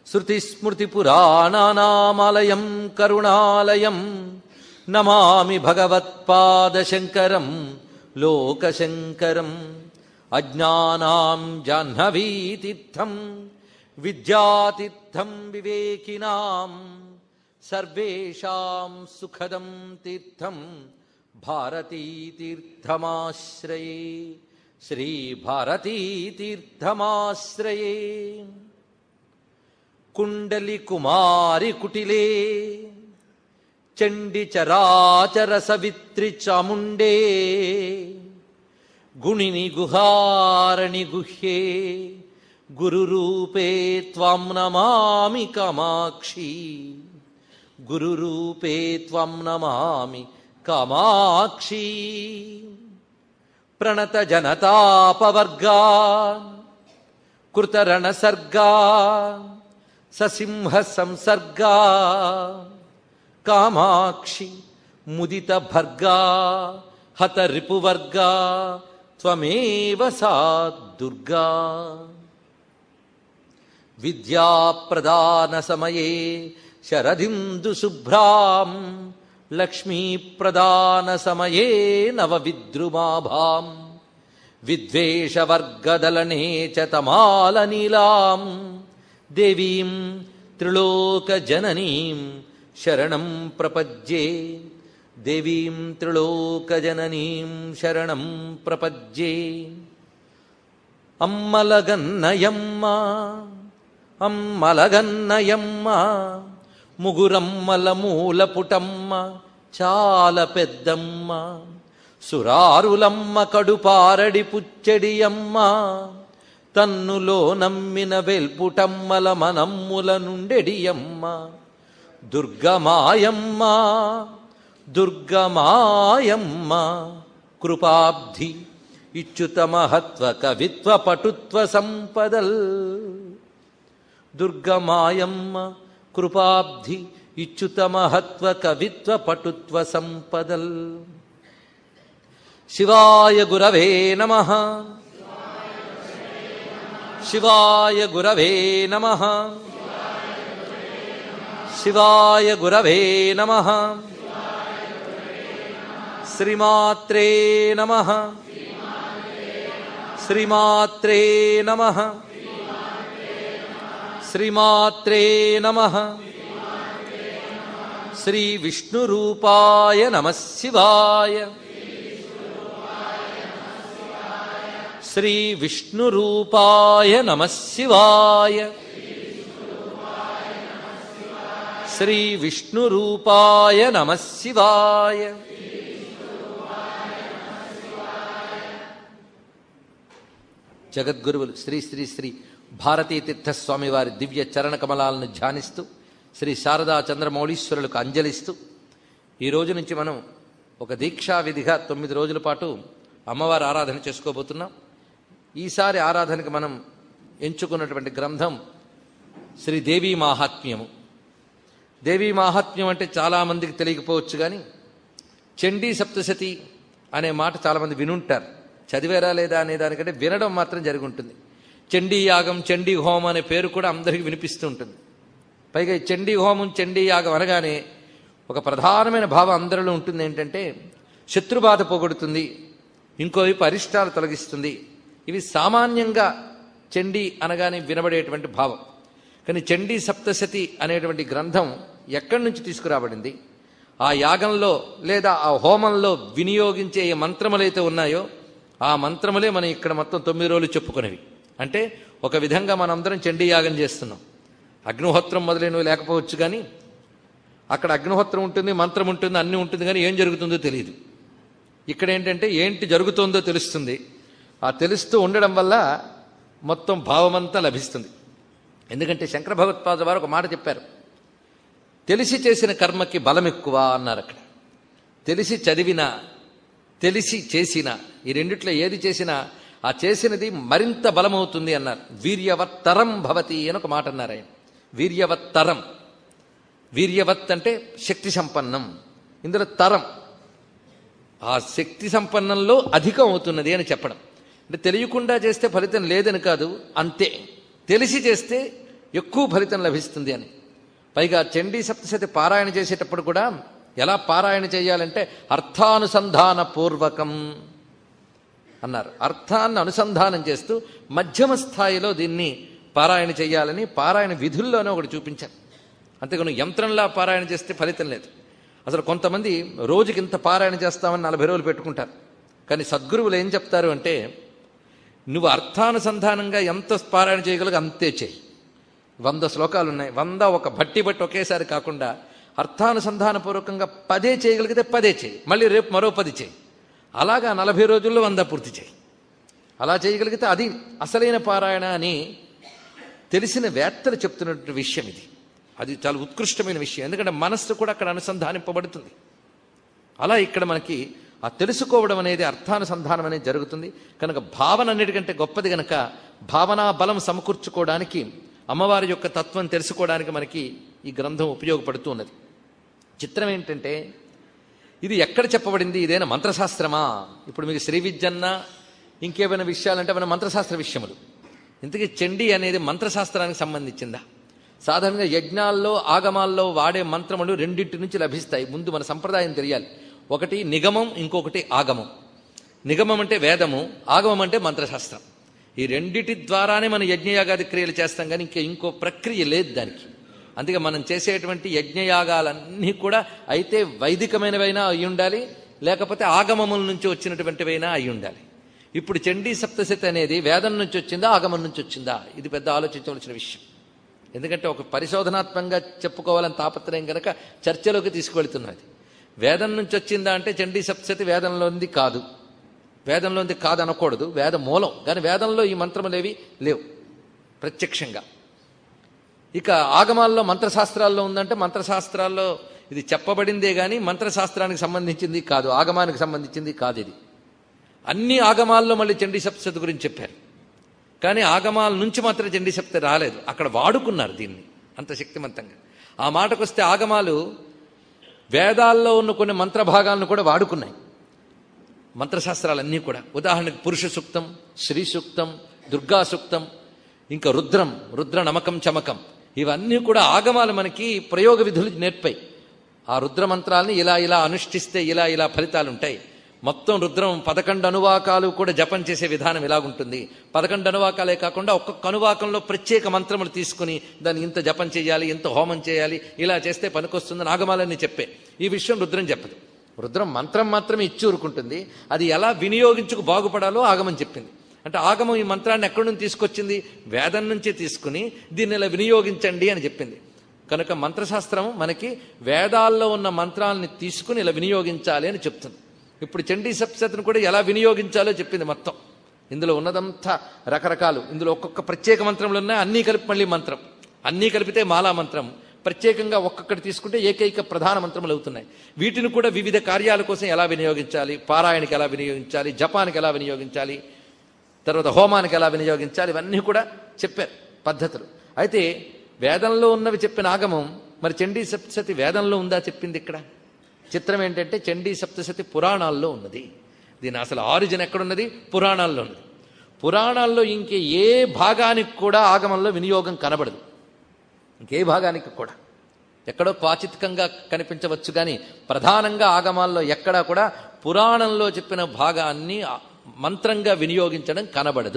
శృతిస్మృతిపురాణానామాలయం కరుణాలయం నమామి భగవత్పాదశంకరం లోకశంకరం అజ్ఞానాం జాహ్నవీతీర్థం విద్యాతీర్థం వివేకినాం సర్వేషాం సుఖదం తీర్థం భారతీతీర్థమాశ్రయే శ్రీభారతీతీర్థమాశ్రయే కుండలి కుమారి కుటిలే చండి చరాచర సవిత్రి చాముండే గుణిని గుహారణి గుహ్యే గురురూపే త్వాం నమామి కామాక్షి గురురూపే త్వం నమామి కామాక్షి ప్రణత జనతాపవర్గా కృతరణ సర్గా ససింహ సంసర్గా కామాక్షి ముదిత భర్గా హత రిపువర్గా త్వమేవ సా దుర్గా విద్యాప్రదాన సమయే శరదిందు శుభ్రాం లక్ష్మీప్రదాన సమయే నవవిద్రుమాభాం విద్వేషవర్గదలనే చ తమాలనీలాం దేవీం త్రిలోకజననీం శరణం ప్రపద్యే దేవీం త్రిలోకజననీం శరణం ప్రపద్యే అమ్మలగన్నయమ్మ అమ్మలగన్నయమ్మ ముగురమ్మల మూలపుటమ్మ చాల పెద్దమ్మ సురారులమ్మ కడుపారడి పుచ్చడియమ్మ తన్నులో నమ్మిన వెల్పుటమ్మల మనమ్ముల నుండెడియమ్మ దుర్గమాయమ్మ దుర్గమాయమ్మ కృపాబ్ధి ఇచ్యుత మహత్వ కవిత్వ పటుత్వ సంపదల్ దుర్గమాయమ్మ కృపాబ్ధి ఇచ్యుత మహత్వ కవిత్వ పటుత్వ సంపదల్ శివాయ గురవే నమ శివాయ గురవే నమ శివాయ గురవే నమ శ్రీమాత్రే నమ శ్రీమాత్రే నమ శ్రీమాత్రే నమ శ్రీ విష్ణురూపాయ నమ శివాయ శ్రీ విష్ణురూపాయ నమ శివాయ శ్రీ విష్ణురూపాయ నమ శివాయ జగద్గురువులు శ్రీ శ్రీ శ్రీ భారతీ తీర్థస్వామి వారి దివ్య చరణ కమలాలను ధ్యానిస్తూ శ్రీ శారదా చంద్రమౌళీశ్వరులకు అంజలిస్తూ ఈ రోజు నుంచి మనం ఒక దీక్షా విధిగా తొమ్మిది రోజుల పాటు అమ్మవారి ఆరాధన చేసుకోబోతున్నాం ఈసారి ఆరాధనకి మనం ఎంచుకున్నటువంటి గ్రంథం శ్రీ దేవీ మాహాత్మ్యము దేవీ మాహాత్మ్యం అంటే చాలామందికి తెలియకపోవచ్చు కానీ చండీ సప్తశతి అనే మాట చాలామంది వినుంటారు చదివారా లేదా అనే దానికంటే వినడం మాత్రం జరిగి ఉంటుంది చండీ యాగం చండీ హోమం అనే పేరు కూడా అందరికీ వినిపిస్తూ ఉంటుంది పైగా ఈ చండీ హోమం చండీ యాగం అనగానే ఒక ప్రధానమైన భావం అందరిలో ఉంటుంది ఏంటంటే శత్రుబాధ పోగొడుతుంది ఇంకోవైపు అరిష్టాలు తొలగిస్తుంది ఇవి సామాన్యంగా చండీ అనగానే వినబడేటువంటి భావం కానీ చండీ సప్తశతి అనేటువంటి గ్రంథం ఎక్కడి నుంచి తీసుకురాబడింది ఆ యాగంలో లేదా ఆ హోమంలో వినియోగించే ఏ మంత్రములైతే ఉన్నాయో ఆ మంత్రములే మనం ఇక్కడ మొత్తం తొమ్మిది రోజులు చెప్పుకునేవి అంటే ఒక విధంగా మనందరం చండీ యాగం చేస్తున్నాం అగ్నిహోత్రం మొదలైనవి లేకపోవచ్చు కానీ అక్కడ అగ్నిహోత్రం ఉంటుంది మంత్రం ఉంటుంది అన్నీ ఉంటుంది కానీ ఏం జరుగుతుందో తెలియదు ఇక్కడ ఏంటంటే ఏంటి జరుగుతుందో తెలుస్తుంది ఆ తెలుస్తూ ఉండడం వల్ల మొత్తం భావమంతా లభిస్తుంది ఎందుకంటే శంకర భగవత్పాద వారు ఒక మాట చెప్పారు తెలిసి చేసిన కర్మకి బలం ఎక్కువ అన్నారు అక్కడ తెలిసి చదివిన తెలిసి చేసిన ఈ రెండిట్లో ఏది చేసినా ఆ చేసినది మరింత బలమవుతుంది అన్నారు వీర్యవత్తరం భవతి అని ఒక మాట అన్నారు ఆయన వీర్యవత్తరం వీర్యవత్ అంటే శక్తి సంపన్నం ఇందులో తరం ఆ శక్తి సంపన్నంలో అధికం అవుతున్నది అని చెప్పడం అంటే తెలియకుండా చేస్తే ఫలితం లేదని కాదు అంతే తెలిసి చేస్తే ఎక్కువ ఫలితం లభిస్తుంది అని పైగా చండీ సప్తశతి పారాయణ చేసేటప్పుడు కూడా ఎలా పారాయణ చేయాలంటే అర్థానుసంధాన పూర్వకం అన్నారు అర్థాన్ని అనుసంధానం చేస్తూ మధ్యమ స్థాయిలో దీన్ని పారాయణ చేయాలని పారాయణ విధుల్లోనే ఒకటి చూపించారు అంతేగాను యంత్రంలా పారాయణ చేస్తే ఫలితం లేదు అసలు కొంతమంది రోజుకి ఇంత పారాయణ చేస్తామని నలభై రోజులు పెట్టుకుంటారు కానీ సద్గురువులు ఏం చెప్తారు అంటే నువ్వు అర్థానుసంధానంగా ఎంత పారాయణ చేయగలగో అంతే చేయి వంద శ్లోకాలు ఉన్నాయి వంద ఒక బట్టి బట్టి ఒకేసారి కాకుండా అర్థానుసంధానపూర్వకంగా పదే చేయగలిగితే పదే చేయి మళ్ళీ రేపు మరో పది చేయి అలాగా నలభై రోజుల్లో వంద పూర్తి చేయి అలా చేయగలిగితే అది అసలైన పారాయణ అని తెలిసిన వేత్తలు చెప్తున్నటువంటి విషయం ఇది అది చాలా ఉత్కృష్టమైన విషయం ఎందుకంటే మనస్సు కూడా అక్కడ అనుసంధానింపబడుతుంది అలా ఇక్కడ మనకి ఆ తెలుసుకోవడం అనేది అర్థానుసంధానం అనేది జరుగుతుంది కనుక భావన అన్నిటికంటే గొప్పది గనక భావనా బలం సమకూర్చుకోవడానికి అమ్మవారి యొక్క తత్వం తెలుసుకోవడానికి మనకి ఈ గ్రంథం ఉపయోగపడుతూ ఉన్నది చిత్రం ఏంటంటే ఇది ఎక్కడ చెప్పబడింది ఇదేనా మంత్రశాస్త్రమా ఇప్పుడు మీకు శ్రీ విద్యన్న ఇంకేమైనా విషయాలంటే మన మంత్రశాస్త్ర విషయములు ఇంతకీ చండీ అనేది మంత్రశాస్త్రానికి సంబంధించిందా సాధారణంగా యజ్ఞాల్లో ఆగమాల్లో వాడే మంత్రములు రెండింటి నుంచి లభిస్తాయి ముందు మన సంప్రదాయం తెలియాలి ఒకటి నిగమం ఇంకొకటి ఆగమం నిగమం అంటే వేదము ఆగమం అంటే మంత్రశాస్త్రం ఈ రెండిటి ద్వారానే మనం యజ్ఞయాగాది క్రియలు చేస్తాం కానీ ఇంకా ఇంకో ప్రక్రియ లేదు దానికి అందుకే మనం చేసేటువంటి యజ్ఞయాగాలన్నీ కూడా అయితే వైదికమైనవైనా అయి ఉండాలి లేకపోతే ఆగమముల నుంచి వచ్చినటువంటివైనా అయి ఉండాలి ఇప్పుడు చండీ సప్తశతి అనేది వేదం నుంచి వచ్చిందా ఆగమం నుంచి వచ్చిందా ఇది పెద్ద ఆలోచించవలసిన విషయం ఎందుకంటే ఒక పరిశోధనాత్మకంగా చెప్పుకోవాలని తాపత్రయం కనుక చర్చలోకి తీసుకువెళ్తున్నది వేదం నుంచి వచ్చిందా అంటే చండీ సప్తశతి వేదంలోంది కాదు వేదంలోంది కాదు అనకూడదు వేద మూలం కానీ వేదంలో ఈ మంత్రములేవి లేవు ప్రత్యక్షంగా ఇక ఆగమాల్లో మంత్రశాస్త్రాల్లో ఉందంటే మంత్రశాస్త్రాల్లో ఇది చెప్పబడిందే కానీ మంత్రశాస్త్రానికి సంబంధించింది కాదు ఆగమానికి సంబంధించింది కాదు ఇది అన్ని ఆగమాల్లో మళ్ళీ చండీ సప్తశతి గురించి చెప్పారు కానీ ఆగమాల నుంచి మాత్రం చండీ సప్తతి రాలేదు అక్కడ వాడుకున్నారు దీన్ని అంత శక్తివంతంగా ఆ మాటకొస్తే ఆగమాలు వేదాల్లో ఉన్న కొన్ని మంత్రభాగాలను కూడా వాడుకున్నాయి మంత్రశాస్త్రాలన్నీ కూడా ఉదాహరణకు పురుష సూక్తం శ్రీ సూక్తం దుర్గా సూక్తం ఇంకా రుద్రం రుద్ర నమకం చమకం ఇవన్నీ కూడా ఆగమాలు మనకి ప్రయోగ విధులు నేర్పాయి ఆ రుద్ర మంత్రాలని ఇలా ఇలా అనుష్ఠిస్తే ఇలా ఇలా ఫలితాలు ఉంటాయి మొత్తం రుద్రం పదకొండు అనువాకాలు కూడా జపం చేసే విధానం ఇలాగుంటుంది పదకొండు అనువాకాలే కాకుండా ఒక్కొక్క అనువాకంలో ప్రత్యేక మంత్రములు తీసుకుని దాన్ని ఇంత జపం చేయాలి ఇంత హోమం చేయాలి ఇలా చేస్తే పనికొస్తుందని ఆగమాలన్నీ చెప్పే ఈ విషయం రుద్రం చెప్పదు రుద్రం మంత్రం మాత్రమే ఇచ్చి ఊరుకుంటుంది అది ఎలా వినియోగించుకు బాగుపడాలో ఆగమం చెప్పింది అంటే ఆగమం ఈ మంత్రాన్ని ఎక్కడి నుంచి తీసుకొచ్చింది వేదం నుంచి తీసుకుని దీన్ని ఇలా వినియోగించండి అని చెప్పింది కనుక మంత్రశాస్త్రం మనకి వేదాల్లో ఉన్న మంత్రాలని తీసుకుని ఇలా వినియోగించాలి అని చెప్తుంది ఇప్పుడు చండీ సప్తశతిని కూడా ఎలా వినియోగించాలో చెప్పింది మొత్తం ఇందులో ఉన్నదంతా రకరకాలు ఇందులో ఒక్కొక్క ప్రత్యేక మంత్రములు ఉన్నాయి అన్నీ కలిపి మళ్ళీ మంత్రం అన్నీ కలిపితే మాలా మంత్రం ప్రత్యేకంగా ఒక్కొక్కటి తీసుకుంటే ఏకైక ప్రధాన మంత్రములు అవుతున్నాయి వీటిని కూడా వివిధ కార్యాల కోసం ఎలా వినియోగించాలి పారాయణకి ఎలా వినియోగించాలి జపానికి ఎలా వినియోగించాలి తర్వాత హోమానికి ఎలా వినియోగించాలి ఇవన్నీ కూడా చెప్పారు పద్ధతులు అయితే వేదంలో ఉన్నవి చెప్పిన ఆగమం మరి చండీ సప్తశతి వేదంలో ఉందా చెప్పింది ఇక్కడ చిత్రం ఏంటంటే చండీ సప్తశతి పురాణాల్లో ఉన్నది దీని అసలు ఆరిజిన్ ఎక్కడున్నది పురాణాల్లో ఉన్నది పురాణాల్లో ఇంకే ఏ భాగానికి కూడా ఆగమంలో వినియోగం కనబడదు ఇంకే భాగానికి కూడా ఎక్కడో క్వాచిత్కంగా కనిపించవచ్చు కానీ ప్రధానంగా ఆగమాల్లో ఎక్కడా కూడా పురాణంలో చెప్పిన భాగాన్ని మంత్రంగా వినియోగించడం కనబడదు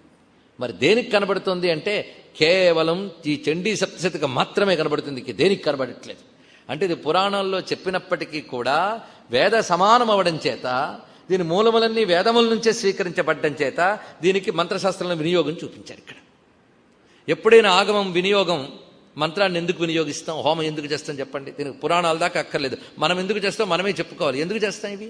మరి దేనికి కనబడుతుంది అంటే కేవలం ఈ చండీ సప్తశతికి మాత్రమే కనబడుతుంది ఇంక దేనికి కనబడట్లేదు అంటే ఇది పురాణాల్లో చెప్పినప్పటికీ కూడా వేద సమానం అవడం చేత దీని మూలములన్నీ వేదముల నుంచే స్వీకరించబడ్డం చేత దీనికి మంత్రశాస్త్రంలో వినియోగం చూపించారు ఇక్కడ ఎప్పుడైనా ఆగమం వినియోగం మంత్రాన్ని ఎందుకు వినియోగిస్తాం హోమం ఎందుకు చేస్తాం చెప్పండి దీనికి పురాణాల దాకా అక్కర్లేదు మనం ఎందుకు చేస్తాం మనమే చెప్పుకోవాలి ఎందుకు చేస్తాం ఇవి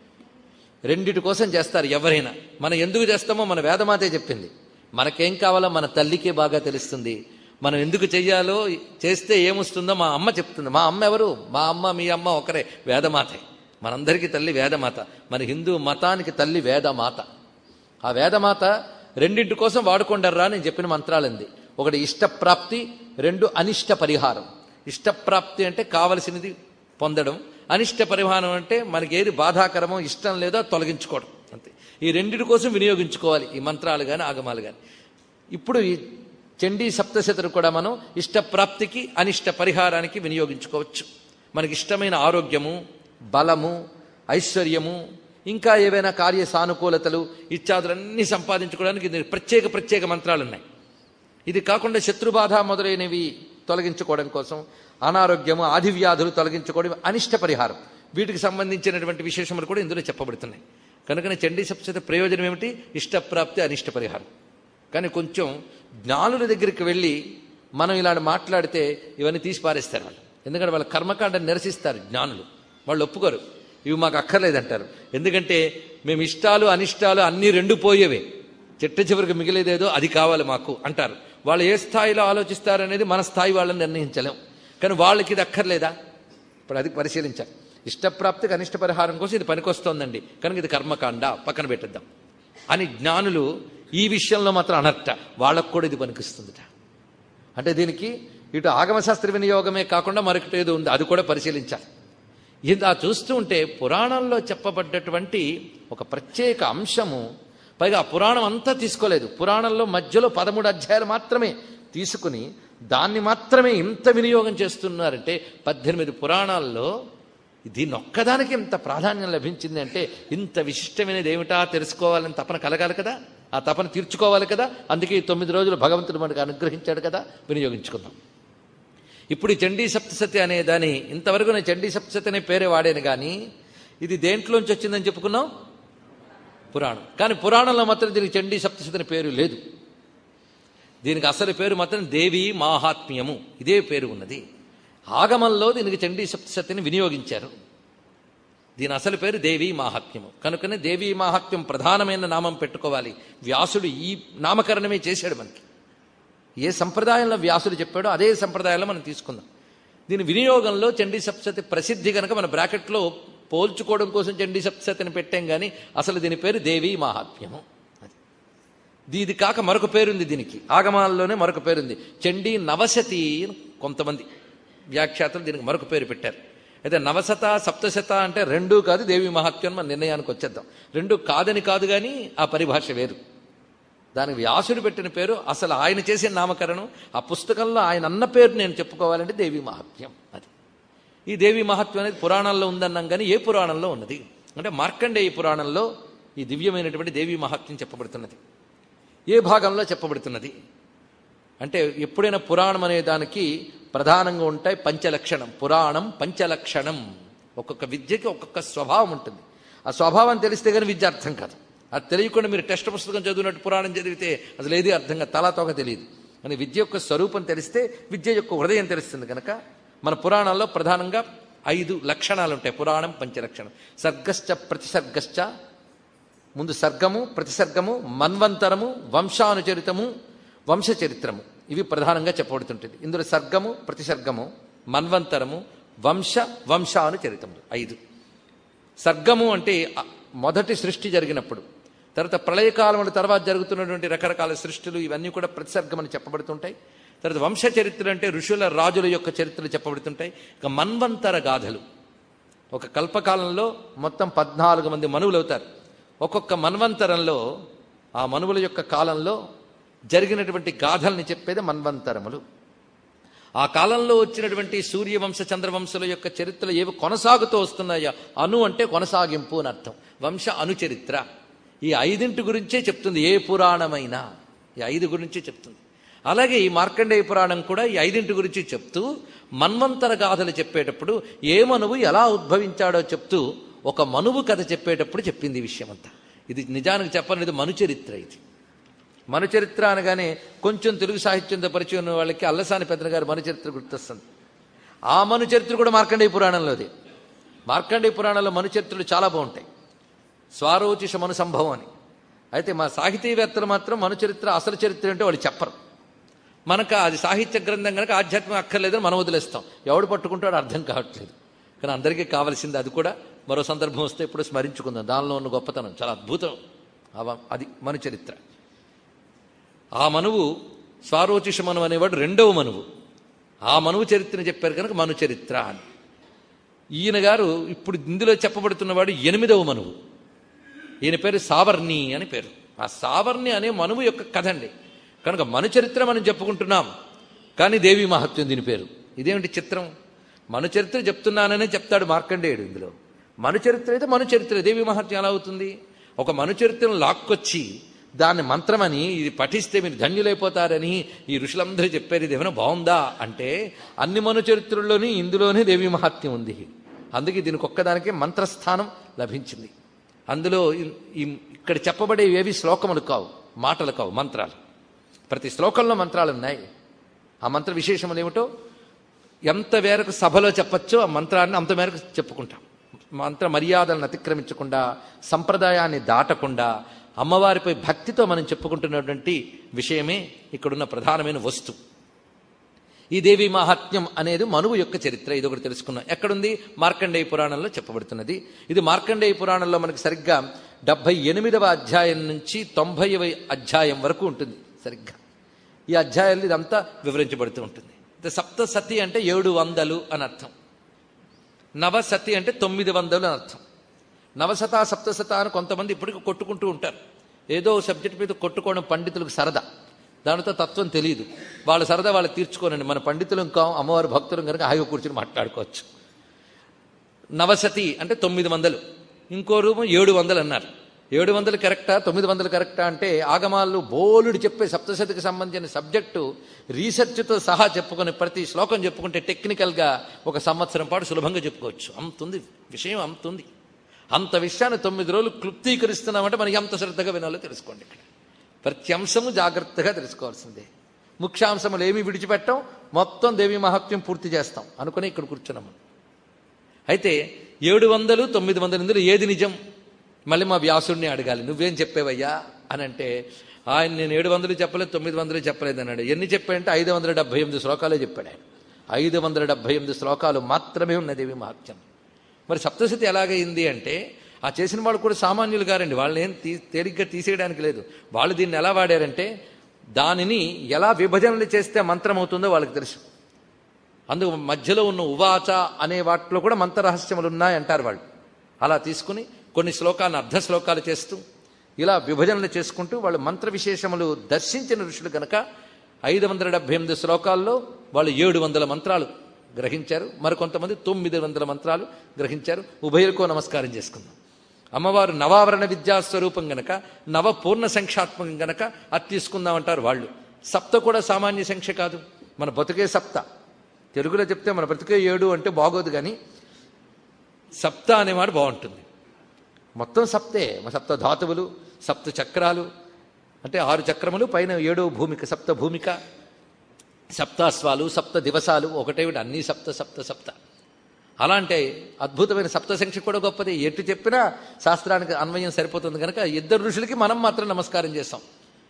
రెండిటి కోసం చేస్తారు ఎవరైనా మనం ఎందుకు చేస్తామో మన వేదమాతే చెప్పింది మనకేం కావాలో మన తల్లికే బాగా తెలుస్తుంది మనం ఎందుకు చెయ్యాలో చేస్తే ఏమొస్తుందో మా అమ్మ చెప్తుంది మా అమ్మ ఎవరు మా అమ్మ మీ అమ్మ ఒకరే వేదమాతే మనందరికీ తల్లి వేదమాత మన హిందూ మతానికి తల్లి వేదమాత ఆ వేదమాత రెండింటి కోసం వాడుకుండర్రా నేను చెప్పిన మంత్రాలంది ఒకటి ఇష్టప్రాప్తి రెండు అనిష్ట పరిహారం ఇష్టప్రాప్తి అంటే కావలసినది పొందడం అనిష్ట పరిహారం అంటే మనకి ఏది బాధాకరమో ఇష్టం లేదో తొలగించుకోవడం అంతే ఈ రెండింటి కోసం వినియోగించుకోవాలి ఈ మంత్రాలు కానీ ఆగమాలు కానీ ఇప్పుడు ఈ చండీ సప్తశతులు కూడా మనం ఇష్టప్రాప్తికి అనిష్ట పరిహారానికి వినియోగించుకోవచ్చు మనకి ఇష్టమైన ఆరోగ్యము బలము ఐశ్వర్యము ఇంకా ఏవైనా కార్య సానుకూలతలు ఇత్యాదులన్నీ సంపాదించుకోవడానికి ఇది ప్రత్యేక ప్రత్యేక మంత్రాలు ఉన్నాయి ఇది కాకుండా శత్రుబాధ మొదలైనవి తొలగించుకోవడం కోసం అనారోగ్యము ఆదివ్యాధులు తొలగించుకోవడం అనిష్ట పరిహారం వీటికి సంబంధించినటువంటి విశేషములు కూడా ఇందులో చెప్పబడుతున్నాయి కనుకనే చండీ సప్తశత ప్రయోజనం ఏమిటి ఇష్టప్రాప్తి అనిష్ట పరిహారం కానీ కొంచెం జ్ఞానుల దగ్గరికి వెళ్ళి మనం ఇలాంటి మాట్లాడితే ఇవన్నీ తీసి పారేస్తారు వాళ్ళు ఎందుకంటే వాళ్ళ కర్మకాండని నిరసిస్తారు జ్ఞానులు వాళ్ళు ఒప్పుకోరు ఇవి మాకు అక్కర్లేదంటారు ఎందుకంటే మేము ఇష్టాలు అనిష్టాలు అన్నీ రెండు పోయేవే చిట్ట చివరికి మిగిలేదేదో అది కావాలి మాకు అంటారు వాళ్ళు ఏ స్థాయిలో ఆలోచిస్తారనేది మన స్థాయి వాళ్ళని నిర్ణయించలేం కానీ వాళ్ళకి ఇది అక్కర్లేదా ఇప్పుడు అది పరిశీలించాలి ఇష్టప్రాప్తికి అనిష్ట పరిహారం కోసం ఇది పనికొస్తోందండి కనుక ఇది కర్మకాండ పక్కన పెట్టేద్దాం అని జ్ఞానులు ఈ విషయంలో మాత్రం అనర్ట వాళ్ళకు కూడా ఇది పనికిస్తుందిట అంటే దీనికి ఇటు ఆగమశాస్త్ర వినియోగమే కాకుండా మరొకటి ఏదో ఉంది అది కూడా పరిశీలించాలి ఇలా చూస్తూ ఉంటే పురాణంలో చెప్పబడ్డటువంటి ఒక ప్రత్యేక అంశము పైగా ఆ పురాణం అంతా తీసుకోలేదు పురాణంలో మధ్యలో పదమూడు అధ్యాయాలు మాత్రమే తీసుకుని దాన్ని మాత్రమే ఇంత వినియోగం చేస్తున్నారంటే పద్దెనిమిది పురాణాల్లో దీన్ని ఒక్కదానికి ఇంత ప్రాధాన్యం లభించింది అంటే ఇంత విశిష్టమైనది ఏమిటా తెలుసుకోవాలని తపన కలగాలి కదా ఆ తపన తీర్చుకోవాలి కదా అందుకే ఈ తొమ్మిది రోజులు భగవంతుడు మనకు అనుగ్రహించాడు కదా వినియోగించుకుందాం ఇప్పుడు ఈ చండీ సప్తసతి అనే దాని ఇంతవరకు నేను చండీ సప్తసతి అనే పేరే వాడాను కానీ ఇది దేంట్లోంచి వచ్చిందని చెప్పుకున్నాం పురాణం కానీ పురాణంలో మాత్రం దీనికి చండీ సప్తసతి అనే పేరు లేదు దీనికి అసలు పేరు మాత్రం దేవి మాహాత్మ్యము ఇదే పేరు ఉన్నది ఆగమంలో దీనికి చండీ సప్తసతిని వినియోగించారు దీని అసలు పేరు దేవీ మాహాత్మ్యము కనుకనే దేవీ మాహాత్మ్యం ప్రధానమైన నామం పెట్టుకోవాలి వ్యాసుడు ఈ నామకరణమే చేశాడు మనకి ఏ సంప్రదాయంలో వ్యాసుడు చెప్పాడో అదే సంప్రదాయంలో మనం తీసుకుందాం దీని వినియోగంలో చండీ సప్తసతి ప్రసిద్ధి కనుక మన బ్రాకెట్లో పోల్చుకోవడం కోసం చండీ సప్తసతిని పెట్టాం కానీ అసలు దీని పేరు దేవీ మాహాత్మ్యము అది ఇది కాక మరొక పేరుంది దీనికి ఆగమాల్లోనే మరొక పేరుంది చండీ నవశతి అని కొంతమంది వ్యాఖ్యాతలు దీనికి మరొక పేరు పెట్టారు అయితే నవశత సప్తశత అంటే రెండూ కాదు దేవి మహాత్మ్యం మన నిర్ణయానికి వచ్చేద్దాం రెండు కాదని కాదు కానీ ఆ పరిభాష వేరు దానికి వ్యాసుడు పెట్టిన పేరు అసలు ఆయన చేసిన నామకరణం ఆ పుస్తకంలో ఆయన అన్న పేరు నేను చెప్పుకోవాలంటే దేవి మహాత్మ్యం అది ఈ దేవి మహత్వం అనేది పురాణాల్లో ఉందన్నాం కానీ ఏ పురాణంలో ఉన్నది అంటే మార్కండేయ పురాణంలో ఈ దివ్యమైనటువంటి దేవి మహాత్మ్యం చెప్పబడుతున్నది ఏ భాగంలో చెప్పబడుతున్నది అంటే ఎప్పుడైనా పురాణం అనే దానికి ప్రధానంగా ఉంటాయి పంచలక్షణం పురాణం పంచలక్షణం ఒక్కొక్క విద్యకి ఒక్కొక్క స్వభావం ఉంటుంది ఆ స్వభావం తెలిస్తే కానీ విద్య అర్థం కాదు అది తెలియకుండా మీరు టెక్స్ట్ పుస్తకం చదివినట్టు పురాణం చదివితే అసలు ఏది అర్థం కాదు తలాతోక తెలియదు అని విద్య యొక్క స్వరూపం తెలిస్తే విద్య యొక్క హృదయం తెలుస్తుంది కనుక మన పురాణాల్లో ప్రధానంగా ఐదు లక్షణాలు ఉంటాయి పురాణం పంచలక్షణం సర్గశ్చ ప్రతిసర్గశ్చ ముందు సర్గము ప్రతిసర్గము మన్వంతరము వంశానుచరితము వంశచరిత్రము ఇవి ప్రధానంగా చెప్పబడుతుంటుంది ఇందులో సర్గము ప్రతిసర్గము మన్వంతరము వంశ వంశానుచరితములు ఐదు సర్గము అంటే అ- మొదటి సృష్టి జరిగినప్పుడు తర్వాత ప్రళయకాలముల తర్వాత జరుగుతున్నటువంటి రకరకాల సృష్టిలు ఇవన్నీ కూడా ప్రతిసర్గమని చెప్పబడుతుంటాయి తర్వాత వంశ చరిత్ర అంటే ఋషుల రాజుల యొక్క చరిత్రలు చెప్పబడుతుంటాయి ఇక మన్వంతర గాథలు ఒక కల్పకాలంలో మొత్తం పద్నాలుగు మంది మనువులు అవుతారు ఒక్కొక్క మన్వంతరంలో ఆ మనువుల యొక్క కాలంలో జరిగినటువంటి గాథల్ని చెప్పేది మన్వంతరములు ఆ కాలంలో వచ్చినటువంటి సూర్యవంశ చంద్రవంశుల యొక్క చరిత్రలు ఏవి కొనసాగుతూ వస్తున్నాయో అను అంటే కొనసాగింపు అని అర్థం వంశ అనుచరిత్ర ఈ ఐదింటి గురించే చెప్తుంది ఏ పురాణమైనా ఈ ఐదు గురించే చెప్తుంది అలాగే ఈ మార్కండేయ పురాణం కూడా ఈ ఐదింటి గురించి చెప్తూ మన్వంతర గాథలు చెప్పేటప్పుడు ఏ మనువు ఎలా ఉద్భవించాడో చెప్తూ ఒక మనువు కథ చెప్పేటప్పుడు చెప్పింది ఈ విషయం అంతా ఇది నిజానికి చెప్పలేదు మనుచరిత్ర ఇది మనుచరిత్ర అనగానే కొంచెం తెలుగు సాహిత్యంతో పరిచయం ఉన్న వాళ్ళకి అల్లసాని పెద్దన గారి మనుచరిత్ర గుర్తొస్తుంది ఆ మనుచరిత్ర కూడా మార్కండేయ పురాణంలోది మార్కండేయ పురాణంలో మనుచరిత్రలు చాలా బాగుంటాయి స్వారోచిష మను సంభవం అని అయితే మా సాహితీవేత్తలు మాత్రం మనుచరిత్ర అసలు చరిత్ర అంటే వాళ్ళు చెప్పరు మనకు అది సాహిత్య గ్రంథం కనుక ఆధ్యాత్మిక అక్కర్లేదని మనం వదిలేస్తాం ఎవడు పట్టుకుంటాడో అర్థం కావట్లేదు కానీ అందరికీ కావాల్సింది అది కూడా మరో సందర్భం వస్తే ఇప్పుడు స్మరించుకుందాం దానిలో ఉన్న గొప్పతనం చాలా అద్భుతం అవ- అది మనుచరిత్ర ఆ మనువు స్వారోచిష మనువు అనేవాడు రెండవ మనువు ఆ మనువు చరిత్రని చెప్పారు కనుక మను చరిత్ర అని ఈయన గారు ఇప్పుడు ఇందులో చెప్పబడుతున్నవాడు ఎనిమిదవ మనువు ఈయన పేరు సావర్ణి అని పేరు ఆ సావర్ణి అనే మనువు యొక్క కథ అండి కనుక మను చరిత్ర మనం చెప్పుకుంటున్నాం కానీ దేవి మహత్యం దీని పేరు ఇదేమిటి చిత్రం మను చరిత్ర చెప్తున్నాననే చెప్తాడు మార్కండేయుడు ఇందులో మను చరిత్ర అయితే మను చరిత్ర దేవి మహత్యం ఎలా అవుతుంది ఒక మను చరిత్రను లాక్కొచ్చి దాన్ని మంత్రమని ఇది పఠిస్తే మీరు ధన్యులైపోతారని ఈ ఋషులందరూ చెప్పారు ఇది ఏమైనా బాగుందా అంటే అన్ని మను చరిత్రల్లోని ఇందులోనే దేవి మహాత్మ్యం ఉంది అందుకే దీనికి ఒక్కదానికే మంత్రస్థానం లభించింది అందులో ఇ- ఈ- ఇక్కడ చెప్పబడేవి ఏవి శ్లోకములు కావు మాటలు కావు మంత్రాలు ప్రతి శ్లోకంలో మంత్రాలు ఉన్నాయి ఆ మంత్ర విశేషములు ఏమిటో ఎంత మేరకు సభలో చెప్పచ్చో ఆ మంత్రాన్ని అంత మేరకు చెప్పుకుంటాం మంత్ర మర్యాదలను అతిక్రమించకుండా సంప్రదాయాన్ని దాటకుండా అమ్మవారిపై భక్తితో మనం చెప్పుకుంటున్నటువంటి విషయమే ఇక్కడున్న ప్రధానమైన వస్తువు ఈ దేవి మహాత్మ్యం అనేది మనువు యొక్క చరిత్ర ఇది ఒకటి తెలుసుకున్నాం ఎక్కడుంది మార్కండేయ పురాణంలో చెప్పబడుతున్నది ఇది మార్కండేయ పురాణంలో మనకి సరిగ్గా డెబ్బై ఎనిమిదవ అధ్యాయం నుంచి తొంభైవ అధ్యాయం వరకు ఉంటుంది సరిగ్గా ఈ అధ్యాయాలు ఇదంతా వివరించబడుతూ ఉంటుంది అయితే సప్తసతి అంటే ఏడు వందలు అని అర్థం నవసతి అంటే తొమ్మిది వందలు అని అర్థం నవశత సప్తశత అని కొంతమంది ఇప్పటికీ కొట్టుకుంటూ ఉంటారు ఏదో సబ్జెక్ట్ మీద కొట్టుకోవడం పండితులకు సరదా దానితో తత్వం తెలియదు వాళ్ళ సరదా వాళ్ళు తీర్చుకోనండి మన పండితులు ఇంకా అమ్మవారి భక్తులు కనుక హాయిగా కూర్చుని మాట్లాడుకోవచ్చు నవశతి అంటే తొమ్మిది వందలు ఇంకో రూపం ఏడు వందలు అన్నారు ఏడు వందలు కరెక్టా తొమ్మిది వందలు కరెక్టా అంటే ఆగమాల్లో బోలుడు చెప్పే సప్తశతికి సంబంధించిన సబ్జెక్టు రీసెర్చ్తో సహా చెప్పుకొని ప్రతి శ్లోకం చెప్పుకుంటే టెక్నికల్గా ఒక సంవత్సరం పాటు సులభంగా చెప్పుకోవచ్చు అంతుంది విషయం అంతుంది అంత విషయాన్ని తొమ్మిది రోజులు క్లుప్తీకరిస్తున్నామంటే మనకి ఎంత శ్రద్ధగా వినాలో తెలుసుకోండి ఇక్కడ ప్రతి అంశము జాగ్రత్తగా తెలుసుకోవాల్సిందే ముఖ్యాంశములు ఏమి విడిచిపెట్టాం మొత్తం దేవి మహత్యం పూర్తి చేస్తాం అనుకుని ఇక్కడ కూర్చున్నాము అయితే ఏడు వందలు తొమ్మిది వందలు ఇందులో ఏది నిజం మళ్ళీ మా వ్యాసుడిని అడగాలి నువ్వేం చెప్పేవయ్యా అని అంటే ఆయన నేను ఏడు వందలు చెప్పలేదు తొమ్మిది వందలు చెప్పలేదు అన్నాడు ఎన్ని చెప్పాడంటే ఐదు వందల డెబ్బై ఎనిమిది శ్లోకాలే చెప్పాడు ఆయన ఐదు వందల డెబ్బై ఎనిమిది శ్లోకాలు మాత్రమే ఉన్నది దేవి మహత్యం మరి సప్తశతి ఎలాగైంది అంటే ఆ చేసిన వాళ్ళు కూడా సామాన్యులు గారండి వాళ్ళని ఏం తీ తేలిగ్గా తీసేయడానికి లేదు వాళ్ళు దీన్ని ఎలా వాడారంటే దానిని ఎలా విభజనలు చేస్తే మంత్రం అవుతుందో వాళ్ళకి తెలుసు అందుకు మధ్యలో ఉన్న ఉవాచ అనే వాటిలో కూడా మంత్రరహస్యములు ఉన్నాయి అంటారు వాళ్ళు అలా తీసుకుని కొన్ని శ్లోకాలను అర్ధ శ్లోకాలు చేస్తూ ఇలా విభజనలు చేసుకుంటూ వాళ్ళు మంత్ర విశేషములు దర్శించిన ఋషులు కనుక ఐదు వందల డెబ్బై ఎనిమిది శ్లోకాల్లో వాళ్ళు ఏడు వందల మంత్రాలు గ్రహించారు మరికొంతమంది తొమ్మిది వందల మంత్రాలు గ్రహించారు ఉభయులకో నమస్కారం చేసుకుందాం అమ్మవారు నవావరణ విద్యా స్వరూపం గనక నవ పూర్ణ సంఖ్యాత్మకం గనక అది తీసుకుందామంటారు వాళ్ళు సప్త కూడా సామాన్య సంఖ్య కాదు మన బతుకే సప్త తెలుగులో చెప్తే మన బ్రతికే ఏడు అంటే బాగోదు కానీ సప్త అనేవాడు బాగుంటుంది మొత్తం సప్తే మన సప్త ధాతువులు సప్త చక్రాలు అంటే ఆరు చక్రములు పైన ఏడో భూమిక సప్త భూమిక సప్తాస్వాలు సప్త దివసాలు ఒకటే అన్ని సప్త సప్త సప్త అలాంటి అద్భుతమైన సప్త సంఖ్య కూడా గొప్పది ఎటు చెప్పినా శాస్త్రానికి అన్వయం సరిపోతుంది కనుక ఇద్దరు ఋషులకి మనం మాత్రం నమస్కారం చేస్తాం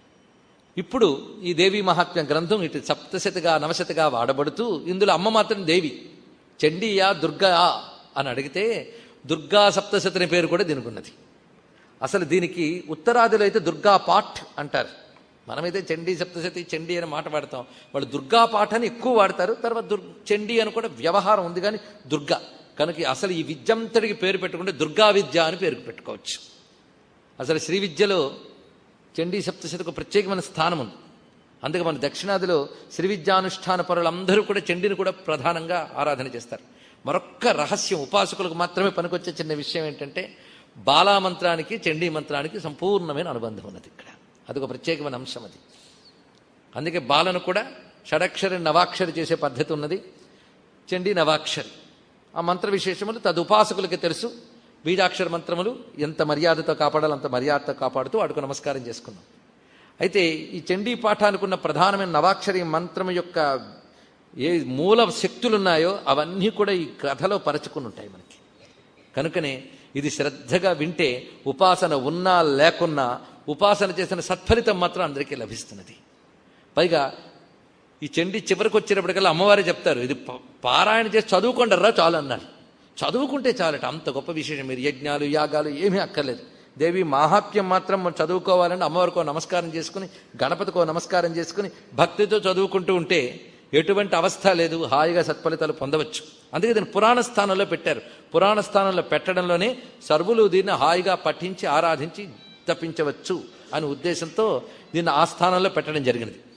ఇప్పుడు ఈ దేవి మహాత్మ్య గ్రంథం ఇటు సప్తశతిగా నవశతిగా వాడబడుతూ ఇందులో అమ్మ మాత్రం దేవి చండీయా దుర్గా అని అడిగితే దుర్గా సప్తశతి అనే పేరు కూడా దీనికి ఉన్నది అసలు దీనికి ఉత్తరాదిలో అయితే దుర్గా పాఠ్ అంటారు మనమైతే చండీ సప్తశతి చండీ అని మాట వాడతాం వాళ్ళు దుర్గా పాఠ్ అని ఎక్కువ వాడతారు తర్వాత దుర్ చండీ అని కూడా వ్యవహారం ఉంది కానీ దుర్గా కనుక అసలు ఈ విద్యంతటికి పేరు పెట్టుకుంటే దుర్గా విద్య అని పేరు పెట్టుకోవచ్చు అసలు శ్రీ విద్యలో చండీ సప్తశతికి ప్రత్యేకమైన స్థానం ఉంది అందుకే మన దక్షిణాదిలో శ్రీ విద్యానుష్ఠాన పరులందరూ కూడా చండీని కూడా ప్రధానంగా ఆరాధన చేస్తారు మరొక్క రహస్యం ఉపాసకులకు మాత్రమే పనికొచ్చే చిన్న విషయం ఏంటంటే బాలా మంత్రానికి చండీ మంత్రానికి సంపూర్ణమైన అనుబంధం ఉన్నది ఇక్కడ అదొక ప్రత్యేకమైన అంశం అది అందుకే బాలను కూడా షడక్షరి నవాక్షరి చేసే పద్ధతి ఉన్నది చండీ నవాక్షరి ఆ మంత్ర విశేషములు తదుపాసకులకి తెలుసు బీజాక్షర మంత్రములు ఎంత మర్యాదతో కాపాడాలో అంత మర్యాదతో కాపాడుతూ వాడుకు నమస్కారం చేసుకున్నాం అయితే ఈ చండీ పాఠానికి ఉన్న ప్రధానమైన నవాక్షరి మంత్రం యొక్క ఏ మూల శక్తులున్నాయో అవన్నీ కూడా ఈ కథలో పరచుకుని ఉంటాయి మనకి కనుకనే ఇది శ్రద్ధగా వింటే ఉపాసన ఉన్నా లేకున్నా ఉపాసన చేసిన సత్ఫలితం మాత్రం అందరికీ లభిస్తున్నది పైగా ఈ చండి చివరికి వచ్చేటప్పటికల్లా అమ్మవారే చెప్తారు ఇది ప- పారాయణ చేసి చదువుకుంటారా చాలు అన్నారు చదువుకుంటే చాలట అంత గొప్ప విశేషం మీరు యజ్ఞాలు యాగాలు ఏమీ అక్కర్లేదు దేవి మాహాత్మ్యం మాత్రం మనం చదువుకోవాలంటే అమ్మవారికో నమస్కారం చేసుకుని గణపతికో నమస్కారం చేసుకుని భక్తితో చదువుకుంటూ ఉంటే ఎటువంటి అవస్థ లేదు హాయిగా సత్ఫలితాలు పొందవచ్చు అందుకే దీన్ని పురాణ స్థానంలో పెట్టారు పురాణ స్థానంలో పెట్టడంలోనే సర్వులు దీన్ని హాయిగా పఠించి ఆరాధించి తప్పించవచ్చు అనే ఉద్దేశంతో దీన్ని ఆ స్థానంలో పెట్టడం జరిగినది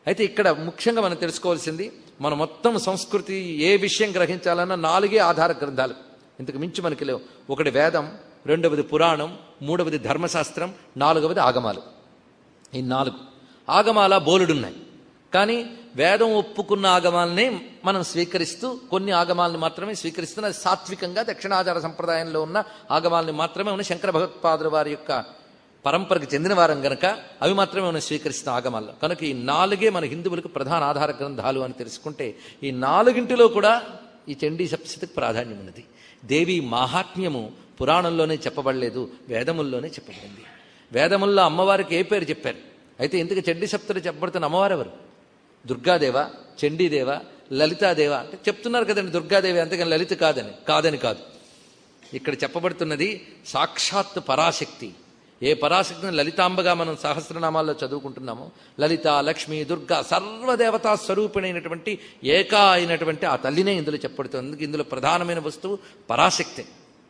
అయితే ఇక్కడ ముఖ్యంగా మనం తెలుసుకోవాల్సింది మన మొత్తం సంస్కృతి ఏ విషయం గ్రహించాలన్నా నాలుగే ఆధార గ్రంథాలు ఇంతకు మించి మనకి లేవు ఒకటి వేదం రెండవది పురాణం మూడవది ధర్మశాస్త్రం నాలుగవది ఆగమాలు ఈ నాలుగు ఆగమాల బోలుడున్నాయి కానీ వేదం ఒప్పుకున్న ఆగమాలనే మనం స్వీకరిస్తూ కొన్ని ఆగమాలను మాత్రమే స్వీకరిస్తున్న సాత్వికంగా దక్షిణాచార సంప్రదాయంలో ఉన్న ఆగమాలని మాత్రమే ఉన్న శంకర భగవత్పాదుల వారి యొక్క పరంపరకు చెందిన వారం గనక అవి మాత్రమే మనం స్వీకరిస్తున్న ఆగమాల్లో కనుక ఈ నాలుగే మన హిందువులకు ప్రధాన ఆధార గ్రంథాలు అని తెలుసుకుంటే ఈ నాలుగింటిలో కూడా ఈ చండీ సప్తశతికి ప్రాధాన్యం ఉన్నది దేవి మాహాత్మ్యము పురాణంలోనే చెప్పబడలేదు వేదముల్లోనే చెప్పబడింది వేదముల్లో అమ్మవారికి ఏ పేరు చెప్పారు అయితే ఎందుకు చండీ సప్తలు చెప్పబడుతున్న అమ్మవారు ఎవరు దుర్గాదేవ చండీదేవ లలితాదేవ అంటే చెప్తున్నారు కదండి దుర్గాదేవి అంతేగాని లలిత కాదని కాదని కాదు ఇక్కడ చెప్పబడుతున్నది సాక్షాత్ పరాశక్తి ఏ పరాశక్తిని లలితాంబగా మనం సహస్రనామాల్లో చదువుకుంటున్నామో లలిత లక్ష్మి దుర్గా సర్వదేవతా స్వరూపిణైనటువంటి ఏకా అయినటువంటి ఆ తల్లినే ఇందులో చెప్పబడుతుంది అందుకు ఇందులో ప్రధానమైన వస్తువు పరాశక్తి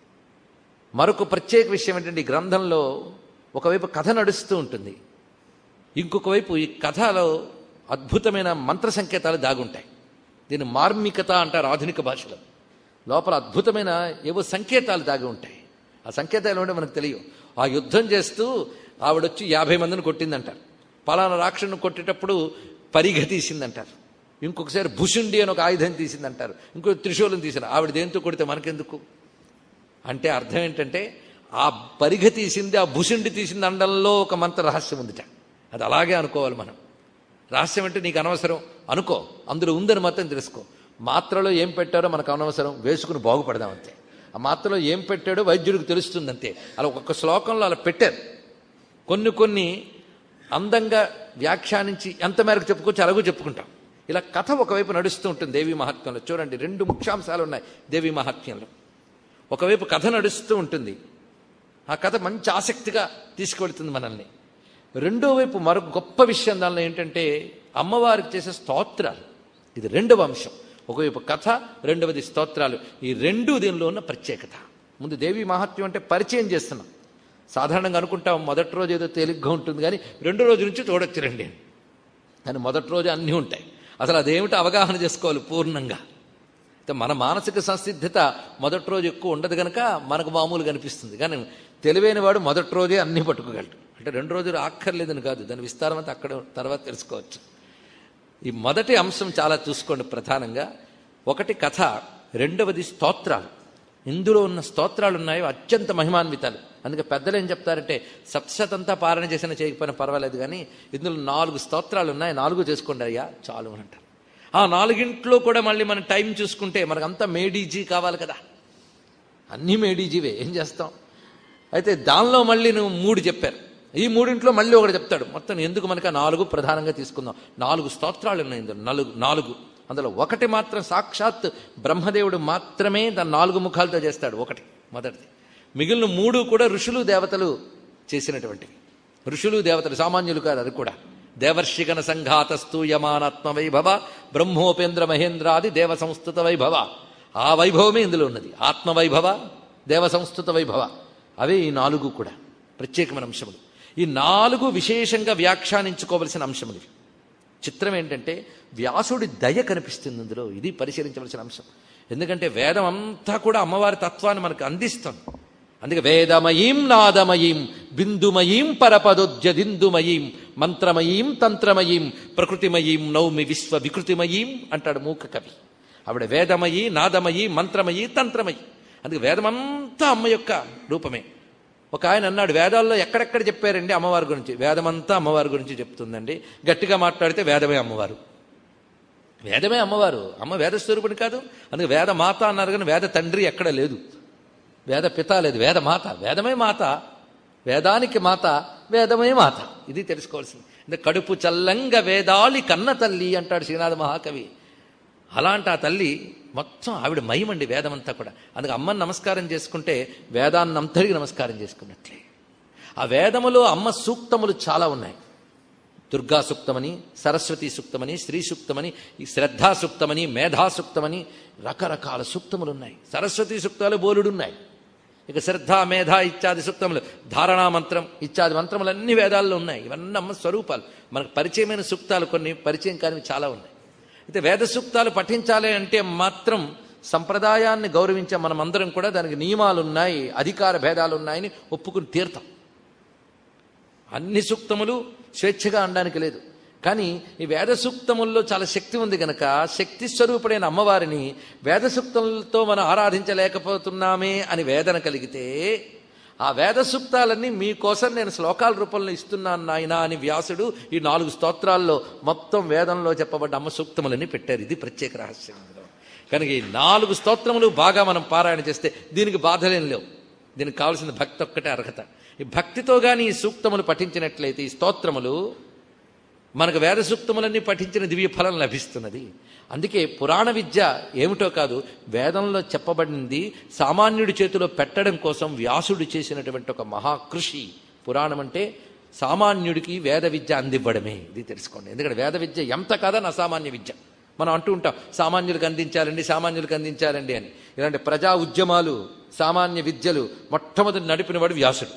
మరొక ప్రత్యేక విషయం ఏంటంటే ఈ గ్రంథంలో ఒకవైపు కథ నడుస్తూ ఉంటుంది ఇంకొక వైపు ఈ కథలో అద్భుతమైన మంత్ర సంకేతాలు దాగుంటాయి దీన్ని మార్మికత అంటారు ఆధునిక భాషలో లోపల అద్భుతమైన ఏవో సంకేతాలు దాగి ఉంటాయి ఆ సంకేతాలు ఏమంటే మనకు తెలియవు ఆ యుద్ధం చేస్తూ ఆవిడొచ్చి యాభై మందిని కొట్టిందంటారు పలానా రాక్షసుని కొట్టేటప్పుడు పరిగ తీసిందంటారు ఇంకొకసారి భుషుండి అని ఒక ఆయుధం తీసిందంటారు ఇంకో త్రిశూలం తీసిన ఆవిడ దేంతో కొడితే మనకెందుకు అంటే అర్థం ఏంటంటే ఆ పరిగ తీసింది ఆ భుషుండి తీసింది అండంలో ఒక మంత్ర రహస్యం ఉందిట అది అలాగే అనుకోవాలి మనం రహస్యం అంటే నీకు అనవసరం అనుకో అందులో ఉందని మాత్రం తెలుసుకో మాత్రలో ఏం పెట్టారో మనకు అనవసరం వేసుకుని బాగుపడదాం అంతే ఆ మాత్రలో ఏం పెట్టాడో వైద్యుడికి తెలుస్తుంది అంతే అలా ఒక్కొక్క శ్లోకంలో అలా పెట్టారు కొన్ని కొన్ని అందంగా వ్యాఖ్యానించి ఎంత మేరకు చెప్పుకోవచ్చు అలాగూ చెప్పుకుంటాం ఇలా కథ ఒకవైపు నడుస్తూ ఉంటుంది దేవి మహాత్మ్యంలో చూడండి రెండు ముఖ్యాంశాలు ఉన్నాయి దేవి మహాత్మ్యంలో ఒకవైపు కథ నడుస్తూ ఉంటుంది ఆ కథ మంచి ఆసక్తిగా తీసుకువెళ్తుంది మనల్ని రెండో వైపు మరొక గొప్ప విషయం దానిలో ఏంటంటే అమ్మవారికి చేసే స్తోత్రాలు ఇది రెండవ అంశం ఒకవైపు కథ రెండవది స్తోత్రాలు ఈ రెండు దీనిలో ఉన్న ప్రత్యేకత ముందు దేవి మహాత్మ్యం అంటే పరిచయం చేస్తున్నాం సాధారణంగా అనుకుంటాం మొదటి రోజు ఏదో తేలిగ్గా ఉంటుంది కానీ రెండో రోజు నుంచి చూడొచ్చు రండి అని. కానీ మొదటి రోజు అన్నీ ఉంటాయి అసలు అదేమిటో అవగాహన చేసుకోవాలి పూర్ణంగా అయితే మన మానసిక సంసిద్ధత మొదటి రోజు ఎక్కువ ఉండదు కనుక మనకు మామూలుగా అనిపిస్తుంది కానీ తెలివైన వాడు మొదటి రోజే అన్నీ పట్టుకోగలడు అంటే రెండు రోజులు ఆక్కర్లేదని కాదు దాని విస్తారం అంతా అక్కడ తర్వాత తెలుసుకోవచ్చు ఈ మొదటి అంశం చాలా చూసుకోండి ప్రధానంగా ఒకటి కథ రెండవది స్తోత్రాలు ఇందులో ఉన్న స్తోత్రాలు ఉన్నాయి అత్యంత మహిమాన్వితాలు అందుకే పెద్దలు ఏం చెప్తారంటే సప్తశతంతా పాలన చేసిన చేయకపోయినా పర్వాలేదు కానీ ఇందులో నాలుగు స్తోత్రాలు ఉన్నాయి నాలుగు చేసుకోండి అయ్యా చాలు అని అంటారు ఆ నాలుగింట్లో కూడా మళ్ళీ మనం టైం చూసుకుంటే మనకంతా మేడీజీ కావాలి కదా అన్నీ మేడీజీవే ఏం చేస్తాం అయితే దానిలో మళ్ళీ నువ్వు మూడు చెప్పారు ఈ మూడింట్లో మళ్ళీ ఒకటి చెప్తాడు మొత్తం ఎందుకు మనకి ఆ నాలుగు ప్రధానంగా తీసుకుందాం నాలుగు స్తోత్రాలు ఉన్నాయి ఇందులో నాలుగు నాలుగు అందులో ఒకటి మాత్రం సాక్షాత్ బ్రహ్మదేవుడు మాత్రమే దాని నాలుగు ముఖాలతో చేస్తాడు ఒకటి మొదటిది మిగిలిన మూడు కూడా ఋషులు దేవతలు చేసినటువంటివి ఋషులు దేవతలు సామాన్యులు కాదు అది కూడా దేవర్షిగణ సంఘాతస్తు యమానాత్మ వైభవ బ్రహ్మోపేంద్ర మహేంద్రాది దేవ సంస్థుత వైభవ ఆ వైభవమే ఇందులో ఉన్నది ఆత్మ వైభవ దేవ సంస్థుత వైభవ అవే ఈ నాలుగు కూడా ప్రత్యేకమైన అంశములు ఈ నాలుగు విశేషంగా వ్యాఖ్యానించుకోవలసిన అంశములు ఇవి. చిత్రం ఏంటంటే వ్యాసుడి దయ కనిపిస్తుంది ఇందులో ఇది పరిశీలించవలసిన అంశం ఎందుకంటే వేదం అంతా కూడా అమ్మవారి తత్వాన్ని మనకు అందిస్తుంది అందుకే వేదమయీం నాదమయీం బిందుమయీం పరపదోద్యదిందుమయీం మంత్రమయీం తంత్రమయీం ప్రకృతిమయీం నౌమి విశ్వ వికృతిమయీం అంటాడు మూక కవి ఆవిడ వేదమయి నాదమయి మంత్రమయి తంత్రమయి అందుకే వేదమంతా అమ్మ యొక్క రూపమే ఒక ఆయన అన్నాడు వేదాల్లో ఎక్కడెక్కడ చెప్పారండి అమ్మవారి గురించి వేదమంతా అమ్మవారి గురించి చెప్తుందండి గట్టిగా మాట్లాడితే వేదమే అమ్మవారు వేదమే అమ్మవారు అమ్మ వేద స్వరూపుని కాదు అందుకే వేద మాత అన్నారు కానీ వేద తండ్రి ఎక్కడ లేదు వేద పిత లేదు వేద మాత వేదమే మాత వేదానికి మాత వేదమే మాత ఇది తెలుసుకోవాల్సింది అంటే కడుపు చల్లంగా వేదాలి కన్న తల్లి అంటాడు శ్రీనాథ మహాకవి అలాంటి ఆ తల్లి మొత్తం ఆవిడ మహిమండి వేదమంతా కూడా అందుకే అమ్మని నమస్కారం చేసుకుంటే వేదాన్నంతటికి నమస్కారం చేసుకున్నట్లే ఆ వేదములో అమ్మ సూక్తములు చాలా ఉన్నాయి దుర్గా సూక్తమని సరస్వతి సూక్తమని స్త్రీ సూక్తమని ఈ శ్రద్ధా సూక్తమని మేధా సూక్తమని రకరకాల సూక్తములు ఉన్నాయి సరస్వతి సూక్తాలు బోలుడున్నాయి ఇక శ్రద్ధ మేధ ఇత్యాది సూక్తములు ధారణా మంత్రం ఇత్యాది మంత్రములన్నీ వేదాల్లో ఉన్నాయి ఇవన్నీ అమ్మ స్వరూపాలు మనకు పరిచయమైన సూక్తాలు కొన్ని పరిచయం కానివి చాలా ఉన్నాయి అయితే వేద సూక్తాలు పఠించాలి అంటే మాత్రం సంప్రదాయాన్ని గౌరవించే మనమందరం కూడా దానికి నియమాలు ఉన్నాయి అధికార భేదాలు ఉన్నాయని ఒప్పుకుని తీర్థం అన్ని సూక్తములు స్వేచ్ఛగా అనడానికి లేదు కానీ ఈ వేద సూక్తముల్లో చాలా శక్తి ఉంది గనక శక్తి స్వరూపుడైన అమ్మవారిని వేద సూక్తములతో మనం ఆరాధించలేకపోతున్నామే అని వేదన కలిగితే ఆ వేద సూక్తాలన్నీ మీకోసం నేను శ్లోకాల రూపంలో ఇస్తున్నాను నాయనా అని వ్యాసుడు ఈ నాలుగు స్తోత్రాల్లో మొత్తం వేదంలో చెప్పబడ్డ అమ్మ సూక్తములని పెట్టారు ఇది ప్రత్యేక రహస్యం ఇందులో కనుక ఈ నాలుగు స్తోత్రములు బాగా మనం పారాయణ చేస్తే దీనికి బాధలేం లేవు దీనికి కావాల్సిన భక్తి ఒక్కటే అర్హత ఈ భక్తితో గాని ఈ సూక్తములు పఠించినట్లయితే ఈ స్తోత్రములు మనకు వేద సూక్తములన్నీ పఠించిన దివ్య ఫలం లభిస్తున్నది అందుకే పురాణ విద్య ఏమిటో కాదు వేదంలో చెప్పబడింది సామాన్యుడి చేతిలో పెట్టడం కోసం వ్యాసుడు చేసినటువంటి ఒక మహాకృషి పురాణం అంటే సామాన్యుడికి వేద విద్య అందివ్వడమే ఇది తెలుసుకోండి ఎందుకంటే వేద విద్య ఎంత కాదని అసామాన్య విద్య మనం అంటూ ఉంటాం సామాన్యులకు అందించాలండి సామాన్యులకు అందించాలండి అని ఇలాంటి ప్రజా ఉద్యమాలు సామాన్య విద్యలు మొట్టమొదటి నడిపినవాడు వ్యాసుడు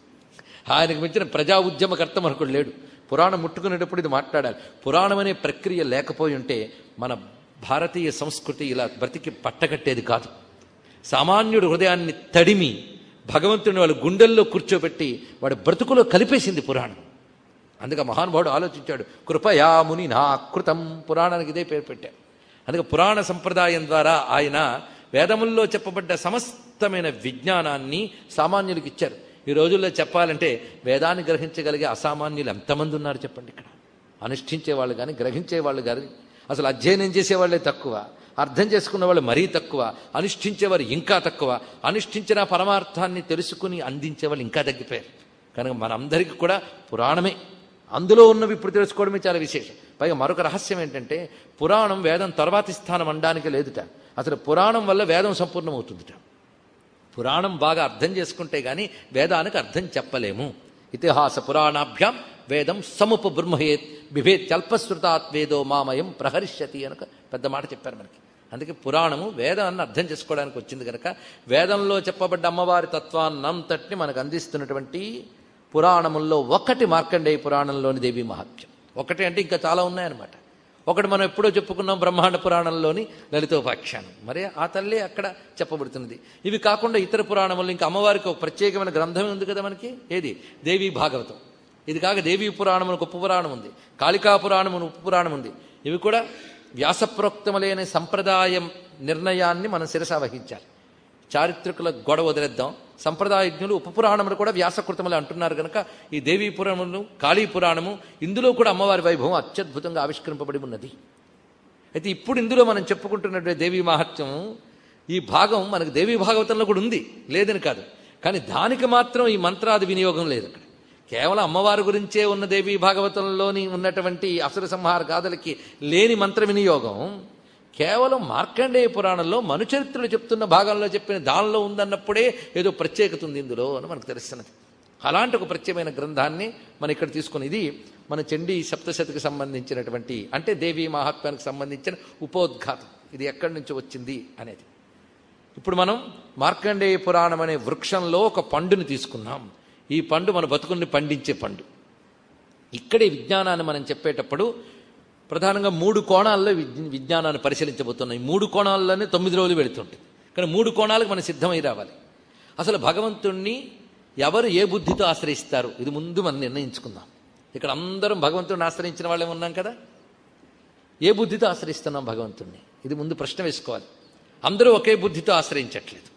ఆయనకు మించిన ప్రజా ఉద్యమకర్త మనకు లేడు పురాణం ముట్టుకునేటప్పుడు ఇది మాట్లాడాలి పురాణం అనే ప్రక్రియ లేకపోయి ఉంటే మన భారతీయ సంస్కృతి ఇలా బ్రతికి పట్టగట్టేది కాదు సామాన్యుడు హృదయాన్ని తడిమి భగవంతుని వాళ్ళ గుండెల్లో కూర్చోబెట్టి వాడి బ్రతుకులో కలిపేసింది పురాణం అందుకే మహానుభావుడు ఆలోచించాడు కృపయా ముని నా కృతం పురాణానికి ఇదే పేరు పెట్టాడు అందుకే పురాణ సంప్రదాయం ద్వారా ఆయన వేదముల్లో చెప్పబడ్డ సమస్తమైన విజ్ఞానాన్ని సామాన్యులకు ఇచ్చారు ఈ రోజుల్లో చెప్పాలంటే వేదాన్ని గ్రహించగలిగే అసామాన్యులు ఎంతమంది ఉన్నారు చెప్పండి ఇక్కడ అనుష్ఠించే వాళ్ళు కానీ గ్రహించే వాళ్ళు కానీ అసలు అధ్యయనం చేసేవాళ్ళే తక్కువ అర్థం చేసుకున్న వాళ్ళు మరీ తక్కువ అనుష్ఠించేవారు ఇంకా తక్కువ అనుష్ఠించిన పరమార్థాన్ని తెలుసుకుని అందించేవాళ్ళు ఇంకా తగ్గిపోయారు కనుక మనందరికీ కూడా పురాణమే అందులో ఉన్నవి ఇప్పుడు తెలుసుకోవడమే చాలా విశేషం పైగా మరొక రహస్యం ఏంటంటే పురాణం వేదం తర్వాతి స్థానం అనడానికి లేదుట అసలు పురాణం వల్ల వేదం సంపూర్ణమవుతుందిట పురాణం బాగా అర్థం చేసుకుంటే గాని వేదానికి అర్థం చెప్పలేము ఇతిహాస పురాణాభ్యాం వేదం సముప బ్రహ్మయేత్ బిభేత్యల్పశ్రుతాత్ వేదో మామయం ప్రహరిష్యతి అనక పెద్ద మాట చెప్పారు మనకి అందుకే పురాణము వేదాన్ని అర్థం చేసుకోవడానికి వచ్చింది కనుక వేదంలో చెప్పబడ్డ అమ్మవారి తత్వాన్నంతటిని మనకు అందిస్తున్నటువంటి పురాణముల్లో ఒకటి మార్కండేయ పురాణంలోని దేవి మహాత్మ్యం ఒకటి అంటే ఇంకా చాలా ఉన్నాయన్నమాట ఒకటి మనం ఎప్పుడో చెప్పుకున్నాం బ్రహ్మాండ పురాణంలోని లలితోపాఖ్యానం మరి ఆ తల్లి అక్కడ చెప్పబడుతున్నది ఇవి కాకుండా ఇతర పురాణములు ఇంకా అమ్మవారికి ఒక ప్రత్యేకమైన గ్రంథం ఉంది కదా మనకి ఏది దేవీ భాగవతం ఇది కాక దేవీ పురాణం ఒక ఉప పురాణం ఉంది కాళికా పురాణం అని ఉప పురాణం ఉంది ఇవి కూడా వ్యాసప్రోక్తములైన సంప్రదాయం నిర్ణయాన్ని మనం శిరస వహించాలి చారిత్రకుల గొడవ వదిలేద్దాం సంప్రదాయజ్ఞులు ఉపపురాణములు కూడా వ్యాసకృతములు అంటున్నారు కనుక ఈ దేవీ పురాణములు కాళీ పురాణము ఇందులో కూడా అమ్మవారి వైభవం అత్యద్భుతంగా ఆవిష్కరింపబడి ఉన్నది అయితే ఇప్పుడు ఇందులో మనం చెప్పుకుంటున్నటువంటి దేవీ మహత్యం ఈ భాగం మనకు దేవీ భాగవతంలో కూడా ఉంది లేదని కాదు కానీ దానికి మాత్రం ఈ మంత్రాది వినియోగం లేదు అక్కడ కేవలం అమ్మవారి గురించే ఉన్న దేవీ భాగవతంలోని ఉన్నటువంటి అసుర సంహార గాథలకి లేని మంత్ర వినియోగం కేవలం మార్కండేయ పురాణంలో మనుచరిత్రలు చెప్తున్న భాగంలో చెప్పిన దానిలో ఉందన్నప్పుడే ఏదో ప్రత్యేకత ఉంది ఇందులో అని మనకు తెలుస్తున్నది అలాంటి ఒక ప్రత్యేకమైన గ్రంథాన్ని మనం ఇక్కడ తీసుకుని ఇది మన చండీ సప్తశతికి సంబంధించినటువంటి అంటే దేవీ మహాత్మ్యానికి సంబంధించిన ఉపోద్ఘాతం ఇది ఎక్కడి నుంచి వచ్చింది అనేది ఇప్పుడు మనం మార్కండేయ పురాణం అనే వృక్షంలో ఒక పండుని తీసుకున్నాం ఈ పండు మన బతుకుల్ని పండించే పండు ఇక్కడే విజ్ఞానాన్ని మనం చెప్పేటప్పుడు ప్రధానంగా మూడు కోణాల్లో విజ్ఞ- విజ్ఞానాన్ని పరిశీలించబోతున్నాం ఈ మూడు కోణాల్లోనే తొమ్మిది రోజులు వెళుతుంటుంది కానీ మూడు కోణాలకు మనం సిద్ధమై రావాలి అసలు భగవంతుణ్ణి ఎవరు ఏ బుద్ధితో ఆశ్రయిస్తారు ఇది ముందు మనం నిర్ణయించుకుందాం ఇక్కడ అందరం భగవంతుడిని ఆశ్రయించిన వాళ్ళే ఉన్నాం కదా ఏ బుద్ధితో ఆశ్రయిస్తున్నాం భగవంతుణ్ణి ఇది ముందు ప్రశ్న వేసుకోవాలి అందరూ ఒకే బుద్ధితో ఆశ్రయించట్లేదు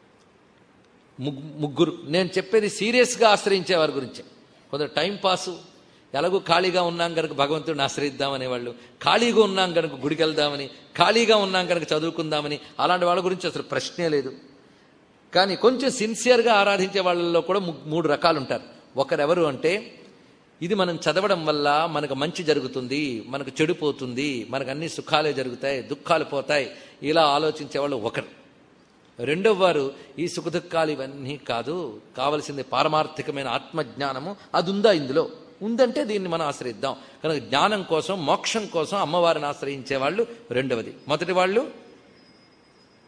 ముగ్- ముగ్గురు నేను చెప్పేది సీరియస్గా ఆశ్రయించే వారి గురించే కొందరు టైం పాసు ఎలాగో ఖాళీగా ఉన్నాం కనుక భగవంతుడిని ఆశ్రయిద్దామనే వాళ్ళు ఖాళీగా ఉన్నాం కనుక గుడికి వెళ్దామని ఖాళీగా ఉన్నాం కనుక చదువుకుందామని అలాంటి వాళ్ళ గురించి అసలు ప్రశ్నే లేదు కానీ కొంచెం సిన్సియర్గా ఆరాధించే వాళ్ళల్లో కూడా ము- మూడు రకాలు ఉంటారు ఒకరెవరు అంటే ఇది మనం చదవడం వల్ల మనకు మంచి జరుగుతుంది మనకు చెడు పోతుంది మనకు అన్ని సుఖాలే జరుగుతాయి దుఃఖాలు పోతాయి ఇలా ఆలోచించే వాళ్ళు ఒకరు రెండవ వారు ఈ సుఖదుఖాలు ఇవన్నీ కాదు కావలసింది పారమార్థికమైన ఆత్మజ్ఞానము అది ఉందా ఇందులో ఉందంటే దీన్ని మనం ఆశ్రయిద్దాం కనుక జ్ఞానం కోసం మోక్షం కోసం అమ్మవారిని ఆశ్రయించే వాళ్ళు రెండవది మొదటి వాళ్ళు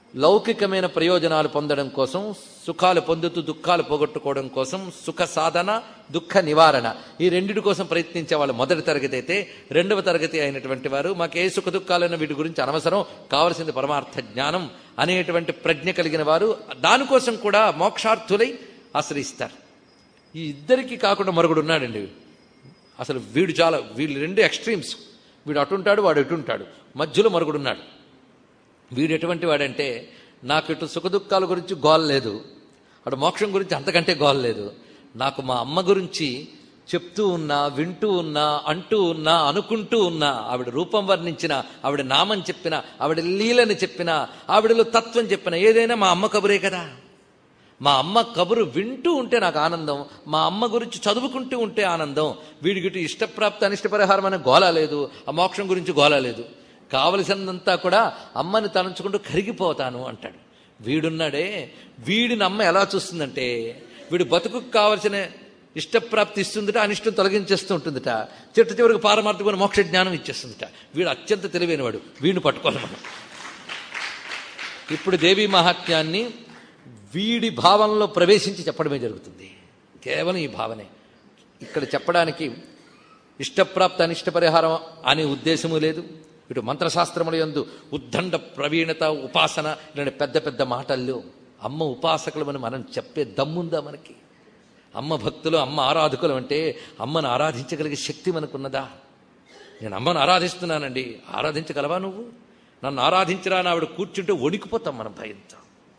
లౌకికమైన ప్రయోజనాలు పొందడం కోసం సుఖాలు పొందుతూ దుఃఖాలు పోగొట్టుకోవడం కోసం సుఖ సాధన దుఃఖ నివారణ ఈ రెండిటి కోసం ప్రయత్నించే వాళ్ళు మొదటి తరగతి అయితే రెండవ తరగతి అయినటువంటి వారు మాకు ఏ సుఖ దుఃఖాలైన వీటి గురించి అనవసరం కావలసింది పరమార్థ జ్ఞానం అనేటువంటి ప్రజ్ఞ కలిగిన వారు దానికోసం కూడా మోక్షార్థులై ఆశ్రయిస్తారు ఈ ఇద్దరికి కాకుండా మరొకడు ఉన్నాడండి అసలు వీడు చాలా వీళ్ళు రెండు ఎక్స్ట్రీమ్స్ వీడు అటుంటాడు వాడు ఎటుంటాడు మధ్యలో మరొకడున్నాడు వీడు ఎటువంటి వాడంటే నాకు ఇటు సుఖదుఖాల గురించి గోల్ లేదు అటు మోక్షం గురించి అంతకంటే గోల్ లేదు నాకు మా అమ్మ గురించి చెప్తూ ఉన్నా వింటూ ఉన్నా అంటూ ఉన్నా అనుకుంటూ ఉన్నా ఆవిడ రూపం వర్ణించిన ఆవిడ నామం చెప్పిన ఆవిడ లీలని చెప్పిన ఆవిడలో తత్వం చెప్పిన ఏదైనా మా అమ్మ కబురే కదా మా అమ్మ కబురు వింటూ ఉంటే నాకు ఆనందం మా అమ్మ గురించి చదువుకుంటూ ఉంటే ఆనందం వీడికి ఇష్టప్రాప్తి అనిష్ట పరిహారం అనే గోల లేదు ఆ మోక్షం గురించి గోల లేదు కావలసినంతా కూడా అమ్మని తలంచుకుంటూ కరిగిపోతాను అంటాడు వీడున్నాడే వీడిని అమ్మ ఎలా చూస్తుందంటే వీడు బతుకుకు కావలసిన ఇష్టప్రాప్తి ఇస్తుందిట అనిష్టం తొలగించేస్తూ ఉంటుందిట చిట్ట చివరికి పారమార్థమైన మోక్ష జ్ఞానం ఇచ్చేస్తుందిట వీడు అత్యంత తెలివైనవాడు వీడిని పట్టుకోవాలి మనం ఇప్పుడు దేవీ మహాత్మ్యాన్ని వీడి భావనలో ప్రవేశించి చెప్పడమే జరుగుతుంది కేవలం ఈ భావనే ఇక్కడ చెప్పడానికి ఇష్టప్రాప్త అనిష్ట పరిహారం అనే ఉద్దేశము లేదు ఇటు మంత్రశాస్త్రముల యందు ఉద్దండ ప్రవీణత ఉపాసన ఇలాంటి పెద్ద పెద్ద మాటల్లో అమ్మ ఉపాసకులమని మనం చెప్పే దమ్ముందా మనకి అమ్మ భక్తులు అమ్మ ఆరాధకులు అంటే అమ్మను ఆరాధించగలిగే శక్తి మనకున్నదా నేను అమ్మను ఆరాధిస్తున్నానండి ఆరాధించగలవా నువ్వు నన్ను ఆరాధించరా అని ఆవిడ కూర్చుంటే వణికిపోతాం మనం భయంతో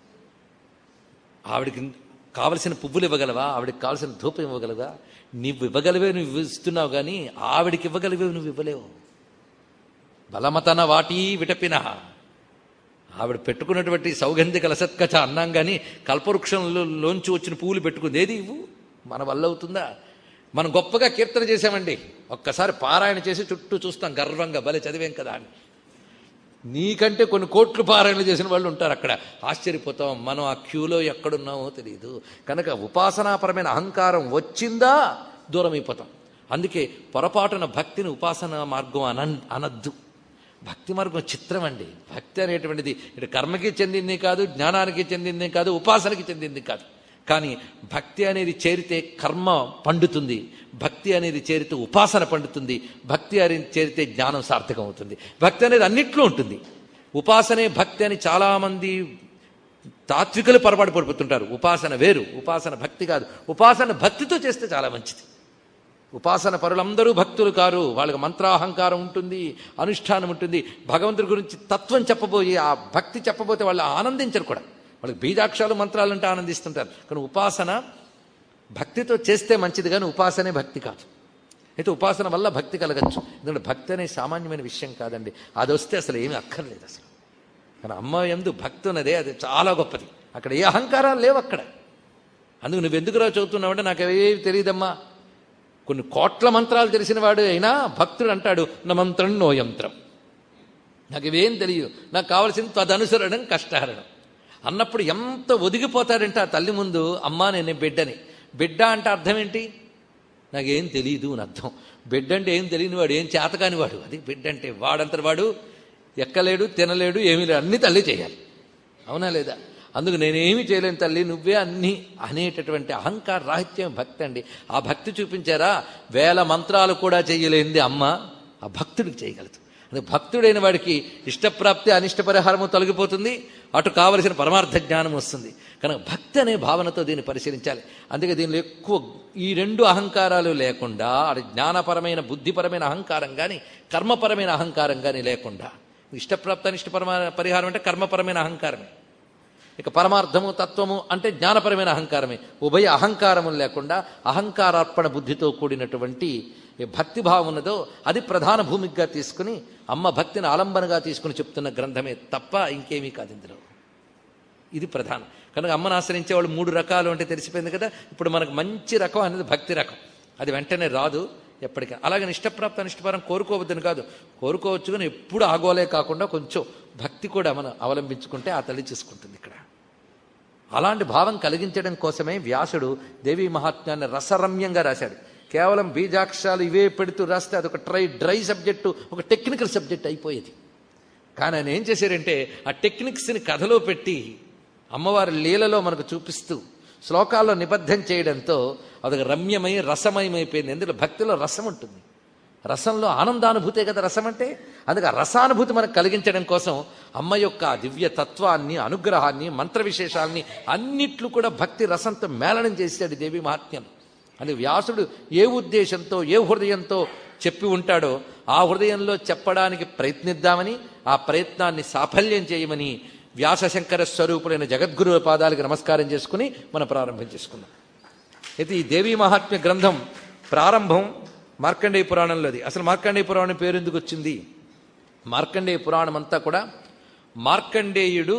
ఆవిడకి కావలసిన పువ్వులు ఇవ్వగలవా ఆవిడకి కావలసిన ధూపం ఇవ్వగలవా నువ్వు ఇవ్వగలివే నువ్వు ఇస్తున్నావు కానీ ఆవిడికి ఇవ్వగలివే నువ్వు ఇవ్వలేవు బలమతన వాటి విటపిన ఆవిడ పెట్టుకున్నటువంటి సౌగంధిక లసత్కచ అన్నాం కానీ కల్పవృక్షంలోంచి వచ్చిన పువ్వులు పెట్టుకుంది ఏది ఇవ్వు మన వల్ల అవుతుందా మనం గొప్పగా కీర్తన చేసామండి ఒక్కసారి పారాయణ చేసి చుట్టూ చూస్తాం గర్వంగా భలే చదివేం కదా అని నీకంటే కొన్ని కోట్లు పారాయణలు చేసిన వాళ్ళు ఉంటారు అక్కడ ఆశ్చర్యపోతాం మనం ఆ క్యూలో ఎక్కడున్నామో తెలియదు కనుక ఉపాసనాపరమైన అహంకారం వచ్చిందా దూరం అయిపోతాం అందుకే పొరపాటున భక్తిని ఉపాసన మార్గం అన అనద్దు భక్తి మార్గం చిత్రం అండి భక్తి అనేటువంటిది ఇటు కర్మకి చెందింది కాదు జ్ఞానానికి చెందింది కాదు ఉపాసనకి చెందింది కాదు కానీ భక్తి అనేది చేరితే కర్మ పండుతుంది భక్తి అనేది చేరితే ఉపాసన పండుతుంది భక్తి అనేది చేరితే జ్ఞానం సార్థకం అవుతుంది భక్తి అనేది అన్నిట్లో ఉంటుంది ఉపాసనే భక్తి అని చాలామంది తాత్వికులు పొరపాటు పడిపోతుంటారు ఉపాసన వేరు ఉపాసన భక్తి కాదు ఉపాసన భక్తితో చేస్తే చాలా మంచిది ఉపాసన పరులందరూ భక్తులు కారు వాళ్ళకి మంత్రాహంకారం ఉంటుంది అనుష్ఠానం ఉంటుంది భగవంతుడి గురించి తత్వం చెప్పబోయి ఆ భక్తి చెప్పబోతే వాళ్ళు ఆనందించరు కూడా వాళ్ళకి బీజాక్షాలు మంత్రాలు అంటే ఆనందిస్తుంటారు కానీ ఉపాసన భక్తితో చేస్తే మంచిది కానీ ఉపాసనే భక్తి కాదు అయితే ఉపాసన వల్ల భక్తి కలగచ్చు ఎందుకంటే భక్తి అనే సామాన్యమైన విషయం కాదండి అది వస్తే అసలు ఏమీ అక్కర్లేదు అసలు కానీ అమ్మ ఎందు భక్తి ఉన్నదే అది చాలా గొప్పది అక్కడ ఏ అహంకారాలు లేవు అక్కడ అందుకు నువ్వు ఎందుకు రా చదువుతున్నావంటే నాకు ఏవి తెలియదమ్మా కొన్ని కోట్ల మంత్రాలు తెలిసిన వాడు అయినా భక్తుడు అంటాడు నా మంత్రం నో యంత్రం నాకు ఇవేం తెలియదు నాకు కావలసింది తదనుసరణం కష్టహరణం అన్నప్పుడు ఎంత ఒదిగిపోతాడంటే ఆ తల్లి ముందు అమ్మా నేను బిడ్డని బిడ్డ అంటే అర్థం ఏంటి నాకేం తెలియదు అని అర్థం బిడ్డ అంటే ఏం తెలియని వాడు ఏం చేతకాని వాడు అది బిడ్డ అంటే వాడంతటి వాడు ఎక్కలేడు తినలేడు ఏమీ లేడు అన్ని తల్లి చేయాలి అవునా లేదా అందుకు నేనేమి చేయలేను తల్లి నువ్వే అన్ని అనేటటువంటి అహంకార రాహిత్యం భక్తి అండి ఆ భక్తి చూపించారా వేల మంత్రాలు కూడా చేయలేనిది అమ్మ ఆ భక్తుడికి చేయగలదు అందుకు భక్తుడైన వాడికి ఇష్టప్రాప్తి అనిష్ట పరిహారము తొలగిపోతుంది అటు కావలసిన పరమార్థ జ్ఞానం వస్తుంది కనుక భక్తి అనే భావనతో దీన్ని పరిశీలించాలి అందుకే దీనిలో ఎక్కువ ఈ రెండు అహంకారాలు లేకుండా అటు జ్ఞానపరమైన బుద్ధిపరమైన అహంకారం కానీ కర్మపరమైన అహంకారం కానీ లేకుండా ఇష్టప్రాప్తి అనిష్ట పరమ పరిహారం అంటే కర్మపరమైన అహంకారమే ఇక పరమార్థము తత్వము అంటే జ్ఞానపరమైన అహంకారమే ఉభయ అహంకారము లేకుండా అహంకారార్పణ బుద్ధితో కూడినటువంటి ఏ భక్తి భావం ఉన్నదో అది ప్రధాన భూమికగా తీసుకుని అమ్మ భక్తిని ఆలంబనగా తీసుకుని చెప్తున్న గ్రంథమే తప్ప ఇంకేమీ కాదు ఇందులో ఇది ప్రధానం కనుక అమ్మను ఆశ్రయించే వాళ్ళు మూడు రకాలు అంటే తెలిసిపోయింది కదా ఇప్పుడు మనకు మంచి రకం అనేది భక్తి రకం అది వెంటనే రాదు ఎప్పటికీ అలాగే ఇష్టప్రాప్త అనిష్టపరం కోరుకోవద్దని కాదు కోరుకోవచ్చు కానీ ఎప్పుడు ఆగోలే కాకుండా కొంచెం భక్తి కూడా మనం అవలంబించుకుంటే ఆ తల్లి చూసుకుంటుంది ఇక్కడ అలాంటి భావం కలిగించడం కోసమే వ్యాసుడు దేవీ మహాత్మ్యాన్ని రసరమ్యంగా రాశాడు కేవలం బీజాక్షరాలు ఇవే పెడుతూ రాస్తే అదొక ట్రై డ్రై సబ్జెక్టు ఒక టెక్నికల్ సబ్జెక్ట్ అయిపోయేది కానీ ఆయన ఏం చేశారంటే ఆ టెక్నిక్స్ని కథలో పెట్టి అమ్మవారి లీలలో మనకు చూపిస్తూ శ్లోకాల్లో నిబద్ధం చేయడంతో అదొక రమ్యమై రసమయమైపోయింది ఎందుకంటే భక్తిలో రసం ఉంటుంది రసంలో ఆనందానుభూతే కదా రసం అంటే అందుకే ఆ రసానుభూతి మనకు కలిగించడం కోసం అమ్మ యొక్క ఆ దివ్య తత్వాన్ని అనుగ్రహాన్ని మంత్ర విశేషాలని అన్నిట్లు కూడా భక్తి రసంతో మేళనం చేశాడు దేవి మహాత్మ్యం అని వ్యాసుడు ఏ ఉద్దేశంతో ఏ హృదయంతో చెప్పి ఉంటాడో ఆ హృదయంలో చెప్పడానికి ప్రయత్నిద్దామని ఆ ప్రయత్నాన్ని సాఫల్యం చేయమని వ్యాసశంకర స్వరూపులైన జగద్గురువుల పాదాలకు నమస్కారం చేసుకుని మనం ప్రారంభం చేసుకుందాం అయితే ఈ దేవీ మహాత్మ్య గ్రంథం ప్రారంభం మార్కండేయ పురాణంలోది అసలు మార్కండేయ పురాణం పేరు ఎందుకు వచ్చింది మార్కండేయ పురాణం అంతా కూడా మార్కండేయుడు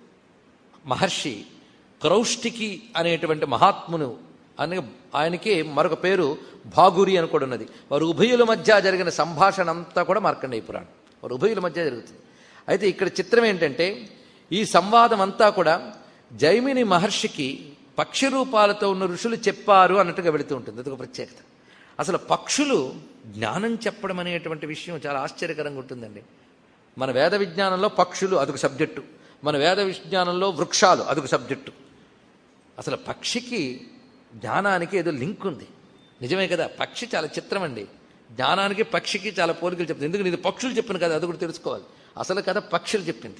మహర్షి క్రౌష్టికి అనేటువంటి మహాత్మును అని ఆయనకి మరొక పేరు భాగురి అని కూడా ఉన్నది వారు ఉభయుల మధ్య జరిగిన సంభాషణ అంతా కూడా మార్కండేయ పురాణం వారు ఉభయుల మధ్య జరుగుతుంది అయితే ఇక్కడ చిత్రం ఏంటంటే ఈ సంవాదం అంతా కూడా జైమిని మహర్షికి పక్షి రూపాలతో ఉన్న ఋషులు చెప్పారు అన్నట్టుగా వెళుతూ ఉంటుంది అదొక ప్రత్యేకత అసలు పక్షులు జ్ఞానం చెప్పడం అనేటువంటి విషయం చాలా ఆశ్చర్యకరంగా ఉంటుందండి మన వేద విజ్ఞానంలో పక్షులు అదొక సబ్జెక్టు మన వేద విజ్ఞానంలో వృక్షాలు అదొక సబ్జెక్టు అసలు పక్షికి జ్ఞానానికి ఏదో లింక్ ఉంది నిజమే కదా పక్షి చాలా చిత్రం అండి జ్ఞానానికి పక్షికి చాలా పోలికలు చెప్తుంది ఎందుకంటే ఇది పక్షులు చెప్పిన కదా అది కూడా తెలుసుకోవాలి అసలు కథ పక్షులు చెప్పింది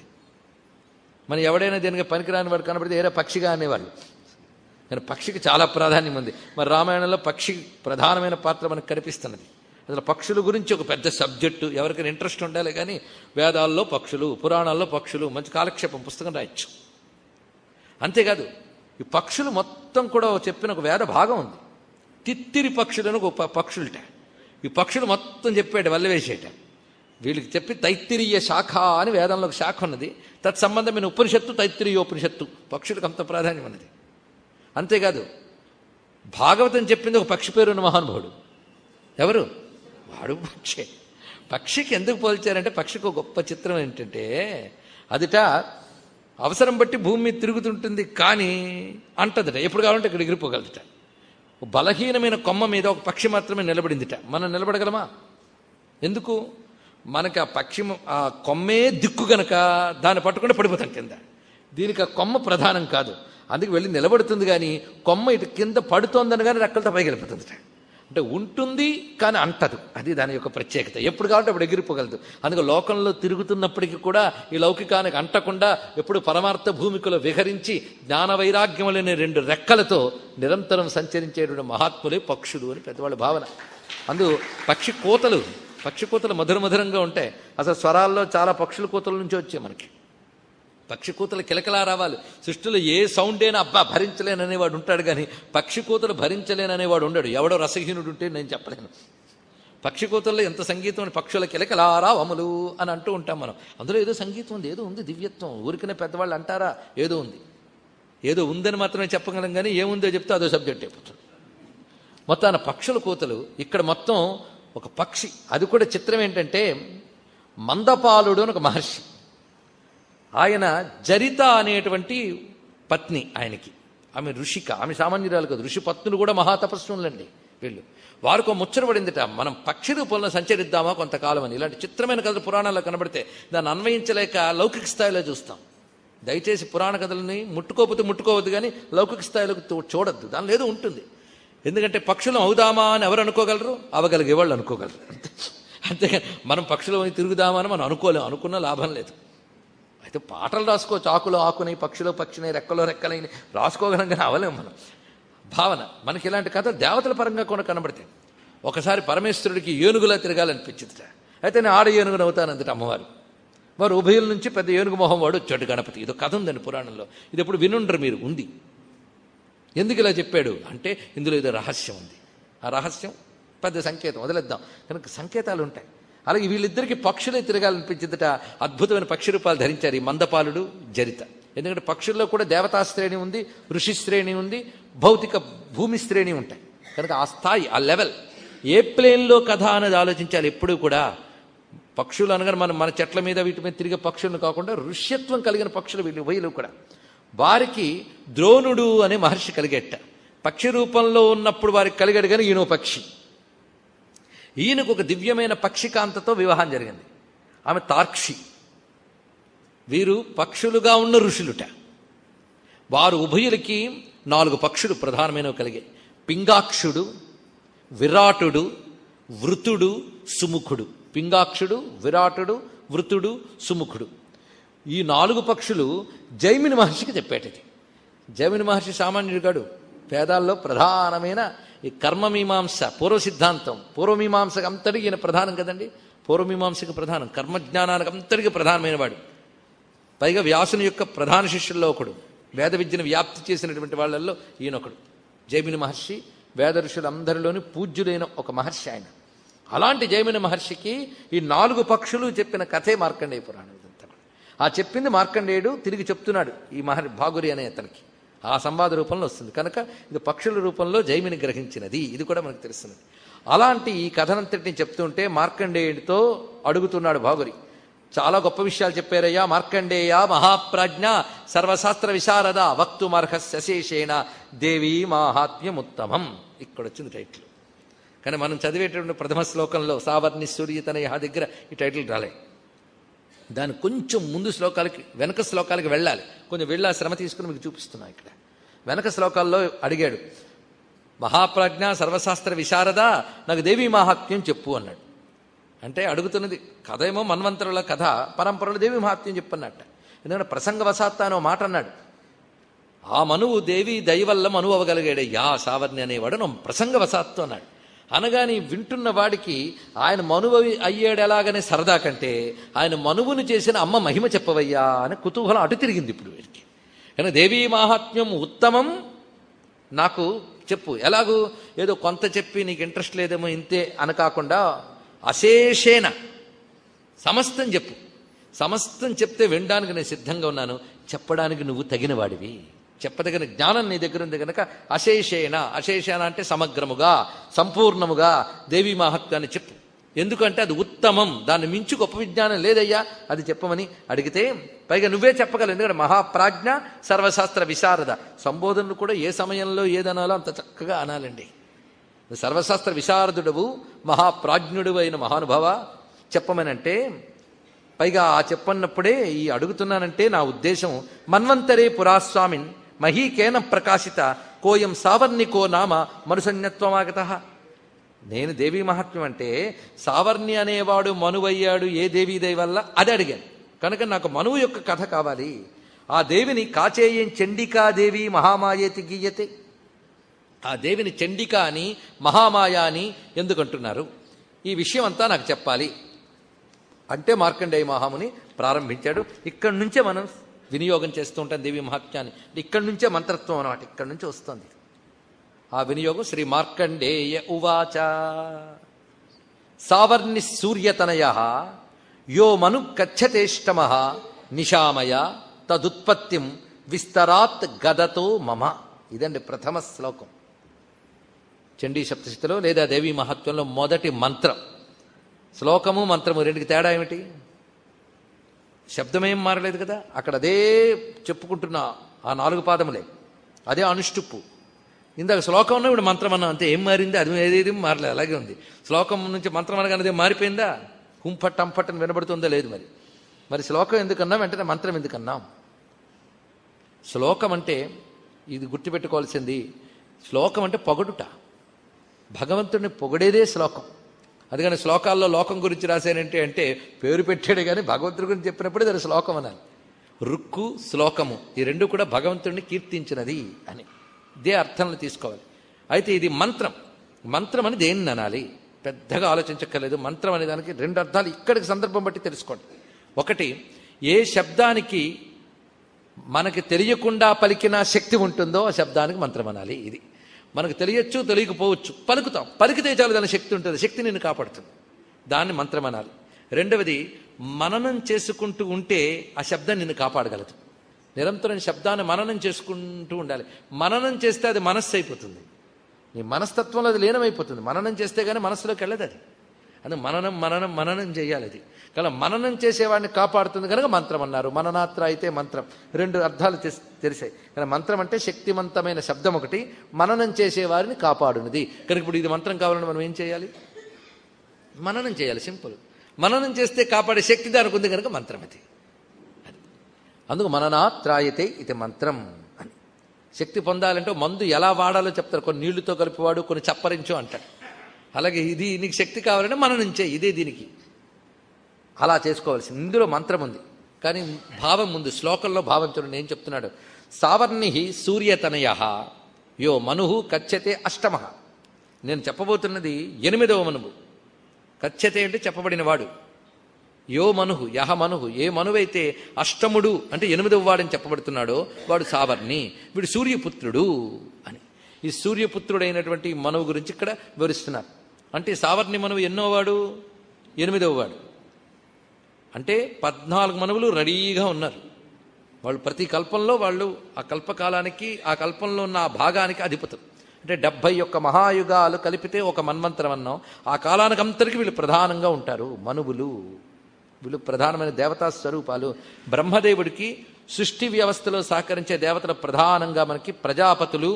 మనం ఎవడైనా దేనికి పనికిరాని వాడు కనబడితే ఏరే పక్షిగా అనేవాళ్ళు కానీ పక్షికి చాలా ప్రాధాన్యం ఉంది మరి రామాయణంలో పక్షి ప్రధానమైన పాత్ర మనకు కనిపిస్తున్నది అసలు పక్షుల గురించి ఒక పెద్ద సబ్జెక్టు ఎవరికైనా ఇంట్రెస్ట్ ఉండాలి కానీ వేదాల్లో పక్షులు పురాణాల్లో పక్షులు మంచి కాలక్షేపం పుస్తకం రాయొచ్చు అంతేకాదు ఈ పక్షులు మొత్తం కూడా చెప్పిన ఒక వేద భాగం ఉంది తిత్తిరి పక్షులను ఒక ప- పక్షులట ఈ పక్షులు మొత్తం చెప్పాడు వల్లవేసేట వీళ్ళకి చెప్పి తైత్తిరీయ శాఖ అని వేదంలో ఒక శాఖ ఉన్నది తత్సంబంధమైన ఉపనిషత్తు తైత్తిరీయోపనిషత్తు పక్షులకు అంత ప్రాధాన్యం ఉన్నది అంతేకాదు భాగవతం చెప్పింది ఒక పక్షి పేరున్న మహానుభావుడు ఎవరు వాడు పక్షే పక్షికి ఎందుకు పోల్చారంటే పక్షికి ఒక గొప్ప చిత్రం ఏంటంటే అదిట అవసరం బట్టి భూమి మీద తిరుగుతుంటుంది కానీ అంటదట ఎప్పుడు కావాలంటే ఇక్కడ ఎగిరిపోగలదట ఒక బలహీనమైన కొమ్మ మీద ఒక పక్షి మాత్రమే నిలబడిందిట మనం నిలబడగలమా ఎందుకు మనకి ఆ పక్షి ఆ కొమ్మే దిక్కు గనక దాన్ని పట్టుకుంటే పడిపోతాం కింద దీనికి ఆ కొమ్మ ప్రధానం కాదు అందుకు వెళ్ళి నిలబడుతుంది కానీ కొమ్మ ఇటు కింద పడుతోందని కానీ రెక్కలతో పైకి వెళ్ళిపోతుందిట అంటే ఉంటుంది కానీ అంటదు అది దాని యొక్క ప్రత్యేకత ఎప్పుడు కావాలంటే అప్పుడు ఎగిరిపోగలదు అందుకే లోకంలో తిరుగుతున్నప్పటికీ కూడా ఈ లౌకికానికి అంటకుండా ఎప్పుడు పరమార్థ భూమికలో విహరించి జ్ఞాన వైరాగ్యములనే రెండు రెక్కలతో నిరంతరం సంచరించేటువంటి మహాత్ములే పక్షులు అని పెద్దవాళ్ళ భావన అందు పక్షి కోతలు పక్షి కోతలు మధుర మధురంగా ఉంటాయి అసలు స్వరాల్లో చాలా పక్షుల కోతల నుంచి వచ్చాయి మనకి పక్షి కూతలు కిలకలా రావాలి సృష్టిలో ఏ సౌండ్ అయినా అబ్బా భరించలేననేవాడు ఉంటాడు కానీ పక్షి కూతలు భరించలేననేవాడు ఉండడు ఎవడో రసహీనుడు ఉంటే నేను చెప్పలేను పక్షి కూతల్లో ఎంత సంగీతం అని పక్షుల కిలకలారా వములు అని అంటూ ఉంటాం మనం అందులో ఏదో సంగీతం ఉంది ఏదో ఉంది దివ్యత్వం ఊరికనే పెద్దవాళ్ళు అంటారా ఏదో ఉంది ఏదో ఉందని మాత్రమే చెప్పగలం కానీ ఏముందో చెప్తే అదో సబ్జెక్ట్ అయిపోతుంది మొత్తాన పక్షుల కూతలు ఇక్కడ మొత్తం ఒక పక్షి అది కూడా చిత్రం ఏంటంటే మందపాలుడు అని ఒక మహర్షి ఆయన జరిత అనేటువంటి పత్ని ఆయనకి ఆమె ఋషిక ఆమె సామాన్యురాలు కాదు ఋషి పత్నులు కూడా మహాతపస్సులండి వీళ్ళు వారికి ఒక ముచ్చట పడిందిట మనం పక్షి రూపంలో సంచరిద్దామా కొంతకాలం అని ఇలాంటి చిత్రమైన కథలు పురాణాల్లో కనబడితే దాన్ని అన్వయించలేక లౌకిక స్థాయిలో చూస్తాం దయచేసి పురాణ కథలని ముట్టుకోకపోతే ముట్టుకోవద్దు కానీ లౌకిక స్థాయిలోకి తో- చూడొద్దు దానిలో ఏదో ఉంటుంది ఎందుకంటే పక్షులు అవుదామా అని ఎవరు అనుకోగలరు అవగలిగే వాళ్ళు అనుకోగలరు అంతే అంతేగాని మనం పక్షులు తిరుగుదామా అని మనం అనుకోలేం అనుకున్న లాభం లేదు అయితే పాటలు రాసుకోవచ్చు ఆకులో ఆకుని పక్షిలో పక్షిని రెక్కలో రెక్కలని రాసుకోగలం కానీ అవలేం మనం భావన మనకి ఇలాంటి కథ దేవతల పరంగా కూడా కనబడతాయి ఒకసారి పరమేశ్వరుడికి ఏనుగులా తిరగాలనిపించిందిట అయితే నేను ఆడ ఏనుగును అవుతానందట అమ్మవారు వారు ఉభయుల నుంచి పెద్ద ఏనుగు మొహం వాడు వచ్చాడు గణపతి ఇది కథ ఉందండి పురాణంలో ఇది ఎప్పుడు వినుండ్రు మీరు ఉంది ఎందుకు ఇలా చెప్పాడు అంటే ఇందులో ఏదో రహస్యం ఉంది ఆ రహస్యం పెద్ద సంకేతం వదిలేద్దాం కనుక సంకేతాలు ఉంటాయి అలాగే వీళ్ళిద్దరికి పక్షులే తిరగాలనిపించిందట అద్భుతమైన పక్షి రూపాలు ధరించారు ఈ మందపాలుడు జరిత ఎందుకంటే పక్షుల్లో కూడా దేవతా శ్రేణి ఉంది ఋషి శ్రేణి ఉంది భౌతిక భూమి శ్రేణి ఉంటాయి కనుక ఆ స్థాయి ఆ లెవెల్ ఏ ప్లేన్లో కథ అనేది ఆలోచించాలి ఎప్పుడూ కూడా పక్షులు అనగానే మనం మన చెట్ల మీద వీటి మీద తిరిగే పక్షులను కాకుండా ఋష్యత్వం కలిగిన పక్షులు వీళ్ళు ఉభయులు కూడా వారికి ద్రోణుడు అనే మహర్షి కలిగేట పక్షి రూపంలో ఉన్నప్పుడు వారికి కలిగాడు కానీ ఈయన ఓ పక్షి ఈయనకు ఒక దివ్యమైన పక్షికాంతతో వివాహం జరిగింది ఆమె తార్క్షి వీరు పక్షులుగా ఉన్న ఋషులుట వారు ఉభయులకి నాలుగు పక్షులు ప్రధానమైనవి కలిగాయి పింగాక్షుడు విరాటుడు వృతుడు సుముఖుడు పింగాక్షుడు విరాటుడు వృతుడు సుముఖుడు ఈ నాలుగు పక్షులు జైమిని మహర్షికి చెప్పేటది జైమిని మహర్షి సామాన్యుడు కాడు వేదాల్లో ప్రధానమైన ఈ కర్మమీమాంస పూర్వ సిద్ధాంతం పూర్వమీమాంసకు అంతటికి ఈయన ప్రధానం కదండి పూర్వమీమాంసకు ప్రధానం కర్మజ్ఞానానికి అంతటికి ప్రధానమైన వాడు పైగా వ్యాసుని యొక్క ప్రధాన శిష్యుల్లో ఒకడు వేద విద్యను వ్యాప్తి చేసినటువంటి వాళ్ళల్లో ఈయనొకడు జైమిని మహర్షి వేద ఋషులందరిలోని పూజ్యులైన ఒక మహర్షి ఆయన అలాంటి జైమిని మహర్షికి ఈ నాలుగు పక్షులు చెప్పిన కథే మార్కండేయ పురాణం ఇదంతా కూడా. ఆ చెప్పింది మార్కండేయుడు తిరిగి చెప్తున్నాడు ఈ మహర్ భాగురి అనే అతనికి ఆ సంవాద రూపంలో వస్తుంది కనుక ఇది పక్షుల రూపంలో జైమిని గ్రహించినది ఇది కూడా మనకు తెలుస్తున్నది అలాంటి ఈ కథనంతటిని చెప్తుంటే మార్కండేయుడితో అడుగుతున్నాడు భాగురి చాలా గొప్ప విషయాలు చెప్పారయ్యా మార్కండేయ మహాప్రాజ్ఞ సర్వశాస్త్ర విశారద వక్తుమర్హ శశేషేణ దేవీ మాహాత్మ్యముత్తమం ఇక్కడ వచ్చింది టైటిల్ కానీ మనం చదివేటటువంటి ప్రథమ శ్లోకంలో సావర్ణి సూర్యతనయ దగ్గర ఈ టైటిల్ రాలే దాని కొంచెం ముందు శ్లోకాలకి వెనక శ్లోకాలకి వెళ్ళాలి కొంచెం వెళ్ళి ఆ శ్రమ తీసుకుని మీకు చూపిస్తున్నా ఇక్కడ వెనక శ్లోకాల్లో అడిగాడు మహాప్రజ్ఞ సర్వశాస్త్ర విశారద నాకు దేవీ మహాత్మ్యం చెప్పు అన్నాడు అంటే అడుగుతున్నది కథ ఏమో మన్వంతరుల కథ పరంపరలో దేవి మహాత్మ్యం చెప్పన్నట్ట ఎందుకంటే ప్రసంగవశాత్త అని ఓ మాట అన్నాడు ఆ మనువు దేవి దయ వల్ల మనువు అవగలిగాడయ్యా సావర్ణి అనేవాడు నువ్వు ప్రసంగవశాత్తు అన్నాడు అనగాని వింటున్న వాడికి ఆయన మనువు అయ్యాడు ఎలాగనే సరదా కంటే ఆయన మనువును చేసిన అమ్మ మహిమ చెప్పవయ్యా అని కుతూహలం అటు తిరిగింది ఇప్పుడు వీడికి కానీ దేవీ మాహాత్మ్యం ఉత్తమం నాకు చెప్పు ఎలాగూ ఏదో కొంత చెప్పి నీకు ఇంట్రెస్ట్ లేదేమో ఇంతే అని కాకుండా అశేషేణ సమస్తం చెప్పు సమస్తం చెప్తే వినడానికి నేను సిద్ధంగా ఉన్నాను చెప్పడానికి నువ్వు తగిన వాడివి చెప్పదగిన జ్ఞానం నీ దగ్గర ఉంది కనుక అశేషేణ అశేషేణ అంటే సమగ్రముగా సంపూర్ణముగా దేవీ మహత్వాన్ని చెప్పు ఎందుకంటే అది ఉత్తమం దాన్ని మించి గొప్ప విజ్ఞానం లేదయ్యా అది చెప్పమని అడిగితే పైగా నువ్వే చెప్పగలవు ఎందుకంటే మహాప్రాజ్ఞ సర్వశాస్త్ర విశారద సంబోధనలు కూడా ఏ సమయంలో ఏదనాలో అంత చక్కగా అనాలండి సర్వశాస్త్ర విశారదుడవు మహాప్రాజ్ఞుడు అయిన మహానుభావ చెప్పమనంటే పైగా ఆ చెప్పన్నప్పుడే ఈ అడుగుతున్నానంటే నా ఉద్దేశం మన్వంతరే పురాస్వామిన్ మహీకేన ప్రకాశిత కోయం సావర్ణికో నామ మనుసన్యత్వమాగత నేను దేవీ మహాత్మ్యం అంటే సావర్ణి అనేవాడు మనువయ్యాడు ఏ దేవీ దయ వల్ల అది అడిగాను కనుక నాకు మనువు యొక్క కథ కావాలి ఆ దేవిని కాచేయం చండికాదేవి మహామాయేతి గీయతే ఆ దేవిని చండిక అని మహామాయ అని ఎందుకంటున్నారు ఈ విషయం అంతా నాకు చెప్పాలి అంటే మార్కండేయ మహాముని ప్రారంభించాడు ఇక్కడి నుంచే మనం వినియోగం చేస్తూ ఉంటాం దేవి మహాత్మ్యాన్ని ఇక్కడి నుంచే మంత్రత్వం అన్నమాట ఇక్కడి నుంచి వస్తుంది ఆ వినియోగం శ్రీ మార్కండేయ ఉవాచ సావర్ణి సూర్యతనయ యో మను కచ్చతేష్టమ నిశామయ తదుత్పత్తిం విస్తరాత్ గదతో మమ ఇదండి ప్రథమ శ్లోకం చండీ సప్తశతిలో లేదా దేవీ మహత్వంలో మొదటి మంత్రం శ్లోకము మంత్రము రెండుకి తేడా ఏమిటి శబ్దమేం మారలేదు కదా అక్కడ అదే చెప్పుకుంటున్న ఆ నాలుగు పాదములే అదే అనుష్టుప్పు ఇందాక శ్లోకం ఉన్న ఇప్పుడు మంత్రం అన్నాం అంతే ఏం మారింది అది ఏదేది మారలేదు అలాగే ఉంది శ్లోకం నుంచి మంత్రం అనగానే అదే మారిపోయిందా హుంపట్ అంపట్ అని వినబడుతుందో లేదు మరి మరి శ్లోకం ఎందుకన్నాం వెంటనే మంత్రం ఎందుకన్నాం శ్లోకం అంటే ఇది గుర్తుపెట్టుకోవాల్సింది శ్లోకం అంటే పొగడుట భగవంతుడిని పొగడేదే శ్లోకం అందుకని శ్లోకాల్లో లోకం గురించి రాశానంటే అంటే పేరు పెట్టాడు కానీ భగవంతుడి గురించి చెప్పినప్పుడు దాని శ్లోకం అనాలి రుక్కు శ్లోకము ఈ రెండు కూడా భగవంతుడిని కీర్తించినది అని ఇదే అర్థంలో తీసుకోవాలి అయితే ఇది మంత్రం మంత్రం అని దేన్ని అనాలి పెద్దగా ఆలోచించక్కర్లేదు మంత్రం అనే దానికి రెండు అర్థాలు ఇక్కడికి సందర్భం బట్టి తెలుసుకోండి ఒకటి ఏ శబ్దానికి మనకి తెలియకుండా పలికిన శక్తి ఉంటుందో ఆ శబ్దానికి మంత్రం అనాలి ఇది మనకు తెలియచ్చు తెలియకపోవచ్చు పలుకుతాం పలికితే చాలు దాని శక్తి ఉంటుంది శక్తి నిన్ను కాపాడుతుంది దాన్ని మంత్రం అనాలి రెండవది మననం చేసుకుంటూ ఉంటే ఆ శబ్దం నిన్ను కాపాడగలదు నిరంతరం శబ్దాన్ని మననం చేసుకుంటూ ఉండాలి మననం చేస్తే అది మనస్సు అయిపోతుంది నీ మనస్తత్వంలో అది లీనమైపోతుంది మననం చేస్తే కానీ మనస్సులోకి వెళ్ళదు అది అది మననం మననం మననం చేయాలి అది కానీ మననం చేసేవాడిని కాపాడుతుంది కనుక మంత్రం అన్నారు మననాత్ర అయితే మంత్రం రెండు అర్థాలు తెస్- తెలిసాయి కానీ మంత్రం అంటే శక్తివంతమైన శబ్దం ఒకటి మననం చేసేవారిని కాపాడునది కనుక ఇప్పుడు ఇది మంత్రం కావాలని మనం ఏం చేయాలి మననం చేయాలి సింపుల్ మననం చేస్తే కాపాడే శక్తి దానికి ఉంది కనుక మంత్రం అది అది. అందుకు మననాత్రాయతే ఇది మంత్రం అని శక్తి పొందాలంటే మందు ఎలా వాడాలో చెప్తారు కొన్ని నీళ్లతో కలిపివాడు కొన్ని చప్పరించు అంటాడు అలాగే ఇది నీకు శక్తి కావాలంటే మన నుంచే ఇదే దీనికి అలా చేసుకోవాల్సింది ఇందులో మంత్రం ఉంది కానీ భావం ముందు శ్లోకంలో భావం చూడండి ఏం చెప్తున్నాడు సావర్ణి సూర్యతనయ యో మను కచ్చతే అష్టమ నేను చెప్పబోతున్నది ఎనిమిదవ మనువు కచ్చతే అంటే చెప్పబడిన వాడు యో మనుహు యహ మనుహు ఏ మనువైతే అష్టముడు అంటే ఎనిమిదవ వాడని చెప్పబడుతున్నాడో వాడు సావర్ణి వీడు సూర్యపుత్రుడు అని ఈ సూర్యపుత్రుడైనటువంటి మనువు గురించి ఇక్కడ వివరిస్తున్నారు అంటే సావర్ణి మనువు ఎన్నో వాడు ఎనిమిదవ వాడు అంటే పద్నాలుగు మనువులు రెడీగా ఉన్నారు వాళ్ళు ప్రతి కల్పంలో వాళ్ళు ఆ కల్పకాలానికి ఆ కల్పంలో ఉన్న ఆ భాగానికి అధిపతులు అంటే డెబ్భై యొక్క మహాయుగాలు కలిపితే ఒక మన్వంతరం అన్నాం ఆ కాలానికి అంతరికి వీళ్ళు ప్రధానంగా ఉంటారు మనువులు వీళ్ళు ప్రధానమైన దేవతా స్వరూపాలు బ్రహ్మదేవుడికి సృష్టి వ్యవస్థలో సహకరించే దేవతలు ప్రధానంగా మనకి ప్రజాపతులు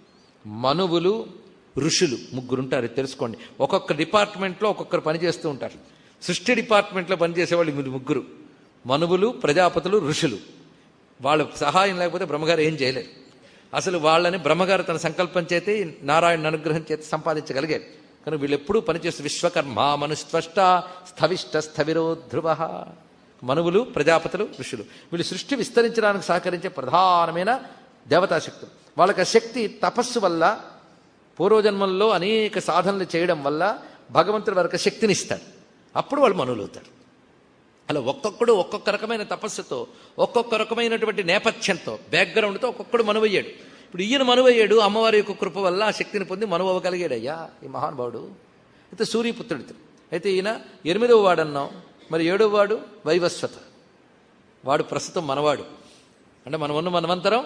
మనువులు ఋషులు ముగ్గురు ఉంటారు ఇది తెలుసుకోండి ఒక్కొక్క డిపార్ట్మెంట్లో ఒక్కొక్కరు పనిచేస్తూ ఉంటారు సృష్టి డిపార్ట్మెంట్లో పనిచేసేవాళ్ళు వీళ్ళు ముగ్గురు మనువులు ప్రజాపతులు ఋషులు వాళ్ళ సహాయం లేకపోతే బ్రహ్మగారు ఏం చేయలేరు అసలు వాళ్ళని బ్రహ్మగారు తన సంకల్పం చేతే నారాయణ అనుగ్రహం చేతి సంపాదించగలిగారు కనుక వీళ్ళు ఎప్పుడూ పనిచేస్తూ విశ్వకర్మ మనుస్త్వష్ట స్థవిష్ట స్థవిరో ధ్రువ మనువులు ప్రజాపతులు ఋషులు వీళ్ళు సృష్టి విస్తరించడానికి సహకరించే ప్రధానమైన దేవతాశక్తులు వాళ్ళకి ఆ శక్తి తపస్సు వల్ల పూర్వజన్మల్లో అనేక సాధనలు చేయడం వల్ల భగవంతుడి వారికి శక్తిని ఇస్తాడు అప్పుడు వాళ్ళు మనువులు అవుతారు అలా ఒక్కొక్కడు ఒక్కొక్క రకమైన తపస్సుతో ఒక్కొక్క రకమైనటువంటి నేపథ్యంతో బ్యాక్గ్రౌండ్తో ఒక్కొక్కడు మనువయ్యాడు ఇప్పుడు ఈయన మనువయ్యాడు అమ్మవారి యొక్క కృప వల్ల ఆ శక్తిని పొంది మనువు అవ్వగలిగాడు అయ్యా ఈ మహానుభావుడు అయితే సూర్యపుత్రుడితో అయితే ఈయన ఎనిమిదవ వాడన్నాం మరి ఏడవ వాడు వైవస్వత వాడు ప్రస్తుతం మనవాడు అంటే మనం ఉన్న మనవంతరం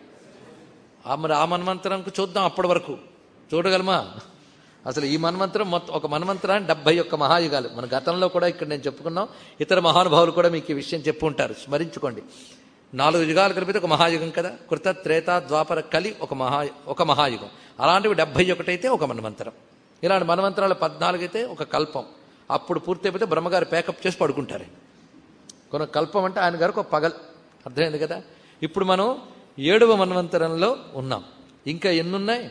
ఆ మరి ఆ మన్వంతరంకు చూద్దాం అప్పటి వరకు చూడగలమా అసలు ఈ మన్వంతరం మొత్తం ఒక మన్వంతరాన్ని డెబ్బై ఒక్క మహాయుగాలు మన గతంలో కూడా ఇక్కడ నేను చెప్పుకున్నాం ఇతర మహానుభావులు కూడా మీకు ఈ విషయం చెప్పు ఉంటారు స్మరించుకోండి నాలుగు యుగాలు కలిపితే ఒక మహాయుగం కదా కృత త్రేత ద్వాపర కలి ఒక మహా ఒక మహాయుగం అలాంటివి డెబ్బై ఒకటైతే ఒక మన్వంతరం ఇలాంటి మన్వంతరాలు పద్నాలుగు అయితే ఒక కల్పం అప్పుడు పూర్తయిపోతే బ్రహ్మగారు ప్యాకప్ చేసి పడుకుంటారు కొన కల్పం అంటే ఆయన గారికి ఒక పగల్ అర్థమైంది కదా ఇప్పుడు మనం ఏడవ మన్వంతరంలో ఉన్నాం ఇంకా ఎన్నున్నాయి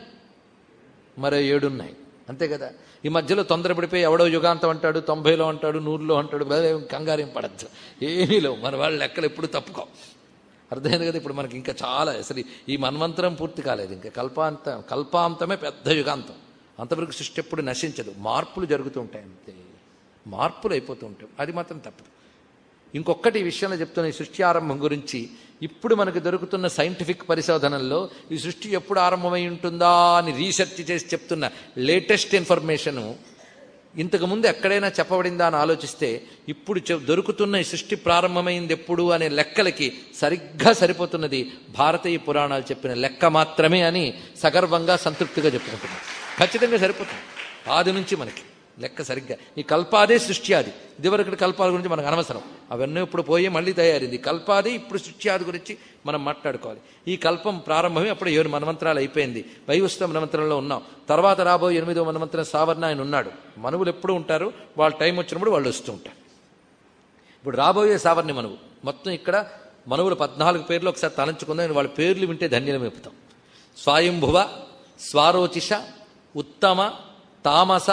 మరో ఏడున్నాయి అంతే కదా ఈ మధ్యలో తొందరపడిపోయి ఎవడో యుగాంతం అంటాడు తొంభైలో అంటాడు నూరులో అంటాడు ఏం కంగారేం పడద్దు ఏమీ లేవు మన వాళ్ళ లెక్కలు ఎప్పుడు తప్పుకో అర్థమైంది కదా ఇప్పుడు మనకి ఇంకా చాలా అసలు ఈ మన్వంతరం పూర్తి కాలేదు ఇంకా కల్పాంతం కల్పాంతమే పెద్ద యుగాంతం అంతవరకు సృష్టి ఎప్పుడు నశించదు మార్పులు జరుగుతూ ఉంటాయి అంతే మార్పులు అయిపోతూ ఉంటాయి అది మాత్రం తప్పదు ఇంకొకటి ఈ విషయంలో చెప్తున్న ఈ సృష్టి ఆరంభం గురించి ఇప్పుడు మనకు దొరుకుతున్న సైంటిఫిక్ పరిశోధనల్లో ఈ సృష్టి ఎప్పుడు ఆరంభమై ఉంటుందా అని రీసెర్చ్ చేసి చెప్తున్న లేటెస్ట్ ఇన్ఫర్మేషను ఇంతకుముందు ఎక్కడైనా చెప్పబడిందా అని ఆలోచిస్తే ఇప్పుడు చె- దొరుకుతున్న ఈ సృష్టి ప్రారంభమైంది ఎప్పుడు అనే లెక్కలకి సరిగ్గా సరిపోతున్నది భారతీయ పురాణాలు చెప్పిన లెక్క మాత్రమే అని సగర్వంగా సంతృప్తిగా చెప్పుకుంటున్నాం ఖచ్చితంగా సరిపోతుంది ఆది నుంచి మనకి లెక్క సరిగ్గా ఈ కల్పాదే సృష్టి ఆది ఇదివరకు కల్పాల గురించి మనకు అనవసరం అవన్నీ ఇప్పుడు పోయి మళ్ళీ తయారైంది కల్పాది ఇప్పుడు సృష్టి ఆది గురించి మనం మాట్లాడుకోవాలి ఈ కల్పం ప్రారంభమే అప్పుడు ఏడు మనమంత్రాలు అయిపోయింది వైవస్వ మనమంత్రంలో ఉన్నాం తర్వాత రాబోయే ఎనిమిదో మనమంత్రం సావర్ణ ఆయన ఉన్నాడు మనువులు ఎప్పుడు ఉంటారు వాళ్ళ టైం వచ్చినప్పుడు వాళ్ళు వస్తూ ఉంటారు ఇప్పుడు రాబోయే సావర్ణి మనువు మొత్తం ఇక్కడ మనువుల పద్నాలుగు పేర్లు ఒకసారి తలంచుకుందాం వాళ్ళ పేర్లు వింటే ధన్యలం చెప్తాం స్వయంభువ స్వారోచిష ఉత్తమ తామస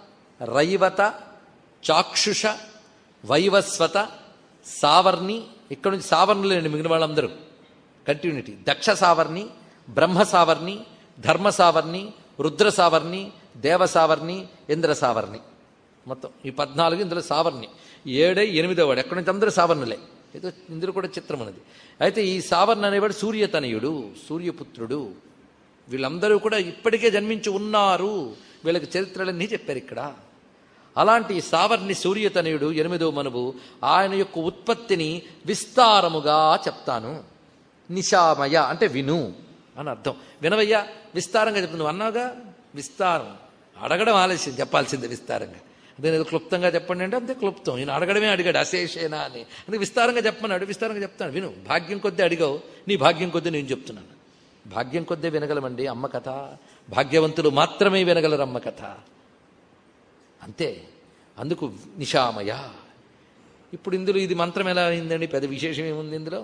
రైవత చాక్షుష వైవస్వత సావర్ణి ఇక్కడ నుంచి సావర్ణులేండి మిగిలిన వాళ్ళందరూ కంటిన్యూటీ దక్ష సావర్ణి బ్రహ్మ సావర్ణి ధర్మ సావర్ణి రుద్ర సావర్ణి దేవ సావర్ణి ఇంద్ర సావర్ణి మొత్తం ఈ పద్నాలుగు ఇందులో సావర్ణి ఏడై ఎనిమిదో వాడు ఎక్కడి నుంచి అందరూ సావర్ణులే ఏదో ఇందులో కూడా చిత్రం ఉన్నది అయితే ఈ సావర్ణ అనేవాడు సూర్యతనయుడు సూర్యపుత్రుడు వీళ్ళందరూ కూడా ఇప్పటికే జన్మించి ఉన్నారు వీళ్ళకి చరిత్రలన్నీ చెప్పారు ఇక్కడ అలాంటి సావర్ణి సూర్యతనయుడు ఎనిమిదో మనువు ఆయన యొక్క ఉత్పత్తిని విస్తారముగా చెప్తాను నిశామయ అంటే విను అని అర్థం వినవయ్యా విస్తారంగా చెప్తాను నువ్వు అన్నావుగా విస్తారం అడగడం ఆలస్యం చెప్పాల్సిందే విస్తారంగా అదే ఏదో క్లుప్తంగా చెప్పండి అంటే అంతే క్లుప్తం ఈయన అడగడమే అడిగాడు అశేషేనా అని అందుకే విస్తారంగా చెప్పమన్నాడు విస్తారంగా చెప్తాను విను భాగ్యం కొద్దీ అడిగావు నీ భాగ్యం కొద్దీ నేను చెప్తున్నాను భాగ్యం కొద్దే వినగలమండి అమ్మ కథ భాగ్యవంతులు మాత్రమే వినగలరు అమ్మ కథ అంతే అందుకు నిశామయ ఇప్పుడు ఇందులో ఇది మంత్రం ఎలా అయిందండి పెద్ద విశేషం ఏముంది ఇందులో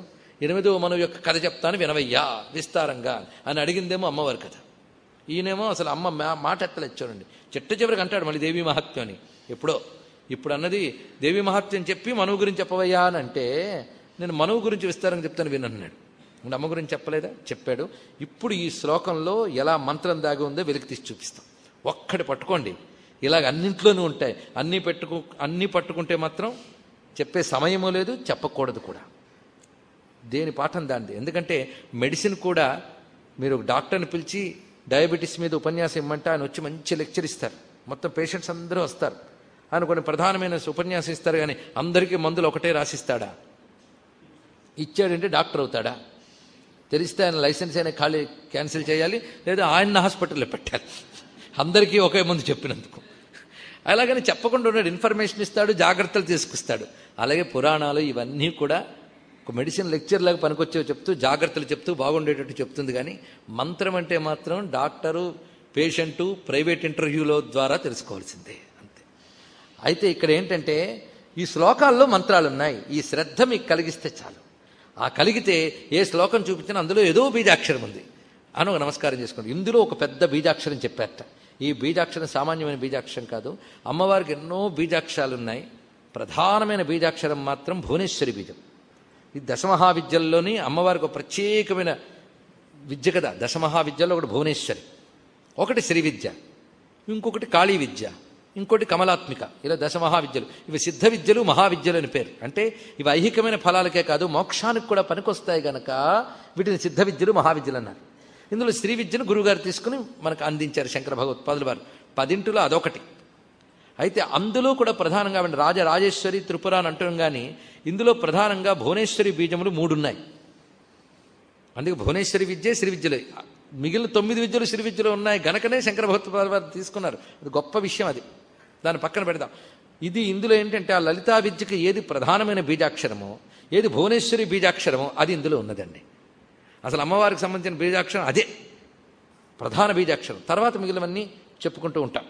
ఎనిమిదవ మనువు యొక్క కథ చెప్తాను వినవయ్యా విస్తారంగా అని అడిగిందేమో అమ్మవారి కథ ఈయనేమో అసలు అమ్మ మా- మాట ఎత్తలేదు చూడండి చిట్ట చివరికి అంటాడు మళ్ళీ దేవీ మహత్యం అని ఎప్పుడో ఇప్పుడు అన్నది దేవీ మహత్యం చెప్పి మనువు గురించి చెప్పవయ్యా అని అంటే నేను మనువు గురించి విస్తారంగా చెప్తాను వినన్నాడు ఇప్పుడు అమ్మ గురించి చెప్పలేదా చెప్పాడు ఇప్పుడు ఈ శ్లోకంలో ఎలా మంత్రం దాగి ఉందో వెలికి తీసి చూపిస్తాం ఒక్కటి పట్టుకోండి ఇలాగ అన్నింట్లోనూ ఉంటాయి అన్నీ పెట్టుకు అన్నీ పట్టుకుంటే మాత్రం చెప్పే సమయము లేదు చెప్పకూడదు కూడా దేని పాఠం దానిది ఎందుకంటే మెడిసిన్ కూడా మీరు ఒక డాక్టర్ని పిలిచి డయాబెటీస్ మీద ఉపన్యాసం ఇమ్మంటే ఆయన వచ్చి మంచి లెక్చర్ ఇస్తారు మొత్తం పేషెంట్స్ అందరూ వస్తారు ఆయన కొన్ని ప్రధానమైన ఉపన్యాసం ఇస్తారు కానీ అందరికీ మందులు ఒకటే రాసిస్తాడా ఇచ్చాడంటే డాక్టర్ అవుతాడా తెలిస్తే ఆయన లైసెన్స్ అయినా ఖాళీ క్యాన్సిల్ చేయాలి లేదా ఆయన హాస్పిటల్లో పెట్టాలి అందరికీ ఒకే ముందు చెప్పినందుకు అలాగని చెప్పకుండా ఉన్నాడు ఇన్ఫర్మేషన్ ఇస్తాడు జాగ్రత్తలు తీసుకొస్తాడు అలాగే పురాణాలు ఇవన్నీ కూడా ఒక మెడిసిన్ లెక్చర్ లాగా పనికొచ్చేవి చెప్తూ జాగ్రత్తలు చెప్తూ బాగుండేటట్టు చెప్తుంది కానీ మంత్రం అంటే మాత్రం డాక్టరు పేషెంటు ప్రైవేట్ ఇంటర్వ్యూలో ద్వారా తెలుసుకోవాల్సిందే అంతే అయితే ఇక్కడ ఏంటంటే ఈ శ్లోకాల్లో మంత్రాలు ఉన్నాయి ఈ శ్రద్ధ మీకు కలిగిస్తే చాలు ఆ కలిగితే ఏ శ్లోకం చూపించినా అందులో ఏదో బీజాక్షరం ఉంది అని ఒక నమస్కారం చేసుకోండి ఇందులో ఒక పెద్ద బీజాక్షరం చెప్పారట ఈ బీజాక్షరం సామాన్యమైన బీజాక్షరం కాదు అమ్మవారికి ఎన్నో బీజాక్షరాలు ఉన్నాయి ప్రధానమైన బీజాక్షరం మాత్రం భువనేశ్వరి బీజం ఈ దశమహావిద్యల్లోని అమ్మవారికి ఒక ప్రత్యేకమైన విద్య కదా దశమహావిద్యలో ఒకటి భువనేశ్వరి ఒకటి శ్రీ విద్య ఇంకొకటి కాళీ విద్య ఇంకోటి కమలాత్మిక ఇలా దశమహావిద్యలు ఇవి సిద్ధ విద్యలు మహావిద్యలు అని పేరు అంటే ఇవి ఐహికమైన ఫలాలకే కాదు మోక్షానికి కూడా పనికొస్తాయి గనక వీటిని సిద్ధ విద్యలు మహావిద్యలు అన్నారు ఇందులో శ్రీ విద్యను గురుగారు తీసుకుని మనకు అందించారు శంకర భగవత్పాదుల వారు పదింటిలో అదొకటి అయితే అందులో కూడా ప్రధానంగా అంటే రాజరాజేశ్వరి త్రిపుర అని అంటాం కానీ ఇందులో ప్రధానంగా భువనేశ్వరి బీజములు మూడు ఉన్నాయి అందుకే భువనేశ్వరి విద్య శ్రీ విద్యలు మిగిలిన తొమ్మిది విద్యలు శ్రీ విద్యలు ఉన్నాయి గనకనే శంకర భగవత్పాద వారు తీసుకున్నారు అది గొప్ప విషయం అది దాన్ని పక్కన పెడదాం ఇది ఇందులో ఏంటంటే ఆ లలితా విద్యకి ఏది ప్రధానమైన బీజాక్షరమో ఏది భువనేశ్వరి బీజాక్షరమో అది ఇందులో ఉన్నదండి అసలు అమ్మవారికి సంబంధించిన బీజాక్షరం అదే ప్రధాన బీజాక్షరం తర్వాత మిగిలినవన్నీ చెప్పుకుంటూ ఉంటాం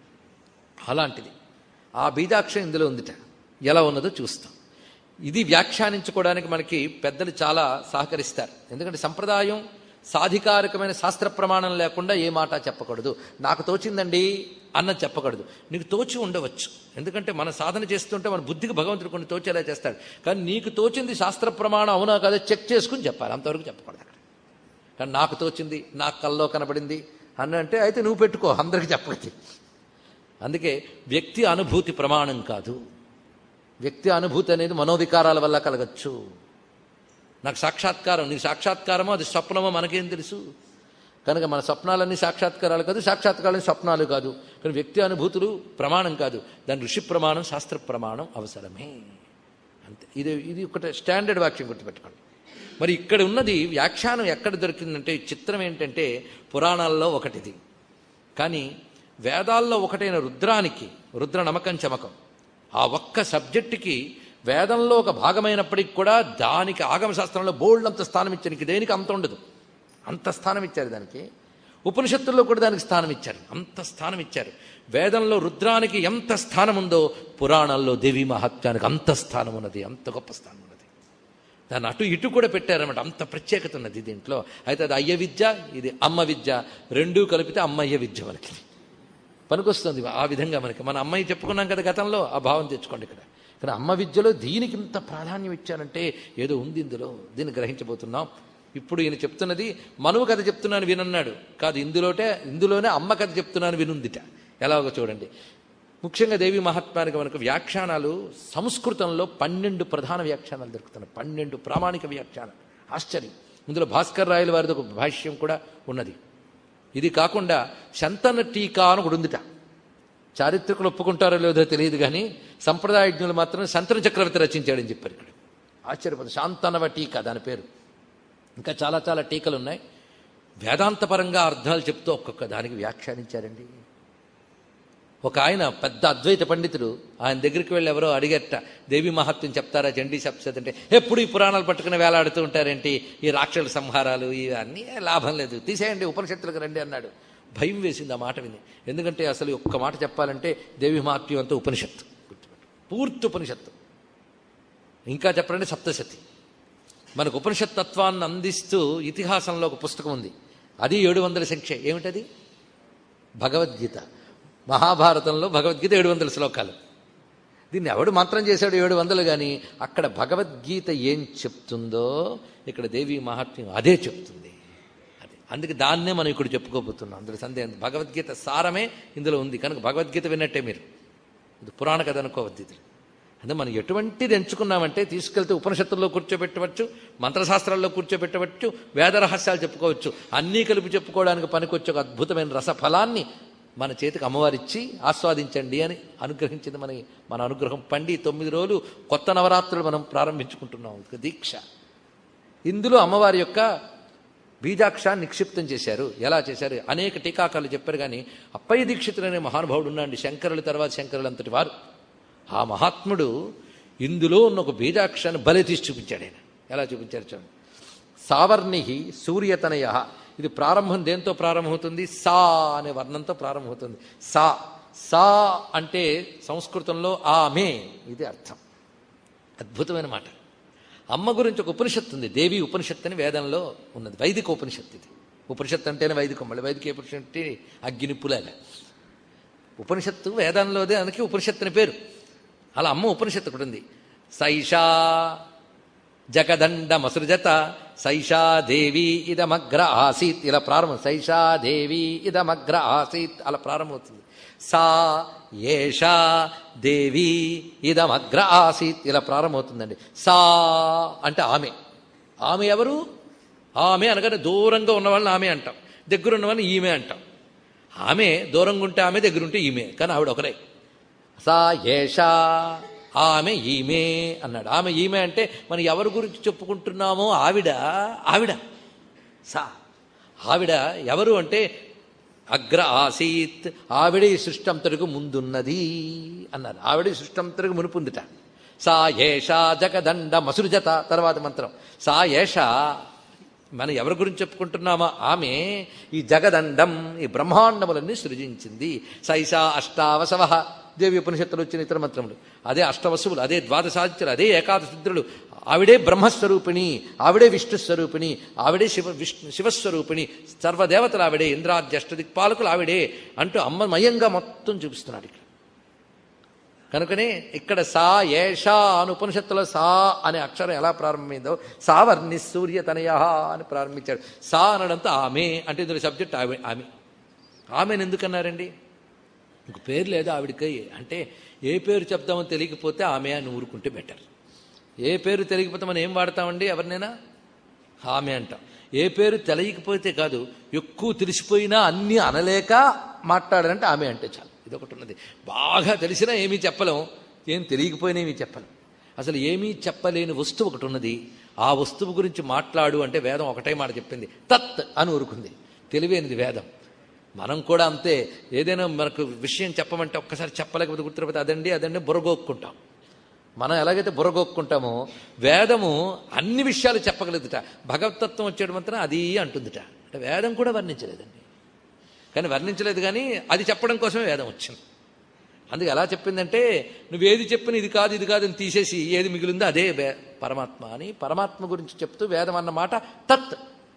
అలాంటిది ఆ బీజాక్షరం ఇందులో ఉందిట ఎలా ఉన్నదో చూస్తాం ఇది వ్యాఖ్యానించుకోవడానికి మనకి పెద్దలు చాలా సహకరిస్తారు ఎందుకంటే సంప్రదాయం సాధికారికమైన శాస్త్ర ప్రమాణం లేకుండా ఏ మాట చెప్పకూడదు నాకు తోచిందండి అన్నది చెప్పకూడదు నీకు తోచి ఉండవచ్చు ఎందుకంటే మన సాధన చేస్తుంటే మన బుద్ధికి భగవంతుడు కొన్ని తోచేలా చేస్తాడు కానీ నీకు తోచింది శాస్త్ర ప్రమాణం అవునా కదా చెక్ చేసుకుని చెప్పాలి అంతవరకు చెప్పకూడదు అక్కడ కానీ నాకు తోచింది నాకు కల్లో కనబడింది అని అంటే అయితే నువ్వు పెట్టుకో అందరికి చెప్పకతి అందుకే వ్యక్తి అనుభూతి ప్రమాణం కాదు వ్యక్తి అనుభూతి అనేది మనోవికారాల వల్ల కలగచ్చు నాకు సాక్షాత్కారం నీ సాక్షాత్కారమో అది స్వప్నమో మనకేం తెలుసు కనుక మన స్వప్నాలన్నీ సాక్షాత్కారాలు కాదు సాక్షాత్కారాలు స్వప్నాలు కాదు కానీ వ్యక్తి అనుభూతులు ప్రమాణం కాదు దాని ఋషి ప్రమాణం శాస్త్ర ప్రమాణం అవసరమే అంతే ఇది ఇది ఒకటి స్టాండర్డ్ వాక్యం గుర్తుపెట్టుకోండి మరి ఇక్కడ ఉన్నది వ్యాఖ్యానం ఎక్కడ దొరికిందంటే చిత్రం ఏంటంటే పురాణాల్లో ఒకటిది కానీ వేదాల్లో ఒకటైన రుద్రానికి రుద్ర నమకం చమకం ఆ ఒక్క సబ్జెక్టుకి వేదంలో ఒక భాగమైనప్పటికి కూడా దానికి ఆగమశాస్త్రంలో బోల్డ్ అంత స్థానం ఇచ్చారు ఇంక దేనికి అంత ఉండదు అంత స్థానం ఇచ్చారు దానికి ఉపనిషత్తుల్లో కూడా దానికి స్థానం ఇచ్చారు అంత స్థానం ఇచ్చారు వేదంలో రుద్రానికి ఎంత స్థానం ఉందో పురాణాల్లో దేవి మహత్యానికి అంత స్థానం ఉన్నది అంత గొప్ప స్థానం ఉన్నది దాన్ని అటు ఇటు కూడా పెట్టారన్నమాట అంత ప్రత్యేకత ఉన్నది దీంట్లో అయితే అది అయ్య విద్య ఇది అమ్మ విద్య రెండూ కలిపితే అమ్మయ్య విద్య మనకి పనికొస్తుంది ఆ విధంగా మనకి మన అమ్మాయి చెప్పుకున్నాం కదా గతంలో ఆ భావం తెచ్చుకోండి ఇక్కడ కానీ అమ్మ విద్యలో దీనికి ఇంత ప్రాధాన్యం ఇచ్చానంటే ఏదో ఉంది ఇందులో దీన్ని గ్రహించబోతున్నాం ఇప్పుడు ఈయన చెప్తున్నది మనువు కథ చెప్తున్నాను వినన్నాడు కాదు ఇందులోటే ఇందులోనే అమ్మ కథ చెప్తున్నాను వినుందిట ఎలాగో చూడండి ముఖ్యంగా దేవి మహాత్మానికి మనకు వ్యాఖ్యానాలు సంస్కృతంలో పన్నెండు ప్రధాన వ్యాఖ్యానాలు దొరుకుతున్నాయి పన్నెండు ప్రామాణిక వ్యాఖ్యానాలు ఆశ్చర్యం ఇందులో భాస్కర్ రాయల వారిది ఒక భాష్యం కూడా ఉన్నది ఇది కాకుండా శంతన టీకా అని ఒకటి ఉందిట చారిత్రకులు ఒప్పుకుంటారో లేదో తెలియదు కానీ సంప్రదాయజ్ఞులు మాత్రం శంతన చక్రవర్తి రచించాడని చెప్పారు ఇక్కడ ఆశ్చర్యపోతుంది శాంతనవ టీకా దాని పేరు ఇంకా చాలా చాలా టీకలు ఉన్నాయి వేదాంతపరంగా అర్థాలు చెప్తూ ఒక్కొక్క దానికి వ్యాఖ్యానించారండి ఒక ఆయన పెద్ద అద్వైత పండితుడు ఆయన దగ్గరికి వెళ్ళి ఎవరో అడిగట దేవి మహత్యం చెప్తారా చండీ సప్సత్ అంటే ఎప్పుడు ఈ పురాణాలు పట్టుకుని వేలాడుతూ ఉంటారేంటి ఈ రాక్షల సంహారాలు ఇవన్నీ లాభం లేదు తీసేయండి ఉపనిషత్తులకు రండి అన్నాడు భయం వేసింది ఆ మాట విని ఎందుకంటే అసలు ఒక్క మాట చెప్పాలంటే దేవి మహత్యం అంతా ఉపనిషత్తు గుర్తుపెట్టు పూర్తి ఉపనిషత్తు ఇంకా చెప్పాలంటే సప్తశతి మనకు ఉపనిషత్ తత్వాన్ని అందిస్తూ ఇతిహాసంలో ఒక పుస్తకం ఉంది అది ఏడు వందల సంఖ్య ఏమిటది భగవద్గీత మహాభారతంలో భగవద్గీత ఏడు వందల శ్లోకాలు దీన్ని ఎవడు మంత్రం చేశాడు ఏడు వందలు కానీ అక్కడ భగవద్గీత ఏం చెప్తుందో ఇక్కడ దేవి మహాత్మ్యం అదే చెప్తుంది అది అందుకే దాన్నే మనం ఇక్కడ చెప్పుకోబోతున్నాం అందులో సందేహం భగవద్గీత సారమే ఇందులో ఉంది కనుక భగవద్గీత విన్నట్టే మీరు ఇది పురాణ కథ అనుకోవద్దు ఇది అంటే మనం ఎటువంటిది ఎంచుకున్నామంటే తీసుకెళ్తే ఉపనిషత్తుల్లో కూర్చోబెట్టవచ్చు మంత్రశాస్త్రాల్లో కూర్చోబెట్టవచ్చు వేద రహస్యాలు చెప్పుకోవచ్చు అన్నీ కలిపి చెప్పుకోవడానికి పనికొచ్చే ఒక అద్భుతమైన రసఫలాన్ని మన చేతికి అమ్మవారిచ్చి ఆస్వాదించండి అని అనుగ్రహించింది మనకి మన అనుగ్రహం పండి తొమ్మిది రోజులు కొత్త నవరాత్రులు మనం ప్రారంభించుకుంటున్నాం ఒక దీక్ష ఇందులో అమ్మవారి యొక్క బీజాక్షాన్ని నిక్షిప్తం చేశారు ఎలా చేశారు అనేక టీకాకాలు చెప్పారు కానీ అప్పయ్య దీక్షితులు అనే మహానుభావుడు ఉన్నాడు శంకరుల తర్వాత శంకరులు అంతటి వారు ఆ మహాత్ముడు ఇందులో ఉన్న ఒక బీజాక్షాన్ని బలి తీసి చూపించాడు ఆయన ఎలా చూపించారు చూడండి సావర్ణి సూర్యతనయ ఇది ప్రారంభం దేంతో ప్రారంభమవుతుంది సా అనే వర్ణంతో ప్రారంభమవుతుంది సా సా అంటే సంస్కృతంలో ఆమె ఇది అర్థం అద్భుతమైన మాట అమ్మ గురించి ఒక ఉపనిషత్తు ఉంది దేవి ఉపనిషత్తు అని వేదంలో ఉన్నది వైదిక ఉపనిషత్తు ఇది ఉపనిషత్తు అంటేనే వైదికం మళ్ళీ వైదిక ఉపనిషత్తు అగ్ని పులాగా ఉపనిషత్తు వేదంలోదే అందుకే ఉపనిషత్తు అని పేరు అలా అమ్మ ఉపనిషత్తు ఒకటి ఉంది సైషా జగదండ మసృజత సైషా దేవి ఇదమగ్ర ఆసీత్ ఇలా ప్రారంభం సైషా దేవి ఇదమగ్ర ఆసీత్ అలా ప్రారంభమవుతుంది సా ఏషా దేవి ఇదమగ్ర ఆసీత్ ఇలా ప్రారంభమవుతుందండి సా అంటే ఆమె ఆమె ఎవరు ఆమె అనగానే దూరంగా ఉన్న వాళ్ళని ఆమె అంటాం దగ్గర ఉన్న వాళ్ళని ఈమె అంటాం ఆమె దూరంగా ఉంటే ఆమె దగ్గరుంటే ఈమె కానీ ఆవిడ ఒకరే సా ఏషా ఆమె ఈమె అన్నాడు ఆమె ఈమె అంటే మనం ఎవరి గురించి చెప్పుకుంటున్నామో ఆవిడ ఆవిడ సా ఆవిడ ఎవరు అంటే అగ్ర ఆసీత్ ఆవిడే ఈ సృష్టి అంతటికి ముందున్నది అన్నారు ఆవిడ ఈ సృష్టి అంతటికి మునుపుందిట సా ఏషా జగదండ మసురుజత తర్వాత మంత్రం సా ఏషా మనం ఎవరి గురించి చెప్పుకుంటున్నామో ఆమె ఈ జగదండం ఈ బ్రహ్మాండములన్నీ సృజించింది సైషా అష్టావసవ దేవి ఉపనిషత్తులు వచ్చిన ఇతర మంత్రములు అదే అష్టవసువులు అదే ద్వాదశాదిత్యులు అదే ఏకాదశిద్రులు ఆవిడే బ్రహ్మస్వరూపిణి ఆవిడే విష్ణుస్వరూపిణి ఆవిడే శివ విష్ణు శివస్వరూపిణి సర్వదేవతలు ఆవిడే ఇంద్రాద్య అష్టదిక్పాలకులు ఆవిడే అంటూ అమ్మమయంగా మొత్తం చూపిస్తున్నాడు ఇక్కడ కనుకనే ఇక్కడ సా ఏషా అని ఉపనిషత్తులో సా అనే అక్షరం ఎలా ప్రారంభమైందో సావర్ణి సూర్యతనయ అని ప్రారంభించాడు సా అనడంతో ఆమె అంటే ఇందులో సబ్జెక్ట్ ఆమె ఆమె ఆమెను ఎందుకన్నారండి ఇంక పేరు లేదు ఆవిడకి అంటే ఏ పేరు చెప్తామో తెలియకపోతే ఆమె అని ఊరుకుంటే బెటర్ ఏ పేరు తెలియకపోతే మనం ఏం వాడతామండి ఎవరినైనా ఆమె అంటాం ఏ పేరు తెలియకపోతే కాదు ఎక్కువ తెలిసిపోయినా అన్నీ అనలేక మాట్లాడాలంటే ఆమె అంటే చాలు ఇది ఒకటి ఉన్నది బాగా తెలిసినా ఏమీ చెప్పలేం ఏం తెలియకపోయినా ఏమీ చెప్పలేం అసలు ఏమీ చెప్పలేని వస్తువు ఒకటి ఉన్నది ఆ వస్తువు గురించి మాట్లాడు అంటే వేదం ఒకటే మాట చెప్పింది తత్ అని ఊరుకుంది తెలివైనది వేదం మనం కూడా అంతే ఏదైనా మనకు విషయం చెప్పమంటే ఒక్కసారి చెప్పలేకపోతే గుర్తుపోతే అదండి అదండి బుర్రగోక్కుంటాం మనం ఎలాగైతే బుర్రగొక్కుంటామో వేదము అన్ని విషయాలు చెప్పగలుగుతుట భగవతత్వం వచ్చేయడం మాత్రం అది అంటుందిట అంటే వేదం కూడా వర్ణించలేదండి కానీ వర్ణించలేదు కానీ అది చెప్పడం కోసమే వేదం వచ్చింది అందుకే ఎలా చెప్పిందంటే నువ్వేది చెప్పిన ఇది కాదు ఇది కాదు అని తీసేసి ఏది మిగిలిందో అదే వే- పరమాత్మ అని పరమాత్మ గురించి చెప్తూ వేదం అన్న మాట తత్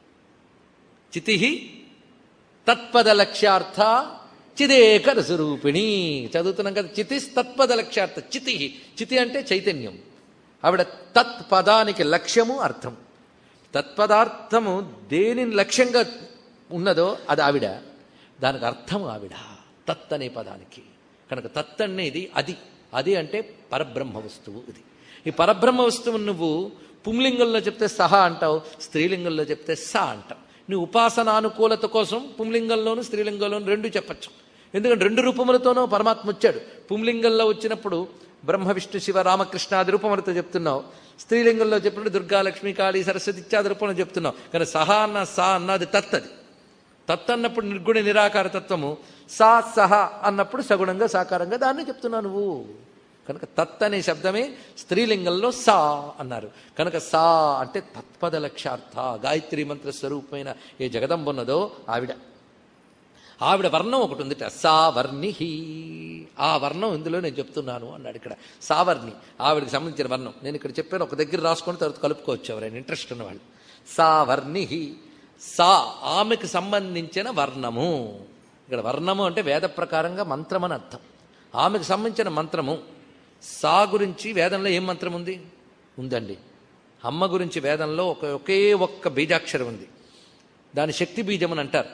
చితి తత్పద లక్ష్యార్థ చిదేకర స్వరూపిణి చదువుతున్నాం కదా చితి తత్పద లక్ష్యార్థ చితి చితి అంటే చైతన్యం ఆవిడ తత్ పదానికి లక్ష్యము అర్థం తత్పదార్థము దేనిని లక్ష్యంగా ఉన్నదో అది ఆవిడ దానికి అర్థం ఆవిడ తత్ అనే పదానికి కనుక తత్ అనేది అది అది అంటే పరబ్రహ్మ వస్తువు ఇది ఈ పరబ్రహ్మ వస్తువు నువ్వు పుంలింగంలో చెప్తే సహ అంటావు స్త్రీలింగంలో చెప్తే స అంటావు నీ ఉపాసనానుకూలత కోసం పుంలింగంలోను స్త్రీలింగంలోను రెండు చెప్పచ్చు ఎందుకంటే రెండు రూపములతోనూ పరమాత్మ వచ్చాడు పుంలింగంలో వచ్చినప్పుడు బ్రహ్మ విష్ణు శివ రామకృష్ణాది రూపములతో చెప్తున్నావు స్త్రీలింగంలో చెప్పినప్పుడు దుర్గా లక్ష్మీ కాళీ సరస్వతి ఇత్యాది రూపంలో చెప్తున్నావు కానీ సహా అన్న సా అన్నది తత్తది తత్ అన్నప్పుడు నిర్గుణ నిరాకార తత్వము సా సహ అన్నప్పుడు సగుణంగా సాకారంగా దాన్ని చెప్తున్నావు నువ్వు కనుక తత్ అనే శబ్దమే స్త్రీలింగంలో సా అన్నారు కనుక సా అంటే తత్పద లక్ష్యార్థ గాయత్రి మంత్ర స్వరూపమైన ఏ జగదంబ ఉన్నదో ఆవిడ ఆవిడ వర్ణం ఒకటి ఉంది సావర్ణి ఆ వర్ణం ఇందులో నేను చెప్తున్నాను అన్నాడు ఇక్కడ సావర్ణి ఆవిడకి సంబంధించిన వర్ణం నేను ఇక్కడ చెప్పాను ఒక దగ్గర రాసుకొని తర్వాత కలుపుకోవచ్చు ఎవరైనా ఇంట్రెస్ట్ ఉన్నవాళ్ళు సావర్ణి సా ఆమెకు సంబంధించిన వర్ణము ఇక్కడ వర్ణము అంటే వేద ప్రకారంగా మంత్రం అని అర్థం ఆమెకు సంబంధించిన మంత్రము సా గురించి వేదంలో ఏం మంత్రం ఉంది ఉందండి అమ్మ గురించి వేదంలో ఒక ఒకే ఒక్క బీజాక్షరం ఉంది దాని శక్తి బీజం అని అంటారు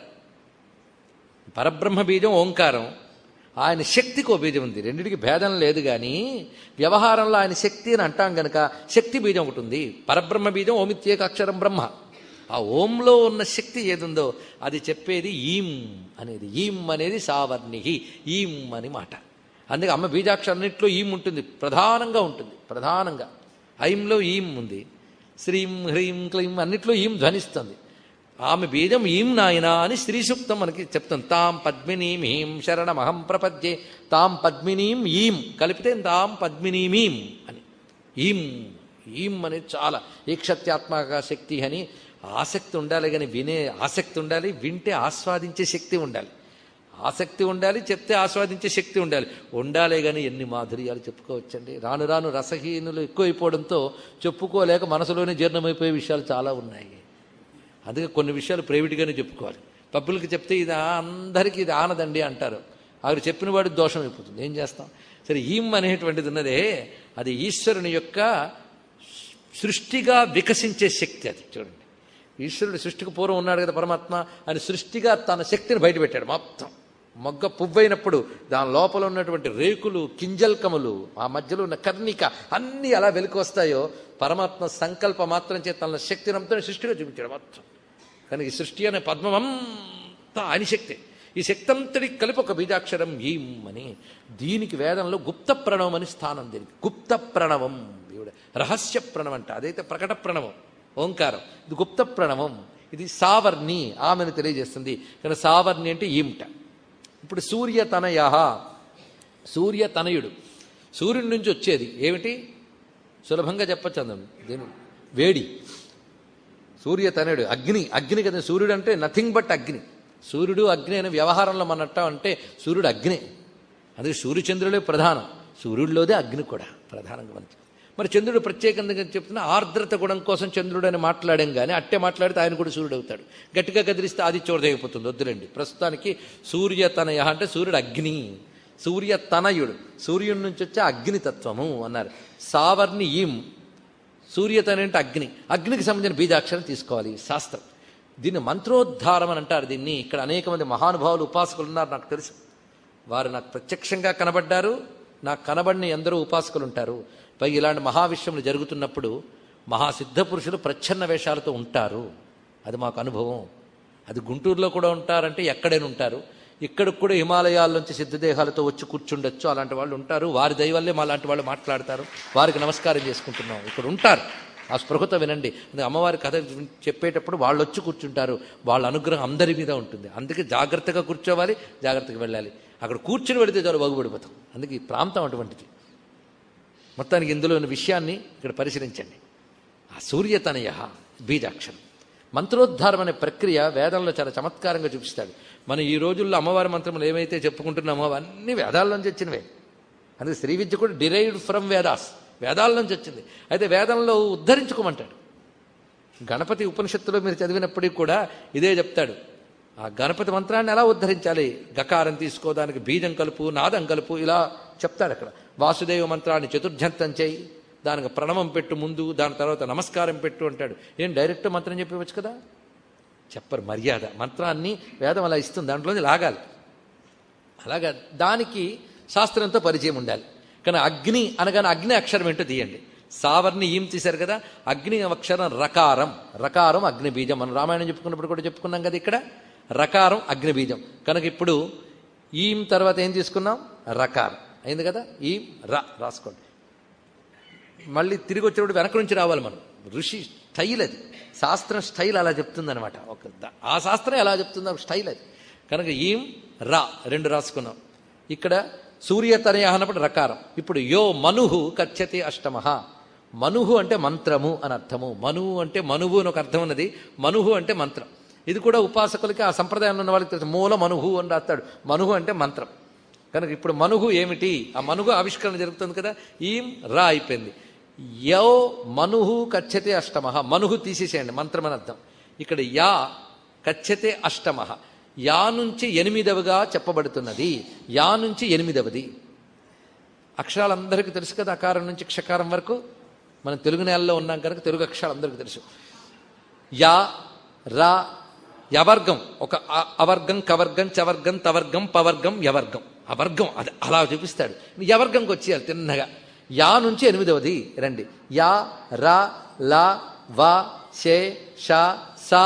పరబ్రహ్మ బీజం ఓంకారం ఆయన శక్తికి ఓ బీజం ఉంది రెండిటికి భేదం లేదు కానీ వ్యవహారంలో ఆయన శక్తి అని అంటాం గనక శక్తి బీజం ఒకటి ఉంది పరబ్రహ్మ బీజం ఓమిత్యేక అక్షరం బ్రహ్మ ఆ ఓంలో ఉన్న శక్తి ఏదుందో అది చెప్పేది ఈం అనేది ఈం అనేది సావర్ణిహి ఈం అని మాట అందుకే అమ్మ బీజాక్షరన్నింటిలో ఈం ఉంటుంది ప్రధానంగా ఉంటుంది ప్రధానంగా ఐంలో ఈం ఉంది శ్రీం హ్రీం క్లీం అన్నిట్లో ఈం ధ్వనిస్తుంది ఆమె బీజం ఈం నాయన అని శ్రీ సూక్తం మనకి చెప్తుంది తాం పద్మినీం హీం శరణమహం ప్రపద్యే తాం పద్మినీం ఈం కలిపితే తాం పద్మినీమీం అని ఈం ఈం అనేది చాలా ఈక్షత్యాత్మక శక్తి అని ఆసక్తి ఉండాలి కానీ వినే ఆసక్తి ఉండాలి వింటే ఆస్వాదించే శక్తి ఉండాలి ఆసక్తి ఉండాలి చెప్తే ఆస్వాదించే శక్తి ఉండాలి ఉండాలే కానీ ఎన్ని మాధుర్యాలు చెప్పుకోవచ్చండి రాను రాను రసహీనులు ఎక్కువైపోవడంతో చెప్పుకోలేక మనసులోనే జీర్ణమైపోయే విషయాలు చాలా ఉన్నాయి అందుకే కొన్ని విషయాలు ప్రైవేట్గానే చెప్పుకోవాలి పబ్బులకి చెప్తే ఇది అందరికీ ఇది ఆనదండి అంటారు ఆవిడ చెప్పిన వాడి దోషం అయిపోతుంది ఏం చేస్తాం సరే ఈం అనేటువంటిది ఉన్నదే అది ఈశ్వరుని యొక్క సృష్టిగా వికసించే శక్తి అది చూడండి ఈశ్వరుడు సృష్టికి పూర్వం ఉన్నాడు కదా పరమాత్మ ఆయన సృష్టిగా తన శక్తిని బయటపెట్టాడు మొత్తం మొగ్గ పువ్వైనప్పుడు దాని లోపల ఉన్నటువంటి రేకులు కింజల్కములు ఆ మధ్యలో ఉన్న కర్ణిక అన్నీ ఎలా వెలికి వస్తాయో పరమాత్మ సంకల్ప మాత్రం చేత తన శక్తిని అంతా సృష్టిగా చూపించాడు మొత్తం కానీ ఈ సృష్టి అనే పద్మం అంతా ఆయన శక్తి ఈ శక్తి అంతటికి కలిపి ఒక బీజాక్షరం ఈం అని దీనికి వేదంలో గుప్త ప్రణవం అని స్థానం దీనికి గుప్త ప్రణవం దేవుడు రహస్య ప్రణవం అంట అదైతే ప్రకట ప్రణవం ఓంకారం ఇది గుప్త ప్రణవం ఇది సావర్ణి ఆమెను తెలియజేస్తుంది కానీ సావర్ణి అంటే ఈంట ఇప్పుడు సూర్యతనయ సూర్యతనయుడు సూర్యుడి నుంచి వచ్చేది ఏమిటి సులభంగా చెప్పచ్చు అందం దీని వేడి సూర్యతనయుడు అగ్ని అగ్ని కదా సూర్యుడు అంటే నథింగ్ బట్ అగ్ని సూర్యుడు అగ్ని అనే వ్యవహారంలో మనట్ట అంటే సూర్యుడు అగ్ని అందుకే సూర్యచంద్రులే ప్రధానం సూర్యుడిలోదే అగ్ని కూడా ప్రధానంగా మనకి మరి చంద్రుడు ప్రత్యేకంగా చెప్తున్నా ఆర్ద్రత గుణం కోసం చంద్రుడు అని మాట్లాడాం కానీ అట్టే మాట్లాడితే ఆయన కూడా సూర్యుడు అవుతాడు గట్టిగా కదిలిస్తే ఆదిత్యోదయం అయిపోతుంది వద్దులేండి ప్రస్తుతానికి సూర్యతనయ అంటే సూర్యుడు అగ్ని సూర్యతనయుడు సూర్యుడి నుంచి వచ్చే అగ్నితత్వము అన్నారు సావర్ణి ఈం సూర్యతన అంటే అగ్ని అగ్నికి సంబంధించిన బీజాక్షరం తీసుకోవాలి శాస్త్రం దీన్ని మంత్రోద్ధారం అని అంటారు దీన్ని ఇక్కడ అనేక మంది మహానుభావులు ఉపాసకులు ఉన్నారు నాకు తెలుసు వారు నాకు ప్రత్యక్షంగా కనబడ్డారు నాకు కనబడిన ఎందరో ఉపాసకులు ఉంటారు పైగా ఇలాంటి మహావిశ్వములు జరుగుతున్నప్పుడు మహాసిద్ధ పురుషులు ప్రచ్ఛన్న వేషాలతో ఉంటారు అది మాకు అనుభవం అది గుంటూరులో కూడా ఉంటారంటే ఎక్కడైనా ఉంటారు ఇక్కడికి కూడా హిమాలయాల్లోంచి సిద్ధదేహాలతో వచ్చి కూర్చుండొచ్చు అలాంటి వాళ్ళు ఉంటారు వారి దయవల్లే మా లాంటి వాళ్ళు మాట్లాడతారు వారికి నమస్కారం చేసుకుంటున్నాం ఇక్కడ ఉంటారు ఆ స్పృహత వినండి అందుకే అమ్మవారి కథ చెప్పేటప్పుడు వాళ్ళు వచ్చి కూర్చుంటారు వాళ్ళ అనుగ్రహం అందరి మీద ఉంటుంది అందుకే జాగ్రత్తగా కూర్చోవాలి జాగ్రత్తగా వెళ్ళాలి అక్కడ కూర్చుని వెళితే చాలు బాగుపడిపోతాం అందుకే ఈ ప్రాంతం అటువంటిది మొత్తానికి ఇందులో ఉన్న విషయాన్ని ఇక్కడ పరిశీలించండి ఆ సూర్యతనయ బీజాక్షరం మంత్రోద్ధారం అనే ప్రక్రియ వేదంలో చాలా చమత్కారంగా చూపిస్తాడు మనం ఈ రోజుల్లో అమ్మవారి మంత్రములు ఏమైతే చెప్పుకుంటున్నామో అవన్నీ వేదాల్లోంచి వచ్చినవే అందుకే శ్రీ విద్య కూడా డిరైవ్డ్ ఫ్రమ్ వేదాస్ వేదాల నుంచి వచ్చింది అయితే వేదంలో ఉద్ధరించుకోమంటాడు గణపతి ఉపనిషత్తులో మీరు చదివినప్పటికీ కూడా ఇదే చెప్తాడు ఆ గణపతి మంత్రాన్ని ఎలా ఉద్ధరించాలి గకారం తీసుకోదానికి బీజం కలుపు నాదం కలుపు ఇలా చెప్తాడు అక్కడ వాసుదేవ మంత్రాన్ని చతుర్జంతం చేయి దానికి ప్రణవం పెట్టు ముందు దాని తర్వాత నమస్కారం పెట్టు అంటాడు ఏం డైరెక్ట్ మంత్రం చెప్పవచ్చు కదా చెప్పరు మర్యాద మంత్రాన్ని వేదం అలా ఇస్తుంది దాంట్లోంచి లాగాలి అలాగా దానికి శాస్త్రంతో పరిచయం ఉండాలి కానీ అగ్ని అనగానే అగ్ని అక్షరం ఏంటో తీయండి సావర్ని ఈం తీశారు కదా అగ్ని అక్షరం రకారం రకారం అగ్ని బీజం మనం రామాయణం చెప్పుకున్నప్పుడు కూడా చెప్పుకున్నాం కదా ఇక్కడ రకారం అగ్ని బీజం కనుక ఇప్పుడు ఈం తర్వాత ఏం తీసుకున్నాం రకారం అయింది కదా ఈం ర రాసుకోండి మళ్ళీ తిరిగి వచ్చినప్పుడు వెనక నుంచి రావాలి మనం ఋషి స్టైల్ అది శాస్త్రం స్టైల్ అలా చెప్తుందనమాట ఒక ద- ఆ శాస్త్రం ఎలా చెప్తుందో స్టైల్ అది కనుక ఈం రా రెండు రాసుకున్నాం ఇక్కడ సూర్యతనయ అన్నప్పుడు రకారం ఇప్పుడు యో మనుహు కచ్చతి అష్టమహ మనుహు అంటే మంత్రము అని అర్థము మనువు అంటే మనువు అని ఒక అర్థం ఉన్నది మనుహు అంటే మంత్రం ఇది కూడా ఉపాసకులకి ఆ సంప్రదాయంలో ఉన్న వాళ్ళకి తెలుసు మూల మనుహు అని రాస్తాడు మనుహు అంటే మంత్రం కనుక ఇప్పుడు మనుహు ఏమిటి ఆ మనుహు ఆవిష్కరణ జరుగుతుంది కదా ఈం రా అయిపోయింది యో మనుహు కచ్చతే అష్టమ మనుహు తీసేసేయండి మంత్రం అని అర్థం ఇక్కడ యా కచ్చతే అష్టమ యా నుంచి ఎనిమిదవగా చెప్పబడుతున్నది యా నుంచి ఎనిమిదవది అక్షరాలందరికీ తెలుసు కదా అకారం నుంచి క్షకారం వరకు మనం తెలుగు నేలలో ఉన్నాం కనుక తెలుగు అక్షరాలు అందరికీ తెలుసు యా రా యవర్గం ఒక అ- అవర్గం కవర్గం చవర్గం తవర్గం పవర్గం యవర్గం అవర్గం అది అలా చూపిస్తాడు యవర్గంకి వచ్చేయాలి తిన్నగా యా నుంచి ఎనిమిదవది రండి యా రా లా వా షే షా సా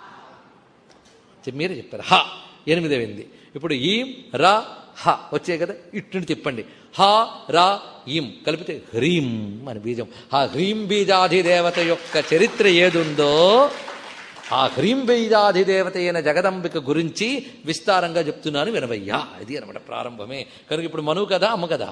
చె- మీరే చెప్పారు హ ఎనిమిదవింది ఇప్పుడు ఈం రా హ వచ్చాయి కదా ఇట్టు తిప్పండి హ రా ఈం కలిపితే హ్రీం అని బీజం ఆ హ్రీం బీజాధిదేవత యొక్క చరిత్ర ఏదుందో ఆ హ్రీం బీజాధిదేవత అయిన జగదంబిక గురించి విస్తారంగా చెప్తున్నాను వినవయ్యా ఇది అనమాట ప్రారంభమే కనుక ఇప్పుడు మనువు కదా అమ్మ కదా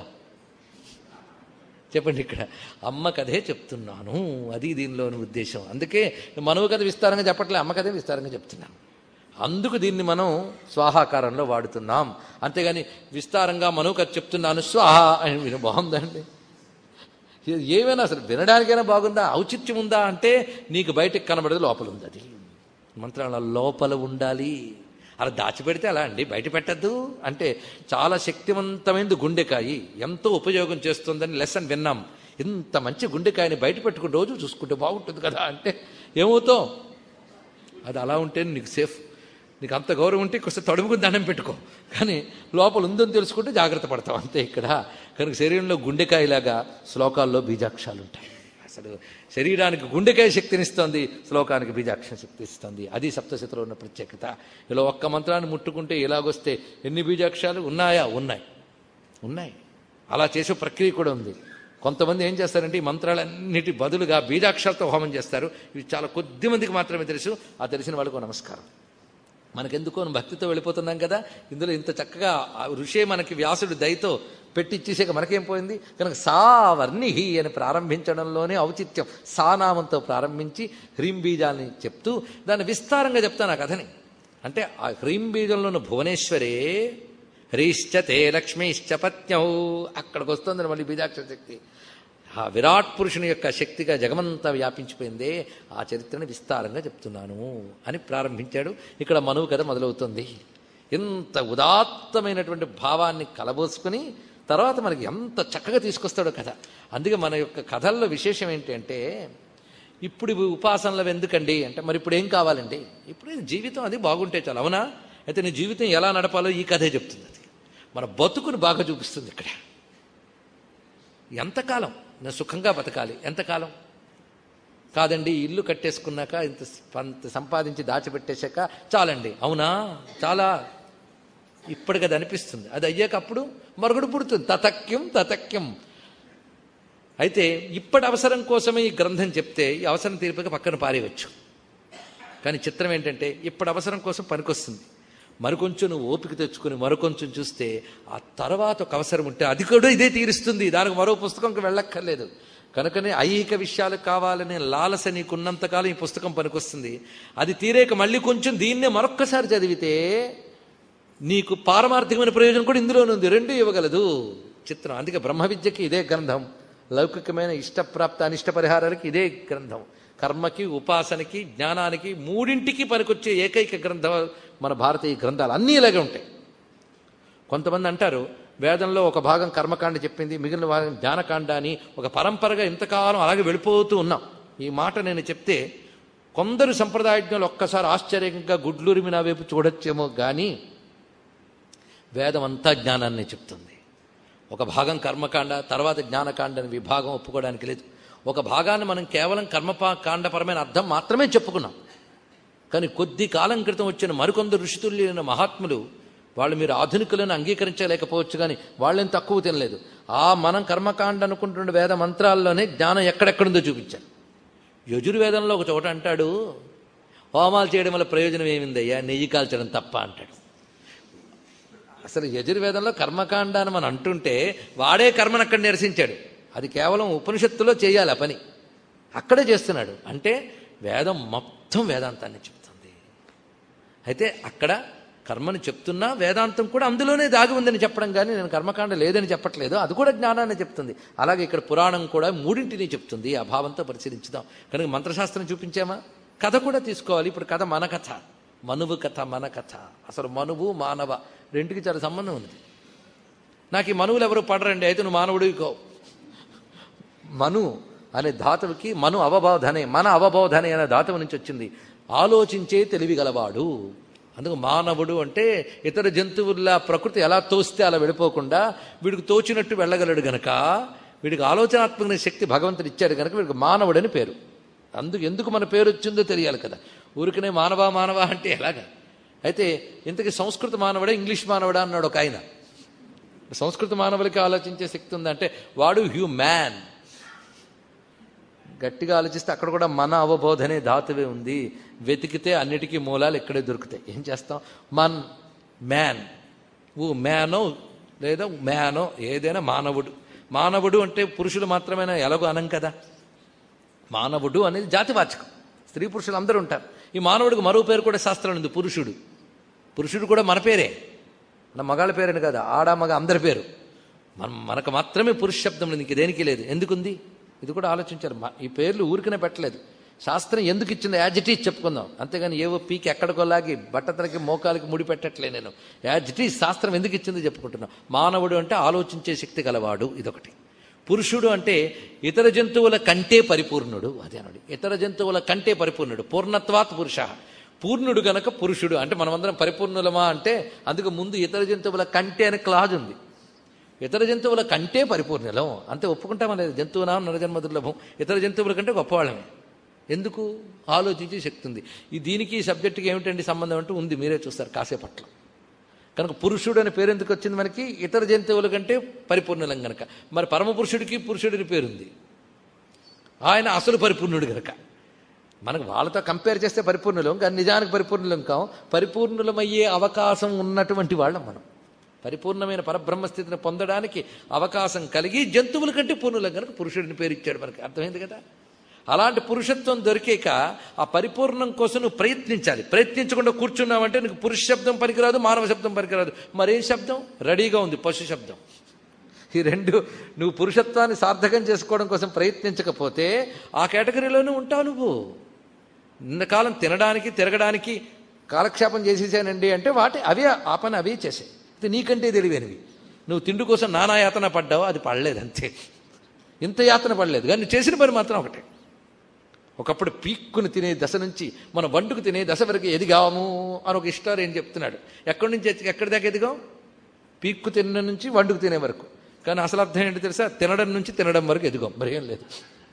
చెప్పండి ఇక్కడ అమ్మ కథే చెప్తున్నాను అది దీనిలోని ఉద్దేశం అందుకే మనవు కథ విస్తారంగా చెప్పట్లే అమ్మ కథే విస్తారంగా చెప్తున్నాను అందుకు దీన్ని మనం స్వాహాకారంలో వాడుతున్నాం అంతేగాని విస్తారంగా మనవు కథ చెప్తున్నాను స్వాహ అని విను బాగుందండి ఇది ఏమైనా అసలు వినడానికైనా బాగుందా ఔచిత్యం ఉందా అంటే నీకు బయటకు కనబడేది లోపల ఉంది అది మంత్రాల లోపల ఉండాలి అలా దాచిపెడితే అలా అండి బయట పెట్టద్దు అంటే చాలా శక్తివంతమైనది గుండెకాయి ఎంతో ఉపయోగం చేస్తుందని లెసన్ విన్నాం ఇంత మంచి గుండెకాయని బయట పెట్టుకుని రోజు చూసుకుంటే బాగుంటుంది కదా అంటే ఏమవుతావు అది అలా ఉంటే నీకు సేఫ్ నీకు అంత గౌరవం ఉంటే కొంచెం తడుముకుని దండం పెట్టుకో కానీ లోపల ఉందని తెలుసుకుంటే జాగ్రత్త పడతావు అంతే ఇక్కడ కనుక శరీరంలో గుండెకాయలాగా శ్లోకాల్లో బీజాక్షాలు ఉంటాయి అసలు శరీరానికి గుండెకాయ శక్తినిస్తుంది శ్లోకానికి బీజాక్ష శక్తి ఇస్తుంది అది సప్తశతిలో ఉన్న ప్రత్యేకత ఇలా ఒక్క మంత్రాన్ని ముట్టుకుంటే ఇలాగొస్తే ఎన్ని బీజాక్షాలు ఉన్నాయా ఉన్నాయి ఉన్నాయి అలా చేసే ప్రక్రియ కూడా ఉంది కొంతమంది ఏం చేస్తారంటే ఈ మంత్రాలన్నిటి బదులుగా బీజాక్షరాలతో హోమం చేస్తారు ఇవి చాలా కొద్ది మందికి మాత్రమే తెలుసు ఆ తెలిసిన వాళ్ళకు నమస్కారం మనకెందుకో భక్తితో వెళ్ళిపోతున్నాం కదా ఇందులో ఇంత చక్కగా ఆ ఋషే మనకి వ్యాసుడు దయతో పెట్టిచ్చేసాక మనకేం పోయింది కనుక సా వర్ణిహి అని ప్రారంభించడంలోనే ఔచిత్యం సానామంతో ప్రారంభించి హ్రీం బీజాన్ని చెప్తూ దాన్ని విస్తారంగా చెప్తాను ఆ కథని అంటే ఆ హ్రీం బీజంలో ఉన్న భువనేశ్వరే హ్రీశ్చ తే లక్ష్మీశ్చ పత్యౌ అక్కడికి వస్తుంది మళ్ళీ బీజాక్షర శక్తి ఆ విరాట్ పురుషుని యొక్క శక్తిగా జగమంతా వ్యాపించిపోయిందే ఆ చరిత్రని విస్తారంగా చెప్తున్నాను అని ప్రారంభించాడు ఇక్కడ మనువు కథ మొదలవుతుంది ఇంత ఉదాత్తమైనటువంటి భావాన్ని కలబోసుకుని తర్వాత మనకి ఎంత చక్కగా తీసుకొస్తాడో కథ అందుకే మన యొక్క కథల్లో విశేషం ఏంటి అంటే ఇప్పుడు ఇవి ఉపాసనలు ఎందుకండి అంటే మరి ఇప్పుడు ఏం కావాలండి ఇప్పుడు ఈ జీవితం అది బాగుంటే చాలు అవునా అయితే నీ జీవితం ఎలా నడపాలో ఈ కథే చెప్తుంది అది మన బతుకుని బాగా చూపిస్తుంది ఇక్కడ ఎంతకాలం నేను సుఖంగా బతకాలి ఎంతకాలం కాదండి ఇల్లు కట్టేసుకున్నాక ఇంత ఇంత సంపాదించి దాచిపెట్టేశాక చాలండి అవునా చాలా ఇప్పటికి అది అనిపిస్తుంది అది అయ్యాక అప్పుడు మరుగుడు పుడుతుంది తతక్యం తతక్యం అయితే ఇప్పటి అవసరం కోసమే ఈ గ్రంథం చెప్తే ఈ అవసరం తీరిపోక పక్కన పారేయవచ్చు కానీ చిత్రం ఏంటంటే ఇప్పటి అవసరం కోసం పనికొస్తుంది మరికొంచెం నువ్వు ఓపిక తెచ్చుకుని మరికొంచెం చూస్తే ఆ తర్వాత ఒక అవసరం ఉంటే అది కూడా ఇదే తీరుస్తుంది దానికి మరో పుస్తకంకి వెళ్ళక్కర్లేదు కనుకనే ఐహిక విషయాలు కావాలనే లాలస నీకున్నంతకాలం ఈ పుస్తకం పనికొస్తుంది అది తీరేక మళ్ళీ కొంచెం దీన్నే మరొక్కసారి చదివితే నీకు పారమార్థికమైన ప్రయోజనం కూడా ఇందులోనే ఉంది రెండు ఇవ్వగలదు చిత్రం అందుకే బ్రహ్మ విద్యకి ఇదే గ్రంథం లౌకికమైన ఇష్టప్రాప్త అనిష్ట పరిహారాలకి ఇదే గ్రంథం కర్మకి ఉపాసనకి జ్ఞానానికి మూడింటికి పనికొచ్చే ఏకైక గ్రంథం మన భారతీయ గ్రంథాలు అన్నీ ఇలాగే ఉంటాయి కొంతమంది అంటారు వేదంలో ఒక భాగం కర్మకాండ చెప్పింది మిగిలిన భాగం జ్ఞానకాండ అని ఒక పరంపరగా ఇంతకాలం అలాగే వెళ్ళిపోతూ ఉన్నాం ఈ మాట నేను చెప్తే కొందరు సంప్రదాయజ్ఞులు ఒక్కసారి ఆశ్చర్యంగా గుడ్లూరిమి నా వైపు చూడొచ్చేమో కానీ వేదం అంతా జ్ఞానాన్ని చెప్తుంది ఒక భాగం కర్మకాండ తర్వాత జ్ఞానకాండ అని విభాగం ఒప్పుకోవడానికి లేదు ఒక భాగాన్ని మనం కేవలం కర్మపా కాండపరమైన అర్థం మాత్రమే చెప్పుకున్నాం కానీ కొద్ది కాలం క్రితం వచ్చిన మరికొందరు ఋషితుల్యైన మహాత్ములు వాళ్ళు మీరు ఆధునికులను అంగీకరించలేకపోవచ్చు కానీ వాళ్ళేం తక్కువ తినలేదు ఆ మనం కర్మకాండ అనుకుంటున్న వేద మంత్రాల్లోనే జ్ఞానం ఎక్కడెక్కడుందో చూపించారు యజుర్వేదంలో ఒక చోట అంటాడు హోమాలు చేయడం వల్ల ప్రయోజనం ఏమిందయ్యా నెయ్యి కాల్చడం తప్ప అంటాడు అసలు యజుర్వేదంలో కర్మకాండ అని మనం అంటుంటే వాడే కర్మను అక్కడ నిరసించాడు అది కేవలం ఉపనిషత్తులో చేయాలి ఆ పని అక్కడే చేస్తున్నాడు అంటే వేదం మొత్తం వేదాంతాన్ని చెప్తుంది అయితే అక్కడ కర్మని చెప్తున్నా వేదాంతం కూడా అందులోనే దాగి ఉందని చెప్పడం కానీ నేను కర్మకాండ లేదని చెప్పట్లేదు అది కూడా జ్ఞానాన్ని చెప్తుంది అలాగే ఇక్కడ పురాణం కూడా మూడింటిని చెప్తుంది ఆ భావంతో పరిశీలించుదాం కనుక మంత్రశాస్త్రం చూపించామా కథ కూడా తీసుకోవాలి ఇప్పుడు కథ మన కథ మనువు కథ మన కథ అసలు మనువు మానవ రెండుకి చాలా సంబంధం ఉంది నాకు ఈ మనువులు ఎవరు పడరండి అయితే నువ్వు మానవుడివి కో మను అనే ధాతువుకి మను అవబోధనే మన అవబోధనే అనే ధాతువు నుంచి వచ్చింది ఆలోచించే తెలివి గలవాడు అందుకు మానవుడు అంటే ఇతర జంతువుల ప్రకృతి ఎలా తోస్తే అలా వెళ్ళిపోకుండా వీడికి తోచినట్టు వెళ్ళగలడు గనక వీడికి ఆలోచనాత్మక శక్తి భగవంతుడు ఇచ్చాడు గనక వీడికి మానవుడని పేరు అందుకు ఎందుకు మన పేరు వచ్చిందో తెలియాలి కదా ఊరికనే మానవ మానవ అంటే ఎలాగా అయితే ఇంతకీ సంస్కృత మానవుడా ఇంగ్లీష్ మానవుడా అన్నాడు ఒక ఆయన సంస్కృత మానవులకి ఆలోచించే శక్తి ఉందంటే వాడు హ్యూ మ్యాన్ గట్టిగా ఆలోచిస్తే అక్కడ కూడా మన అవబోధనే ధాతువే ఉంది వెతికితే అన్నిటికీ మూలాలు ఇక్కడే దొరుకుతాయి ఏం చేస్తాం మన్ మ్యాన్ ఊ మ్యానో లేదా మ్యానో ఏదైనా మానవుడు మానవుడు అంటే పురుషులు మాత్రమేనా ఎలాగో అనం కదా మానవుడు అనేది జాతివాచకం స్త్రీ పురుషులు అందరూ ఉంటారు ఈ మానవుడికి మరో పేరు కూడా శాస్త్రం ఉంది పురుషుడు పురుషుడు కూడా మన పేరే మన మగాళ్ళ పేరని కాదు ఆడ మగ అందరి పేరు మన మనకు మాత్రమే పురుష శబ్దం ఉంది ఇంక దేనికి లేదు ఎందుకుంది ఇది కూడా ఆలోచించారు మ- ఈ పేర్లు ఊరికనే పెట్టలేదు శాస్త్రం ఎందుకు ఇచ్చిందో యాజిటీస్ చెప్పుకుందాం అంతేగాని ఏవో పీకి ఎక్కడికోలాగి బట్టతలకి మోకాలకి ముడి పెట్టట్లే నేను యాజిటీస్ శాస్త్రం ఎందుకు ఇచ్చిందో చెప్పుకుంటున్నాం మానవుడు అంటే ఆలోచించే శక్తి గలవాడు ఇదొకటి పురుషుడు అంటే ఇతర జంతువుల కంటే పరిపూర్ణుడు అదే అన్నాడు ఇతర జంతువుల కంటే పరిపూర్ణుడు పూర్ణత్వాత్ పురుష పూర్ణుడు గనక పురుషుడు అంటే మనమందరం పరిపూర్ణులమా అంటే అందుకు ముందు ఇతర జంతువుల కంటే అనే క్లాజ్ ఉంది ఇతర జంతువుల కంటే పరిపూర్ణలం అంతే ఒప్పుకుంటామా లేదు జంతువునా నరజన్మ దుర్లభం ఇతర జంతువుల కంటే గొప్పవాళ్ళమే ఎందుకు ఆలోచించే శక్తి ఉంది ఈ దీనికి ఈ సబ్జెక్టుకి ఏమిటండి సంబంధం అంటూ ఉంది మీరే చూస్తారు కాసేపట్ల కనుక పురుషుడు అనే పేరు ఎందుకు వచ్చింది మనకి ఇతర జంతువుల కంటే పరిపూర్ణలం గనక మరి పరమ పురుషుడికి పురుషుడిని పేరుంది ఆయన అసలు పరిపూర్ణుడు గనక మనకు వాళ్ళతో కంపేర్ చేస్తే పరిపూర్ణులం కానీ నిజానికి పరిపూర్ణులం కాం పరిపూర్ణులమయ్యే అవకాశం ఉన్నటువంటి వాళ్ళం మనం పరిపూర్ణమైన పరబ్రహ్మ స్థితిని పొందడానికి అవకాశం కలిగి జంతువుల కంటే పూర్ణులం కనుక పురుషుడిని పేరు ఇచ్చాడు మనకి అర్థమైంది కదా అలాంటి పురుషత్వం దొరికాక ఆ పరిపూర్ణం కోసం నువ్వు ప్రయత్నించాలి ప్రయత్నించకుండా కూర్చున్నావంటే నీకు పురుష శబ్దం పనికిరాదు మానవ శబ్దం పనికిరాదు మరేం శబ్దం రెడీగా ఉంది పశు శబ్దం ఈ రెండు నువ్వు పురుషత్వాన్ని సార్థకం చేసుకోవడం కోసం ప్రయత్నించకపోతే ఆ కేటగిరీలోనే ఉంటావు నువ్వు ఇంతకాలం తినడానికి తిరగడానికి కాలక్షేపం చేసేసానండి అంటే వాటి అవే ఆ పని అవే చేసాయి ఇది నీకంటే తెలివైనవి నువ్వు తిండి కోసం నానా యాతన పడ్డావు అది పడలేదు అంతే ఇంత యాతన పడలేదు కానీ నువ్వు చేసిన పని మాత్రం ఒకటే ఒకప్పుడు పీక్కుని తినే దశ నుంచి మనం వండుకు తినే దశ వరకు ఎదిగాము అని ఒక ఇష్టారు ఏం చెప్తున్నాడు ఎక్కడి నుంచి ఎత్తి- ఎక్కడి దాకా ఎదిగాం పీక్కు తిన్న నుంచి వండుకు తినే వరకు కానీ అసలు అర్థం ఏంటి తెలుసా తినడం నుంచి తినడం వరకు ఎదిగాం మరి ఏం లేదు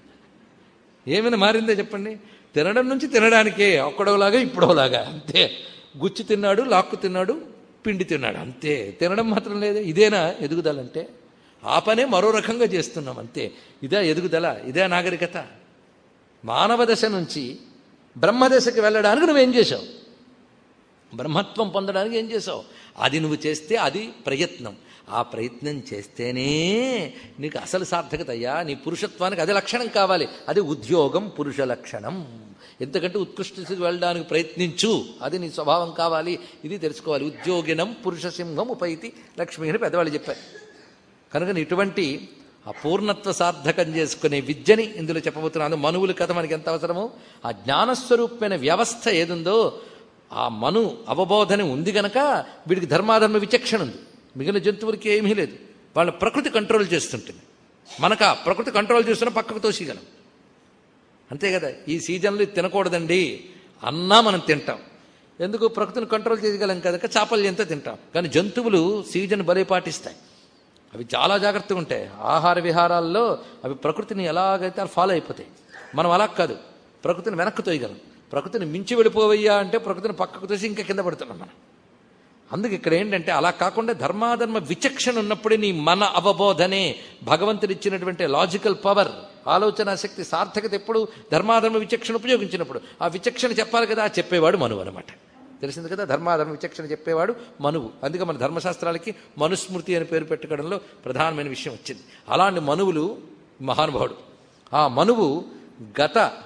ఏమైనా మారిందే చెప్పండి తినడం నుంచి తినడానికే ఒక్కడోలాగా ఇప్పుడోలాగా అంతే గుచ్చి తిన్నాడు లాక్కు తిన్నాడు పిండి తిన్నాడు అంతే తినడం మాత్రం లేదే ఇదేనా ఎదుగుదల అంటే ఆ పనే మరో రకంగా చేస్తున్నాం అంతే ఇదే ఎదుగుదల ఇదే నాగరికత మానవ దశ నుంచి బ్రహ్మదశకి వెళ్ళడానికి నువ్వేం చేశావు బ్రహ్మత్వం పొందడానికి ఏం చేసావు అది నువ్వు చేస్తే అది ప్రయత్నం ఆ ప్రయత్నం చేస్తేనే నీకు అసలు సార్థకత అయ్యా నీ పురుషత్వానికి అది లక్షణం కావాలి అది ఉద్యోగం పురుష లక్షణం ఎందుకంటే ఉత్కృష్ట స్థితికి వెళ్ళడానికి ప్రయత్నించు అది నీ స్వభావం కావాలి ఇది తెలుసుకోవాలి ఉద్యోగినం పురుష సింహం ఉపైతి లక్ష్మి అని పెద్దవాళ్ళు చెప్పారు కనుక ఇటువంటి అపూర్ణత్వ సార్థకం చేసుకునే విద్యని ఇందులో చెప్పబోతున్నాను మనువుల కథ మనకి ఎంత అవసరమో ఆ జ్ఞానస్వరూపమైన వ్యవస్థ ఏదుందో ఆ మను అవబోధన ఉంది గనక వీడికి ధర్మాధర్మ విచక్షణ ఉంది మిగిలిన జంతువులకి ఏమీ లేదు వాళ్ళ ప్రకృతి కంట్రోల్ చేస్తుంటుంది మనక ప్రకృతి కంట్రోల్ చేస్తున్న పక్కకు తోసిగలం అంతే కదా ఈ సీజన్లో ఇది తినకూడదండి అన్నా మనం తింటాం ఎందుకు ప్రకృతిని కంట్రోల్ చేయగలం కనుక చాపల్యంతో తింటాం కానీ జంతువులు సీజన్ బలి పాటిస్తాయి అవి చాలా జాగ్రత్తగా ఉంటాయి ఆహార విహారాల్లో అవి ప్రకృతిని ఎలాగైతే అలా ఫాలో అయిపోతాయి మనం అలా కాదు ప్రకృతిని వెనక్కి తోయగలం ప్రకృతిని మించి వెళ్ళిపోవయ్యా అంటే ప్రకృతిని పక్కకు తోసి ఇంకా కింద పడుతున్నాం మనం అందుకు ఇక్కడ ఏంటంటే అలా కాకుండా ధర్మాధర్మ విచక్షణ ఉన్నప్పుడే నీ మన అవబోధనే భగవంతుడు ఇచ్చినటువంటి లాజికల్ పవర్ ఆలోచన శక్తి సార్థకత ఎప్పుడు ధర్మాధర్మ విచక్షణ ఉపయోగించినప్పుడు ఆ విచక్షణ చెప్పాలి కదా ఆ చెప్పేవాడు మనువు అనమాట తెలిసింది కదా ధర్మాధర్మ విచక్షణ చెప్పేవాడు మనువు అందుకే మన ధర్మశాస్త్రాలకి మనుస్మృతి అని పేరు పెట్టుకోవడంలో ప్రధానమైన విషయం వచ్చింది అలాంటి మనువులు మహానుభావుడు ఆ మనువు గత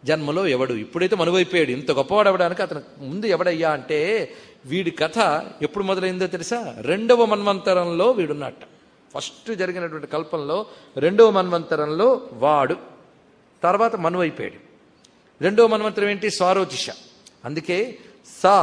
జన్మలో ఎవడు ఇప్పుడైతే మనువైపోయాడు ఇంత గొప్పవాడు అవడానికి అతను ముందు ఎవడయ్యా అంటే వీడి కథ ఎప్పుడు మొదలైందో తెలుసా రెండవ మన్వంతరంలో వీడున్నట్ట ఫస్ట్ జరిగినటువంటి కల్పంలో రెండవ మన్వంతరంలో వాడు తర్వాత మనువైపోయాడు రెండవ మన్వంతరం ఏంటి స్వారోచిష అందుకే సా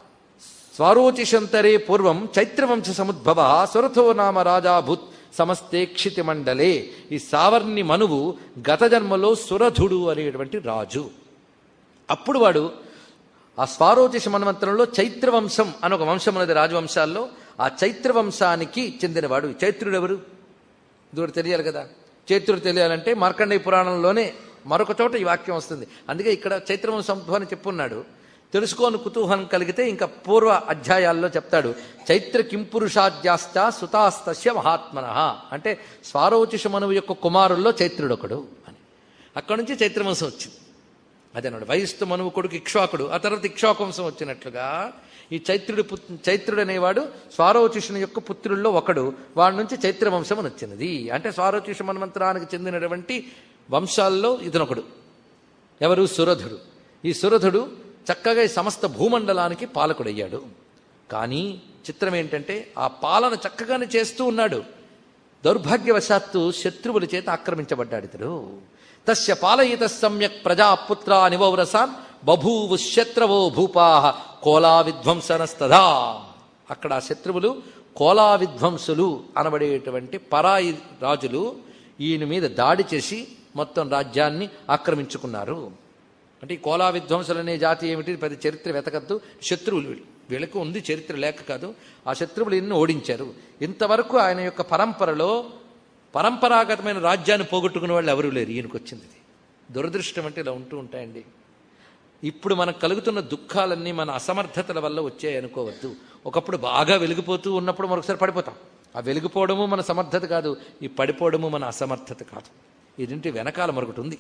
స్వారోచిషంతరే పూర్వం చైత్రవంశ సముద్భవ సురథో నామ రాజాభూత్ సమస్తే క్షితి మండలే ఈ సావర్ణి మనువు గత జన్మలో సురధుడు అనేటువంటి రాజు అప్పుడు వాడు ఆ స్వారోచిష మన్వంతరంలో చైత్రవంశం అని ఒక వంశం ఉన్నది రాజవంశాల్లో ఆ చైత్రవంశానికి చెందినవాడు చైత్రుడు ఎవరు ఇది తెలియాలి కదా చైత్రుడు తెలియాలంటే మార్కండేయ పురాణంలోనే మరొక చోట ఈ వాక్యం వస్తుంది అందుకే ఇక్కడ చైత్రవంశం అని చెప్పున్నాడు తెలుసుకోని కుతూహలం కలిగితే ఇంకా పూర్వ అధ్యాయాల్లో చెప్తాడు చైత్ర కింపురుషాద్యాస్త సుతాస్తస్య మహాత్మన అంటే స్వారోచిష మనువు యొక్క కుమారుల్లో చైత్రుడు ఒకడు అని అక్కడి నుంచి చైత్రవంశం వచ్చింది అదేనాడు వయస్సు మనువు కొడుకు ఇక్ష్వాకుడు ఆ తర్వాత ఇక్ష్వాకంశం వచ్చినట్లుగా ఈ చైత్రుడు పుత్ చైత్రుడు అనేవాడు స్వారోచిషుని యొక్క పుత్రుల్లో ఒకడు వాడి నుంచి చైత్రవంశం అని వచ్చినది అంటే స్వారోచిష మన్వంతరానికి చెందినటువంటి వంశాల్లో ఇతనొకడు ఎవరు సురధుడు ఈ సురధుడు చక్కగా ఈ సమస్త భూమండలానికి పాలకుడయ్యాడు కానీ చిత్రం ఏంటంటే ఆ పాలన చక్కగానే చేస్తూ ఉన్నాడు దౌర్భాగ్యవశాత్తు శత్రువుల చేత ఆక్రమించబడ్డాడు ఇతడు తస్య పాలయిత సమ్యక్ ప్రజాపుత్ర నివౌరసాన్ బభూవు శత్రవో భూపా కోలా విధ్వంసనస్తదా అక్కడ ఆ శత్రువులు కోలా విధ్వంసులు అనబడేటువంటి పరాయి రాజులు ఈయన మీద దాడి చేసి మొత్తం రాజ్యాన్ని ఆక్రమించుకున్నారు అంటే ఈ కోలా విధ్వంసులు అనే జాతి ఏమిటి పెద్ద చరిత్ర వెతకద్దు శత్రువులు వీళ్ళు వీళ్ళకు ఉంది చరిత్ర లేక కాదు ఆ శత్రువులు ఎన్ని ఓడించారు ఇంతవరకు ఆయన యొక్క పరంపరలో పరంపరాగతమైన రాజ్యాన్ని పోగొట్టుకునే వాళ్ళు ఎవరూ లేరు ఈయనకు వచ్చింది ఇది దురదృష్టం అంటే ఇలా ఉంటూ ఉంటాయండి ఇప్పుడు మనకు కలుగుతున్న దుఃఖాలన్నీ మన అసమర్థతల వల్ల వచ్చాయి అనుకోవద్దు ఒకప్పుడు బాగా వెలిగిపోతూ ఉన్నప్పుడు మరొకసారి పడిపోతాం ఆ వెలిగిపోవడము మన సమర్థత కాదు ఈ పడిపోవడము మన అసమర్థత కాదు ఇదింటి వెనకాల మరొకటి ఉంది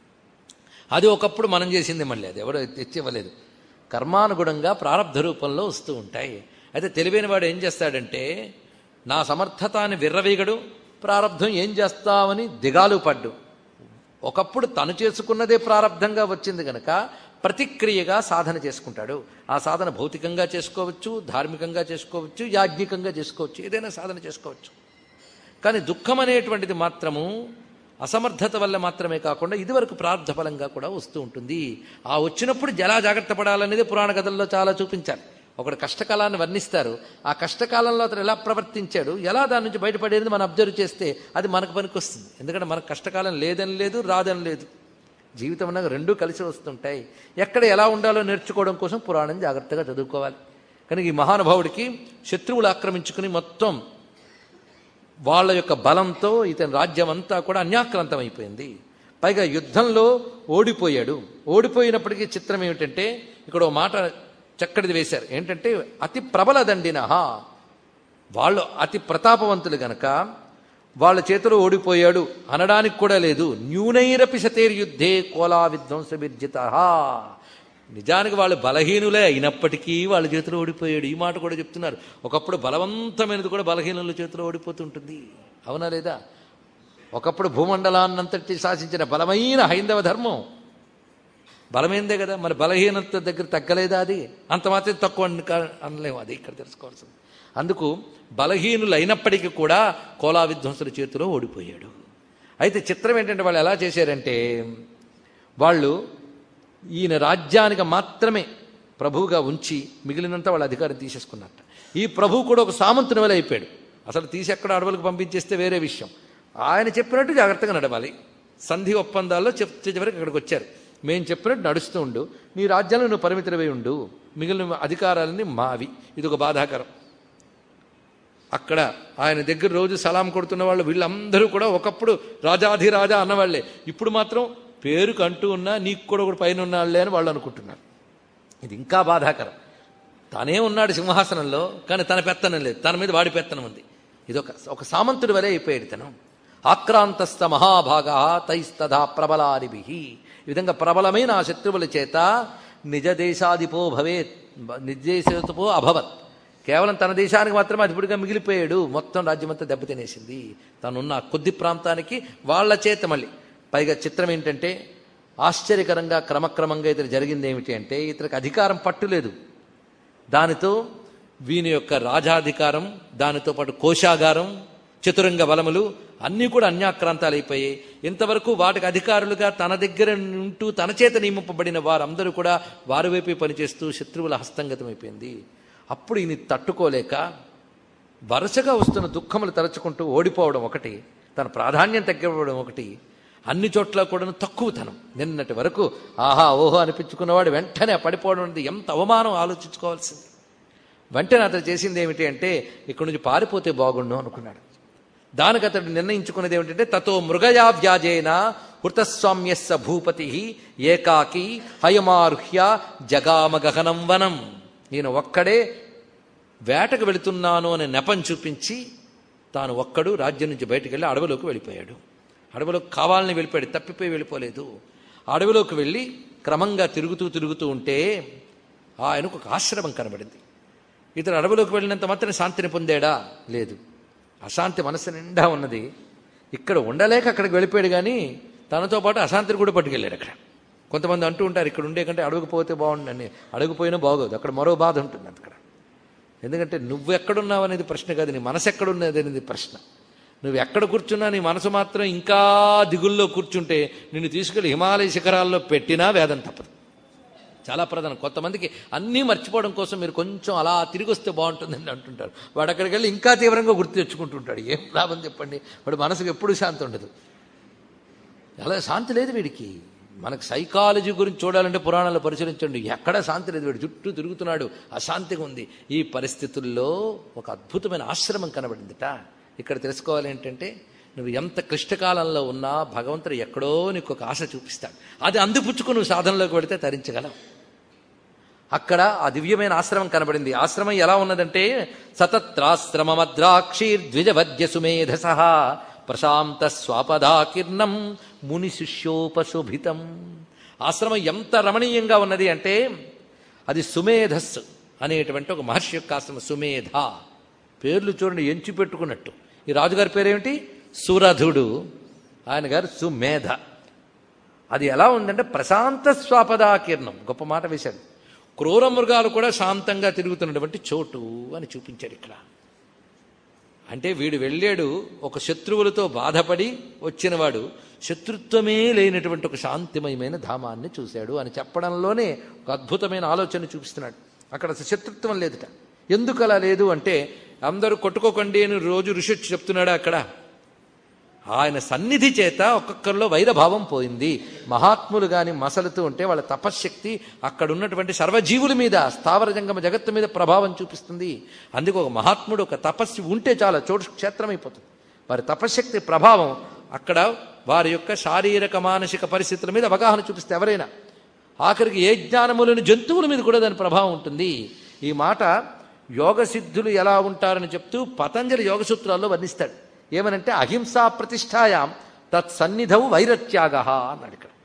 అది ఒకప్పుడు మనం చేసింది మళ్ళీ అది ఎవడో తెచ్చివ్వలేదు కర్మానుగుణంగా ప్రారంధ రూపంలో వస్తూ ఉంటాయి అయితే తెలివైన వాడు ఏం చేస్తాడంటే నా సమర్థతాన్ని విర్రవీగడు ప్రారంధం ఏం చేస్తామని దిగాలు పడ్డు ఒకప్పుడు తను చేసుకున్నదే ప్రారంధంగా వచ్చింది గనక ప్రతిక్రియగా సాధన చేసుకుంటాడు ఆ సాధన భౌతికంగా చేసుకోవచ్చు ధార్మికంగా చేసుకోవచ్చు యాజ్ఞికంగా చేసుకోవచ్చు ఏదైనా సాధన చేసుకోవచ్చు కానీ దుఃఖం అనేటువంటిది మాత్రము అసమర్థత వల్ల మాత్రమే కాకుండా ఇదివరకు ప్రార్థ ఫలంగా కూడా వస్తూ ఉంటుంది ఆ వచ్చినప్పుడు ఎలా జాగ్రత్త పడాలనేది పురాణ కథల్లో చాలా చూపించాలి ఒకడు కష్టకాలాన్ని వర్ణిస్తారు ఆ కష్టకాలంలో అతను ఎలా ప్రవర్తించాడు ఎలా దాని నుంచి బయటపడేది మనం అబ్జర్వ్ చేస్తే అది మనకు పనికొస్తుంది ఎందుకంటే మనకు కష్టకాలం లేదని లేదు రాదని లేదు జీవితం అన్నది రెండూ కలిసి వస్తుంటాయి ఎక్కడ ఎలా ఉండాలో నేర్చుకోవడం కోసం పురాణం జాగ్రత్తగా చదువుకోవాలి కానీ ఈ మహానుభావుడికి శత్రువులు ఆక్రమించుకుని మొత్తం వాళ్ళ యొక్క బలంతో ఇతని రాజ్యం అంతా కూడా అన్యాక్రాంతం అయిపోయింది పైగా యుద్ధంలో ఓడిపోయాడు ఓడిపోయినప్పటికీ చిత్రం ఏమిటంటే ఇక్కడ ఓ మాట చక్కటిది వేశారు ఏంటంటే అతి ప్రబల దండిన వాళ్ళు అతి ప్రతాపవంతులు గనక వాళ్ళ చేతిలో ఓడిపోయాడు అనడానికి కూడా లేదు న్యూనైరపి శతేర్యుద్ధే కోలా విధ్వంసబిర్జిత నిజానికి వాళ్ళు బలహీనులే అయినప్పటికీ వాళ్ళ చేతిలో ఓడిపోయాడు ఈ మాట కూడా చెప్తున్నారు ఒకప్పుడు బలవంతమైనది కూడా బలహీనుల చేతిలో ఓడిపోతుంటుంది అవునా లేదా ఒకప్పుడు భూమండలాన్నంతటి శాసించిన బలమైన హైందవ ధర్మం బలమైందే కదా మరి బలహీనత దగ్గర తగ్గలేదా అది అంత మాత్రం తక్కువ అని కా- అనలేము అది ఇక్కడ తెలుసుకోవాల్సింది అందుకు బలహీనులు అయినప్పటికీ కూడా కోలా విధ్వంసుల చేతిలో ఓడిపోయాడు అయితే చిత్రం ఏంటంటే వాళ్ళు ఎలా చేశారంటే వాళ్ళు ఈయన రాజ్యానికి మాత్రమే ప్రభువుగా ఉంచి మిగిలినంత వాళ్ళ అధికారం తీసేసుకున్నట్ట ఈ ప్రభువు కూడా ఒక సామంతుని వల్ల అయిపోయాడు అసలు తీసి ఎక్కడ అడవులకు పంపించేస్తే వేరే విషయం ఆయన చెప్పినట్టు జాగ్రత్తగా నడవాలి సంధి ఒప్పందాల్లో చెప్తే చివరికి ఇక్కడికి వచ్చారు మేము చెప్పినట్టు నడుస్తూ ఉండు నీ రాజ్యంలో నువ్వు పరిమితులవై ఉండు మిగిలిన అధికారాలన్నీ మావి ఇది ఒక బాధాకరం అక్కడ ఆయన దగ్గర రోజు సలాం కొడుతున్న వాళ్ళు వీళ్ళందరూ కూడా ఒకప్పుడు రాజాధిరాజా అన్నవాళ్లే ఇప్పుడు మాత్రం పేరుకు అంటూ ఉన్నా నీకు కూడా ఒకటి పైన ఉన్నాళ్లే అని వాళ్ళు అనుకుంటున్నారు ఇది ఇంకా బాధాకరం తనే ఉన్నాడు సింహాసనంలో కానీ తన పెత్తనం లేదు తన మీద వాడి పెత్తనం ఉంది ఇది ఒక ఒక సామంతుడి వలె అయిపోయాడు తను ఆక్రాంతస్థ మహాభాగా తైస్తథా ప్రబలాదిభి ఈ విధంగా ప్రబలమైన ఆ శత్రువుల చేత నిజ దేశాధిపో భవేత్ నిర్దేశపో అభవత్ కేవలం తన దేశానికి మాత్రమే అధిపుడిగా మిగిలిపోయాడు మొత్తం రాజ్యమంతా దెబ్బతినేసింది తనున్న ఆ కొద్ది ప్రాంతానికి వాళ్ళ చేత మళ్ళీ పైగా చిత్రం ఏంటంటే ఆశ్చర్యకరంగా క్రమక్రమంగా ఇతను జరిగింది ఏమిటి అంటే ఇతనికి అధికారం పట్టులేదు దానితో వీని యొక్క రాజాధికారం దానితో పాటు కోశాగారం చతురంగ బలములు అన్నీ కూడా అన్యాక్రాంతాలు అయిపోయాయి ఇంతవరకు వాటికి అధికారులుగా తన దగ్గర ఉంటూ తన చేత నియమింపబడిన వారందరూ కూడా వారి వైపే పనిచేస్తూ శత్రువుల హస్తంగతమైపోయింది అప్పుడు ఈయన తట్టుకోలేక వరుసగా వస్తున్న దుఃఖములు తరచుకుంటూ ఓడిపోవడం ఒకటి తన ప్రాధాన్యం తగ్గిపోవడం ఒకటి అన్ని చోట్ల కూడా తక్కువతనం నిన్నటి వరకు ఆహా ఓహో అనిపించుకున్నవాడు వెంటనే పడిపోవడం అనేది ఎంత అవమానం ఆలోచించుకోవాల్సింది వెంటనే అతను చేసింది ఏమిటి అంటే ఇక్కడి నుంచి పారిపోతే బాగుండు అనుకున్నాడు దానికి అతడు నిర్ణయించుకున్నది ఏమిటంటే తతో మృగయా వ్యాజేన హృతస్వామ్యస్స భూపతి ఏకాకి హయమారుహ్య జగామగహనం వనం నేను ఒక్కడే వేటకు వెళుతున్నాను అనే నెపం చూపించి తాను ఒక్కడు రాజ్యం నుంచి బయటకు వెళ్ళి అడవిలోకి వెళ్ళిపోయాడు అడవిలోకి కావాలని వెళ్ళిపోయాడు తప్పిపోయి వెళ్ళిపోలేదు అడవిలోకి వెళ్ళి క్రమంగా తిరుగుతూ తిరుగుతూ ఉంటే ఆయనకు ఒక ఆశ్రమం కనబడింది ఇతను అడవిలోకి వెళ్ళినంత మాత్రం శాంతిని పొందాడా లేదు అశాంతి మనసు నిండా ఉన్నది ఇక్కడ ఉండలేక అక్కడికి వెళ్ళిపోయాడు కానీ తనతో పాటు అశాంతిని కూడా పట్టుకెళ్ళాడు అక్కడ కొంతమంది అంటూ ఉంటారు ఇక్కడ ఉండే కంటే అడుగుకు పోతే బాగుండని అడుగుపోయినా బాగోదు అక్కడ మరో బాధ ఉంటుంది అక్కడ ఎందుకంటే నువ్వు ఎక్కడున్నావు అనేది ప్రశ్న కాదు నీ మనసు ఎక్కడున్నది అనేది ప్రశ్న నువ్వు ఎక్కడ కూర్చున్నా నీ మనసు మాత్రం ఇంకా దిగుల్లో కూర్చుంటే నిన్ను తీసుకెళ్లి హిమాలయ శిఖరాల్లో పెట్టినా వేదం తప్పదు చాలా ప్రధానం కొంతమందికి అన్నీ మర్చిపోవడం కోసం మీరు కొంచెం అలా తిరిగి వస్తే బాగుంటుందని అంటుంటారు వాడు అక్కడికి వెళ్ళి ఇంకా తీవ్రంగా గుర్తు తెచ్చుకుంటుంటాడు ఏం లాభం చెప్పండి వాడు మనసుకు ఎప్పుడు శాంతి ఉండదు అలా శాంతి లేదు వీడికి మనకు సైకాలజీ గురించి చూడాలంటే పురాణాలు పరిశీలించండి ఎక్కడ శాంతి లేదు వీడు చుట్టూ తిరుగుతున్నాడు అశాంతిగా ఉంది ఈ పరిస్థితుల్లో ఒక అద్భుతమైన ఆశ్రమం కనబడిందిట ఇక్కడ తెలుసుకోవాలి ఏంటంటే నువ్వు ఎంత క్లిష్టకాలంలో ఉన్నా భగవంతుడు ఎక్కడో నీకు ఒక ఆశ చూపిస్తాడు అది అందిపుచ్చుకుని నువ్వు సాధనలోకి వెళితే తరించగలవు అక్కడ ఆ దివ్యమైన ఆశ్రమం కనబడింది ఆశ్రమం ఎలా ఉన్నదంటే సతత్రాశ్రమమద్రాక్షీర్ద్విజవద్య సుమేధస ప్రశాంత స్వాపదాకిర్ణం ముని శిష్యోపశోభితం ఆశ్రమం ఎంత రమణీయంగా ఉన్నది అంటే అది సుమేధస్సు అనేటువంటి ఒక మహర్షి యొక్క ఆశ్రమం సుమేధ పేర్లు చూడండి ఎంచి పెట్టుకున్నట్టు ఈ రాజుగారి పేరేమిటి సురధుడు ఆయన గారు సుమేధ అది ఎలా ఉందంటే ప్రశాంత స్వాపదాకీర్ణం గొప్ప మాట వేశాడు క్రూర మృగాలు కూడా శాంతంగా తిరుగుతున్నటువంటి చోటు అని చూపించాడు ఇక్కడ అంటే వీడు వెళ్ళాడు ఒక శత్రువులతో బాధపడి వచ్చినవాడు శత్రుత్వమే లేనటువంటి ఒక శాంతిమయమైన ధామాన్ని చూశాడు అని చెప్పడంలోనే ఒక అద్భుతమైన ఆలోచన చూపిస్తున్నాడు అక్కడ అసలు శత్రుత్వం లేదుట ఎందుకు అలా లేదు అంటే అందరూ కొట్టుకోకండి అని రోజు ఋషి వచ్చి చెప్తున్నాడా అక్కడ ఆయన సన్నిధి చేత ఒక్కొక్కరిలో వైరభావం పోయింది మహాత్ములు గాని మసలుతూ ఉంటే వాళ్ళ తపశ్శక్తి అక్కడ ఉన్నటువంటి సర్వజీవుల మీద స్థావర జంగమ జగత్తు మీద ప్రభావం చూపిస్తుంది అందుకు ఒక మహాత్ముడు ఒక తపస్సు ఉంటే చాలా చోటు క్షేత్రమైపోతుంది వారి తపశ్శక్తి ప్రభావం అక్కడ వారి యొక్క శారీరక మానసిక పరిస్థితుల మీద అవగాహన చూపిస్తే ఎవరైనా ఆఖరికి ఏ జ్ఞానములను జంతువుల మీద కూడా దాని ప్రభావం ఉంటుంది ఈ మాట యోగ సిద్ధులు ఎలా ఉంటారని చెప్తూ పతంజలి యోగ సూత్రాల్లో వర్ణిస్తాడు ఏమనంటే అహింసా ప్రతిష్టాయాం తత్సన్నిధౌ వైరత్యాగ అన్నాడు ఇక్కడ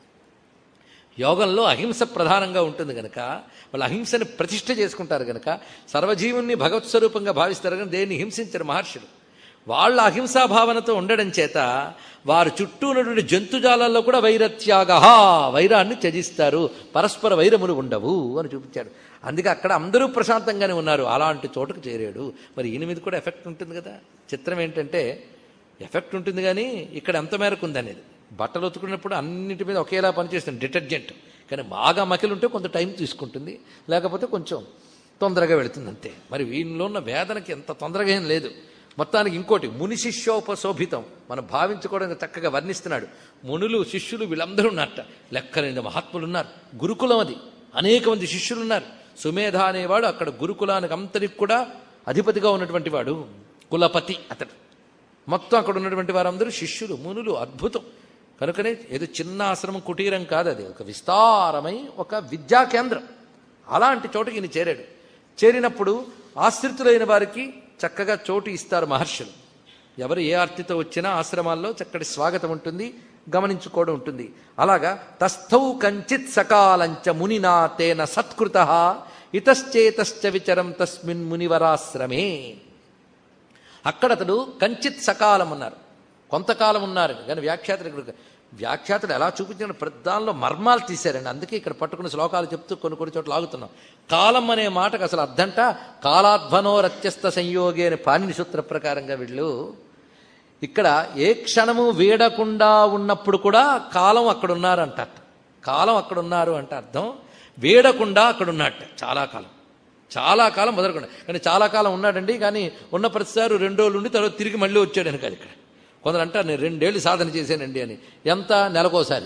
యోగంలో అహింస ప్రధానంగా ఉంటుంది గనక వాళ్ళు అహింసని ప్రతిష్ఠ చేసుకుంటారు గనక సర్వజీవుణ్ణి భగవత్ స్వరూపంగా భావిస్తారు కానీ దేన్ని హింసించరు మహర్షులు వాళ్ళ అహింసా భావనతో ఉండడం చేత వారు చుట్టూ ఉన్నటువంటి జంతుజాలాల్లో కూడా వైరత్యాగ వైరాన్ని త్యజిస్తారు పరస్పర వైరములు ఉండవు అని చూపించాడు అందుకే అక్కడ అందరూ ప్రశాంతంగానే ఉన్నారు అలాంటి చోటుకు చేరాడు మరి ఈయన మీద కూడా ఎఫెక్ట్ ఉంటుంది కదా చిత్రం ఏంటంటే ఎఫెక్ట్ ఉంటుంది కానీ ఇక్కడ ఎంత మేరకు ఉందనేది బట్టలు ఉతుకున్నప్పుడు అన్నిటి మీద ఒకేలా పనిచేస్తుంది డిటర్జెంట్ కానీ బాగా మకిలు ఉంటే కొంత టైం తీసుకుంటుంది లేకపోతే కొంచెం తొందరగా వెళుతుంది అంతే మరి వీనిలో ఉన్న వేదనకి ఎంత తొందరగా ఏం లేదు మొత్తానికి ఇంకోటి ముని శిష్యోపశోభితం మనం భావించుకోవడానికి చక్కగా వర్ణిస్తున్నాడు మునులు శిష్యులు వీళ్ళందరూ ఉన్నట్ట లెక్కలేని మహాత్ములు ఉన్నారు గురుకులం అది అనేక మంది శిష్యులు ఉన్నారు సుమేధ అనేవాడు అక్కడ గురుకులానికి అంతటికి కూడా అధిపతిగా ఉన్నటువంటి వాడు కులపతి అతడు మొత్తం అక్కడ ఉన్నటువంటి వారందరూ శిష్యులు మునులు అద్భుతం కనుకనే ఏదో చిన్న ఆశ్రమం కుటీరం కాదు అది ఒక విస్తారమై ఒక విద్యా కేంద్రం అలాంటి చోటుకి ఈయన చేరాడు చేరినప్పుడు ఆశ్రితులైన వారికి చక్కగా చోటు ఇస్తారు మహర్షులు ఎవరు ఏ ఆర్తితో వచ్చినా ఆశ్రమాల్లో చక్కటి స్వాగతం ఉంటుంది గమనించుకోవడం ఉంటుంది అలాగా తస్థౌ కంచిత్ సకాలంచ మునినా తేన సత్కృత ఇతశ్చేతశ్చ విచరం తస్మిన్ మునివరాశ్రమే అక్కడ అతడు కంచిత్ సకాలం ఉన్నారు కొంతకాలం ఉన్నారు కానీ వ్యాఖ్యాతలు ఇక్కడ వ్యాఖ్యాతలు ఎలా చూపించిన ప్రతి దానిలో మర్మాలు తీశారండి అందుకే ఇక్కడ పట్టుకున్న శ్లోకాలు చెప్తూ కొన్ని కొన్ని చోట్ల ఆగుతున్నాం కాలం అనే మాటకు అసలు అర్థంట కాలాధ్వనో రత్యస్త సంయోగి అనే పాణిని సూత్ర ప్రకారంగా వీళ్ళు ఇక్కడ ఏ క్షణము వీడకుండా ఉన్నప్పుడు కూడా కాలం అక్కడ ఉన్నారంట కాలం అక్కడ ఉన్నారు అంటే అర్థం వీడకుండా అక్కడ ఉన్నట్ట చాలా కాలం చాలా కాలం మొదలకుండా కానీ చాలా కాలం ఉన్నాడండి కానీ ఉన్న ప్రతిసారి రెండు రోజులు ఉండి తర్వాత తిరిగి మళ్ళీ వచ్చాడని కాదు ఇక్కడ కొందరు అంటారు నేను రెండేళ్ళు సాధన చేశానండి అని ఎంత నెలకోసారి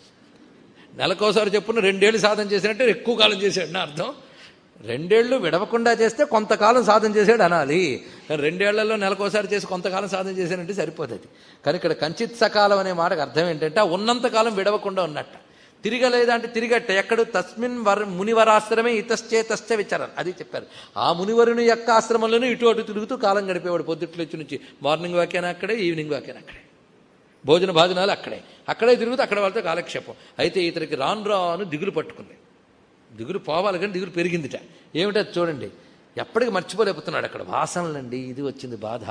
నెలకోసారి చెప్పున రెండేళ్ళు సాధన చేసినట్టే ఎక్కువ కాలం చేశాడు నా అర్థం రెండేళ్లు విడవకుండా చేస్తే కొంతకాలం సాధన చేశాడు అనాలి కానీ రెండేళ్లలో నెలకోసారి చేసి కొంతకాలం సాధన చేశానంటే సరిపోతుంది కానీ ఇక్కడ కంచిత్ సకాలం అనే మాటకు అర్థం ఏంటంటే ఆ ఉన్నంతకాలం విడవకుండా ఉన్నట్ట తిరగలేదా అంటే తిరిగట్ట ఎక్కడు తస్మిన్ వర్ మునివరాశ్రమే ఇతశ్చేతశ్చ విచరన్ అది చెప్పారు ఆ మునివరుని యొక్క ఆశ్రమంలోనే ఇటు అటు తిరుగుతూ కాలం గడిపేవాడు పొద్దుట్లొచ్చి నుంచి మార్నింగ్ వాక్యాన అక్కడే ఈవినింగ్ వాక్యాన అక్కడే భోజన భాజనాలు అక్కడే అక్కడే తిరుగుతూ అక్కడ వాళ్ళతో కాలక్షేపం అయితే ఇతనికి రాను రాను దిగులు పట్టుకుంది దిగులు పోవాలి కానీ దిగులు పెరిగిందిట ఏమిటో చూడండి ఎప్పటికి మర్చిపోలేకపోతున్నాడు అక్కడ వాసనలండి ఇది వచ్చింది బాధ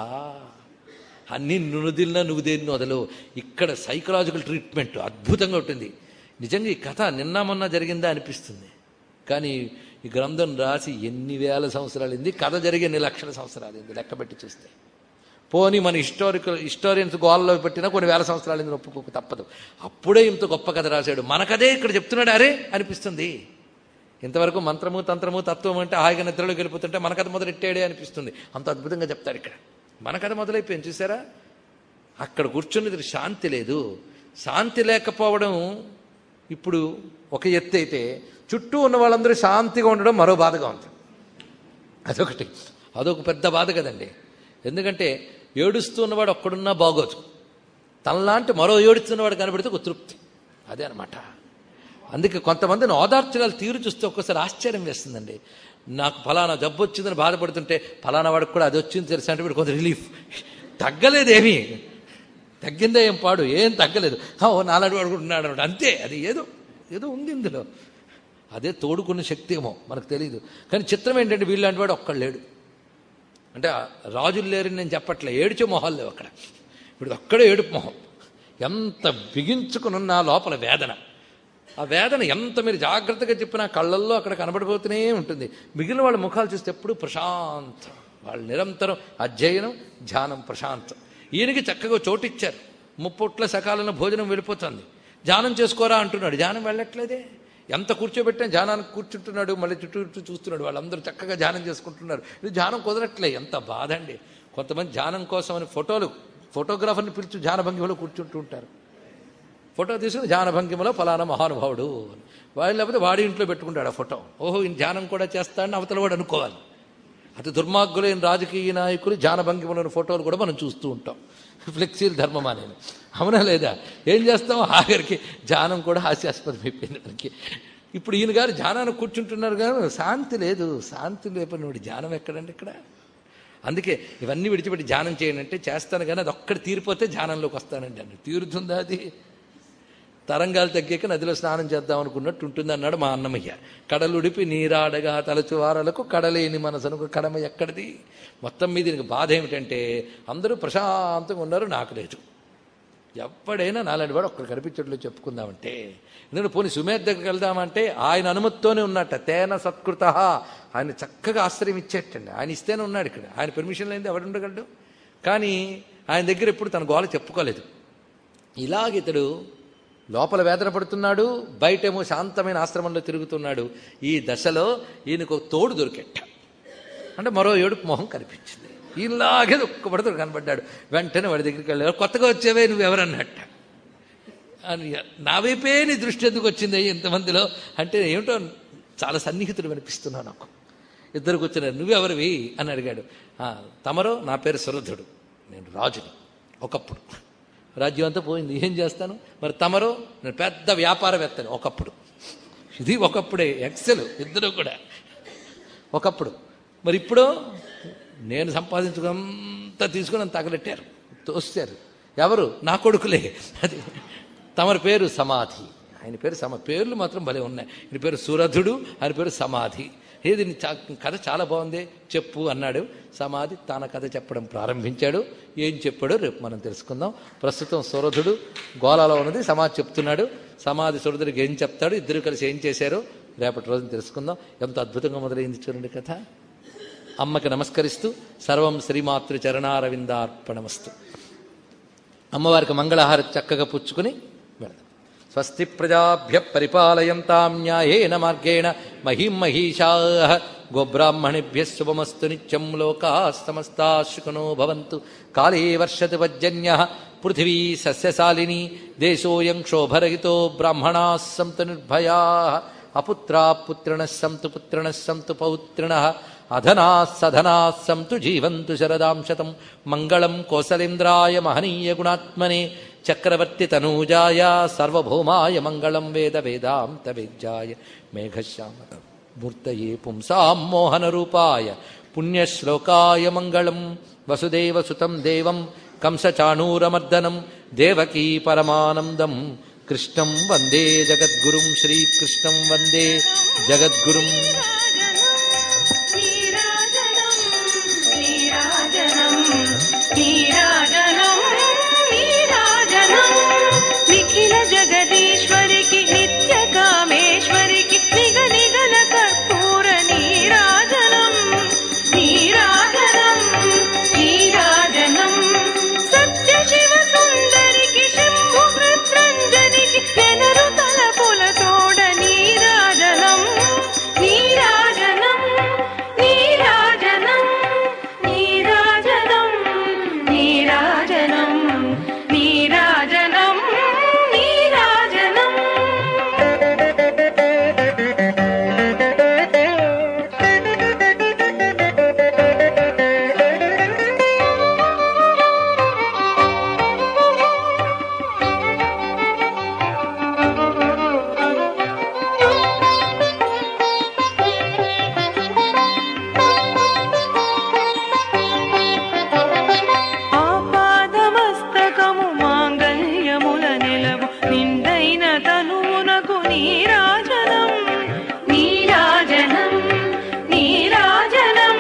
అన్ని నునుదిల్లా నువ్వు దేన్ని వదలు ఇక్కడ సైకలాజికల్ ట్రీట్మెంట్ అద్భుతంగా ఉంటుంది నిజంగా ఈ కథ నిన్న మొన్న జరిగిందా అనిపిస్తుంది కానీ ఈ గ్రంథం రాసి ఎన్ని వేల సంవత్సరాలు అయింది కథ జరిగే ఎన్ని లక్షల సంవత్సరాలు అయింది లెక్క పెట్టి చూస్తే పోనీ మన హిస్టారికల్ హిస్టారియన్స్ గోల్లో పెట్టినా కొన్ని వేల సంవత్సరాలు అయింది ఒప్పుకోక తప్పదు అప్పుడే ఇంత గొప్ప కథ రాశాడు మన కథే ఇక్కడ చెప్తున్నాడు అరే అనిపిస్తుంది ఇంతవరకు మంత్రము తంత్రము తత్వం అంటే హాయిగా నిద్రలోకి వెళ్ళిపోతుంటే మన కథ మొదలెట్టాడే అనిపిస్తుంది అంత అద్భుతంగా చెప్తాడు ఇక్కడ మన కథ మొదలైపోయింది చూసారా అక్కడ కూర్చున్నది శాంతి లేదు శాంతి లేకపోవడం ఇప్పుడు ఒక ఎత్తు అయితే చుట్టూ ఉన్న వాళ్ళందరూ శాంతిగా ఉండడం మరో బాధగా ఉంది అదొకటి అదొక పెద్ద బాధ కదండి ఎందుకంటే ఏడుస్తూ ఉన్నవాడు ఒక్కడున్నా బాగోదు తనలాంటి మరో ఏడుస్తున్నవాడు కనబడితే ఒక తృప్తి అదే అనమాట అందుకే కొంతమందిని ఓదార్చగల తీరు చూస్తే ఒక్కసారి ఆశ్చర్యం వేస్తుందండి నాకు ఫలానా జబ్బు వచ్చిందని బాధపడుతుంటే ఫలానా వాడికి కూడా అది వచ్చింది తెలుసా అంటే వీడు కొంత రిలీఫ్ తగ్గలేదేమీ తగ్గిందే ఏం పాడు ఏం తగ్గలేదు "హా, ఓ నాలుగు వాడు కూడా ఉన్నాడు అన్నాడు అంతే అది ఏదో ఏదో ఉంది ఇందులో అదే తోడుకున్న శక్తి ఏమో మనకు తెలియదు కానీ చిత్రం ఏంటంటే వీళ్ళంటి వాడు ఒక్కడు లేడు అంటే ఆ రాజులు లేరని నేను చెప్పట్లే ఏడుచే మొహాలు లేవు అక్కడ ఇప్పుడు ఒక్కడే ఏడుపు మొహం ఎంత బిగించుకునున్న లోపల వేదన ఆ వేదన ఎంత మీరు జాగ్రత్తగా చెప్పినా కళ్ళల్లో అక్కడ కనబడిపోతూనే ఉంటుంది మిగిలిన వాళ్ళ ముఖాలు చూస్తే ఎప్పుడు ప్రశాంతం వాళ్ళు నిరంతరం అధ్యయనం ధ్యానం ప్రశాంతం ఈయనకి చక్కగా చోటిచ్చారు ముప్పొట్ల సకాలంలో భోజనం వెళ్ళిపోతుంది ధ్యానం చేసుకోరా అంటున్నాడు ధ్యానం వెళ్ళట్లేదే ఎంత కూర్చోబెట్టినా ధ్యానానికి కూర్చుంటున్నాడు మళ్ళీ చుట్టూ చుట్టూ చూస్తున్నాడు వాళ్ళందరూ చక్కగా ధ్యానం చేసుకుంటున్నారు ఇది ధ్యానం కుదరట్లే ఎంత బాధ అండి కొంతమంది ధ్యానం కోసం అని ఫోటోలు ఫోటోగ్రాఫర్ని పిలిచి ధ్యాన భంగిమలో కూర్చుంటూ ఉంటారు ఫోటో తీసుకుని ధ్యాన భంగిమలో ఫలానా మహానుభావుడు వాడు లేకపోతే వాడి ఇంట్లో పెట్టుకుంటాడు ఆ ఫోటో ఓహో ఈయన ధ్యానం కూడా చేస్తాడని అవతల వాడు అనుకోవాలి అతి దుర్మార్గులైన రాజకీయ నాయకులు ధ్యాన భంగిమలోని ఫోటోలు కూడా మనం చూస్తూ ఉంటాం ఫ్లెక్సీలు ధర్మమా నేను అవునా లేదా ఏం చేస్తాం ఆఖరికి ధ్యానం కూడా హాస్యాస్పదం అయిపోయింది మనకి ఇప్పుడు ఈయన గారు ధ్యానాన్ని కూర్చుంటున్నారు కానీ శాంతి లేదు శాంతి లేపనోడి ధ్యానం ఎక్కడండి ఇక్కడ అందుకే ఇవన్నీ విడిచిపెట్టి ధ్యానం చేయండి అంటే చేస్తాను కానీ అది ఒక్కటి తీరిపోతే ధ్యానంలోకి వస్తానండి అండి తీరుతుందా అది తరంగాలు తగ్గాక నదిలో స్నానం చేద్దాం అనుకున్నట్టు ఉంటుంది అన్నాడు మా అన్నమయ్య కడలుడిపి నీరాడగా తలచు వారలకు కడలేని మనసనుకు కడమ ఎక్కడిది మొత్తం మీద దీనికి బాధ ఏమిటంటే అందరూ ప్రశాంతంగా ఉన్నారు నాకు లేదు ఎప్పుడైనా నాలాంటి వాడు ఒక్కడు కనిపించట్లో చెప్పుకుందామంటే ఎందుకంటే పోనీ సుమేధ్ దగ్గరికి వెళ్దామంటే ఆయన అనుమతితోనే ఉన్నట్ట తేన సత్కృత ఆయన చక్కగా ఆశ్రయం ఇచ్చేటండి ఆయన ఇస్తేనే ఉన్నాడు ఇక్కడ ఆయన పర్మిషన్ లేనిది ఎవడు ఉండగలడు కానీ ఆయన దగ్గర ఎప్పుడు తన గోల చెప్పుకోలేదు ఇలాగితడు లోపల వేదన పడుతున్నాడు బయటేమో శాంతమైన ఆశ్రమంలో తిరుగుతున్నాడు ఈ దశలో ఈయనకు ఒక తోడు దొరికెట్ట అంటే మరో ఏడుపు మొహం కనిపించింది ఇలాగే ఒక్క పడుతుడు కనబడ్డాడు వెంటనే వాడి దగ్గరికి వెళ్ళారు కొత్తగా వచ్చేవే నువ్వు ఎవరన్నట్ట అని నా వైపే నీ దృష్టి ఎందుకు వచ్చింది ఇంతమందిలో అంటే ఏమిటో చాలా సన్నిహితుడు అనిపిస్తున్నావు నాకు ఇద్దరు కూర్చున్నారు నువ్వెవరివి అని అడిగాడు "ఆ, తమరో నా పేరు సురధుడు నేను రాజుని ఒకప్పుడు రాజ్యం అంతా పోయింది ఏం చేస్తాను మరి తమరో నేను పెద్ద వ్యాపారవేత్తని ఒకప్పుడు ఇది ఒకప్పుడే ఎక్సెల్ ఇద్దరు కూడా ఒకప్పుడు మరి ఇప్పుడు నేను సంపాదించుకుంతా తీసుకుని నన్ను తగలెట్టారు తోస్తారు ఎవరు నా కొడుకులే అది తమరి పేరు సమాధి ఆయన పేరు సమ పేర్లు మాత్రం భలే ఉన్నాయి ఆయన పేరు సురధుడు ఆయన పేరు సమాధి ఏది నీ చా- కథ చాలా బాగుంది చెప్పు అన్నాడు సమాధి తన కథ చెప్పడం ప్రారంభించాడు ఏం చెప్పాడో రేపు మనం తెలుసుకుందాం ప్రస్తుతం సురధుడు గోలాలో ఉన్నది సమాధి చెప్తున్నాడు సమాధి సురధుడికి ఏం చెప్తాడు ఇద్దరు కలిసి ఏం చేశారో రేపటి రోజున తెలుసుకుందాం ఎంత అద్భుతంగా మొదలైంది చూడండి కథ అమ్మకి నమస్కరిస్తూ సర్వం శ్రీమాతృ చరణారవిందార్పణమస్తు అమ్మవారికి మంగళహారతి చక్కగా పుచ్చుకుని వెళదాం స్వస్తి ప్రజాభ్య పరిపాలయంతాం న్యాయేన మార్గేణ మహిం మహిషా గోబ్రాహ్మణిభ్య శుభమస్తు నిత్యం లోకా సమస్తా శుకనో భవంతు కాళే వర్షతి పర్జన్య పృథివీ సస్యశాలిని దేశోయం క్షోభరహితో బ్రాహ్మణా సంతు నిర్భయా అపుత్రా పుత్రిణ సంతు పుత్రిణ సంతు పౌత్రిణ అధనా సధనా సంతు జీవంతు శరదాం శతం మంగళం కోసలేంద్రాయ మహనీయ గుణాత్మనే చక్రవర్తి తనూజాయ సార్వభౌమాయ మంగళం వేద వేదాంత వేద్యాయ మేఘశ్యామత మూర్తయే పుంసాం మోహన రూపాయ పుణ్యశ్లోకాయ మంగళం వసుదేవ సుతం దేవం కంసచాణూరమర్దనం దేవకీ పరమానందం కృష్ణం వందే జగద్గురుం శ్రీకృష్ణం వందే జగద్గురుం నీరాజనం నీరాజనం నీరాజనం నీరాజనం నిఖిల జగదీశ్వరికి నిత్య కామేశ్వరికి నిగ నిగల కర్పూర నీరాజనం నీరాజనం నీరాజనం సత్య శివ సుందరికి శంభు మృత్రంజనికి నెనరు తలపుల తోడ నీరాజనం నీరాజనం నీరాజనం నీరాజనం నీరాజనం నీరాజనం నీరాజనం ఆపాదమస్తకము మాంగళ్యముల నెలవు నిండైన తనువునకు నీరాజనం నీరాజనం నీరాజనం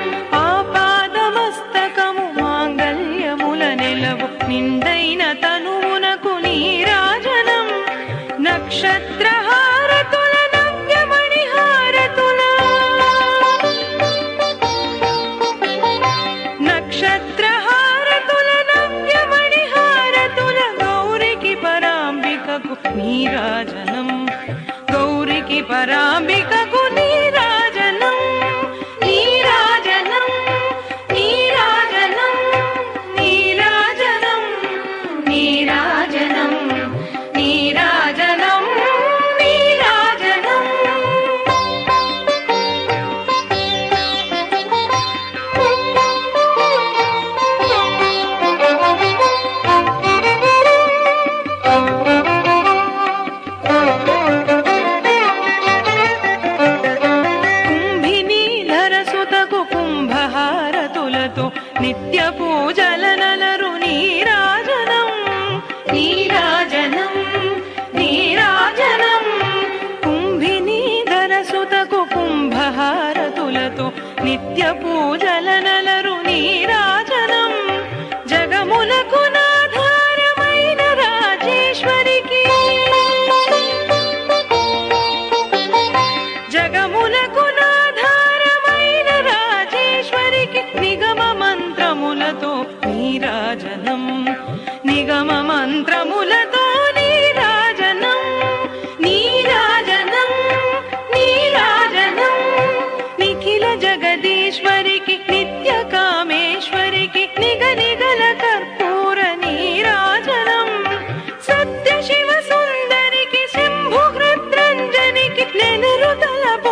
ఆపాదమస్తకము మాంగళ్యముల నెలవు నిండైన తనువునకు నీరాజనం నక్షత్రహారతుల నవ్యమణి హారతుల నక్షత్రహారతుల నవ్యమణి హారతుల గౌరికి పరాంబికకు నీరాజనం గౌరికి పరాంబికకు నీరాజనం నీరాజనం నీరాజనం నీరాజనం నీరాజనం నీరాజనం కుంభినీధరసుతకు కుంభహారతులతో నిత్య పూజల నలరు నీరాజనం నీరాజనం నీరాజనం కుంభినీధరసుతకు కుంభహారతులతో నిత్య పూజల నలరు నీరాజనం జగములకు నాధారమైన రాజేశ్వరికి జగములకు నాధారమైన రాజేశ్వరికి నిగమ మంత్రములతో నీరాజనం నిగమ మంత్రములతో నీరాజనం నీరాజనం నీరాజనం నిఖిల జగదీశ్వరికి నిత్య కామేశ్వరికి నిగ నిగల కర్పూర నీరాజనం సత్య శివ సుందరికి శంభు హృద్రంజనికి నెనరు తలప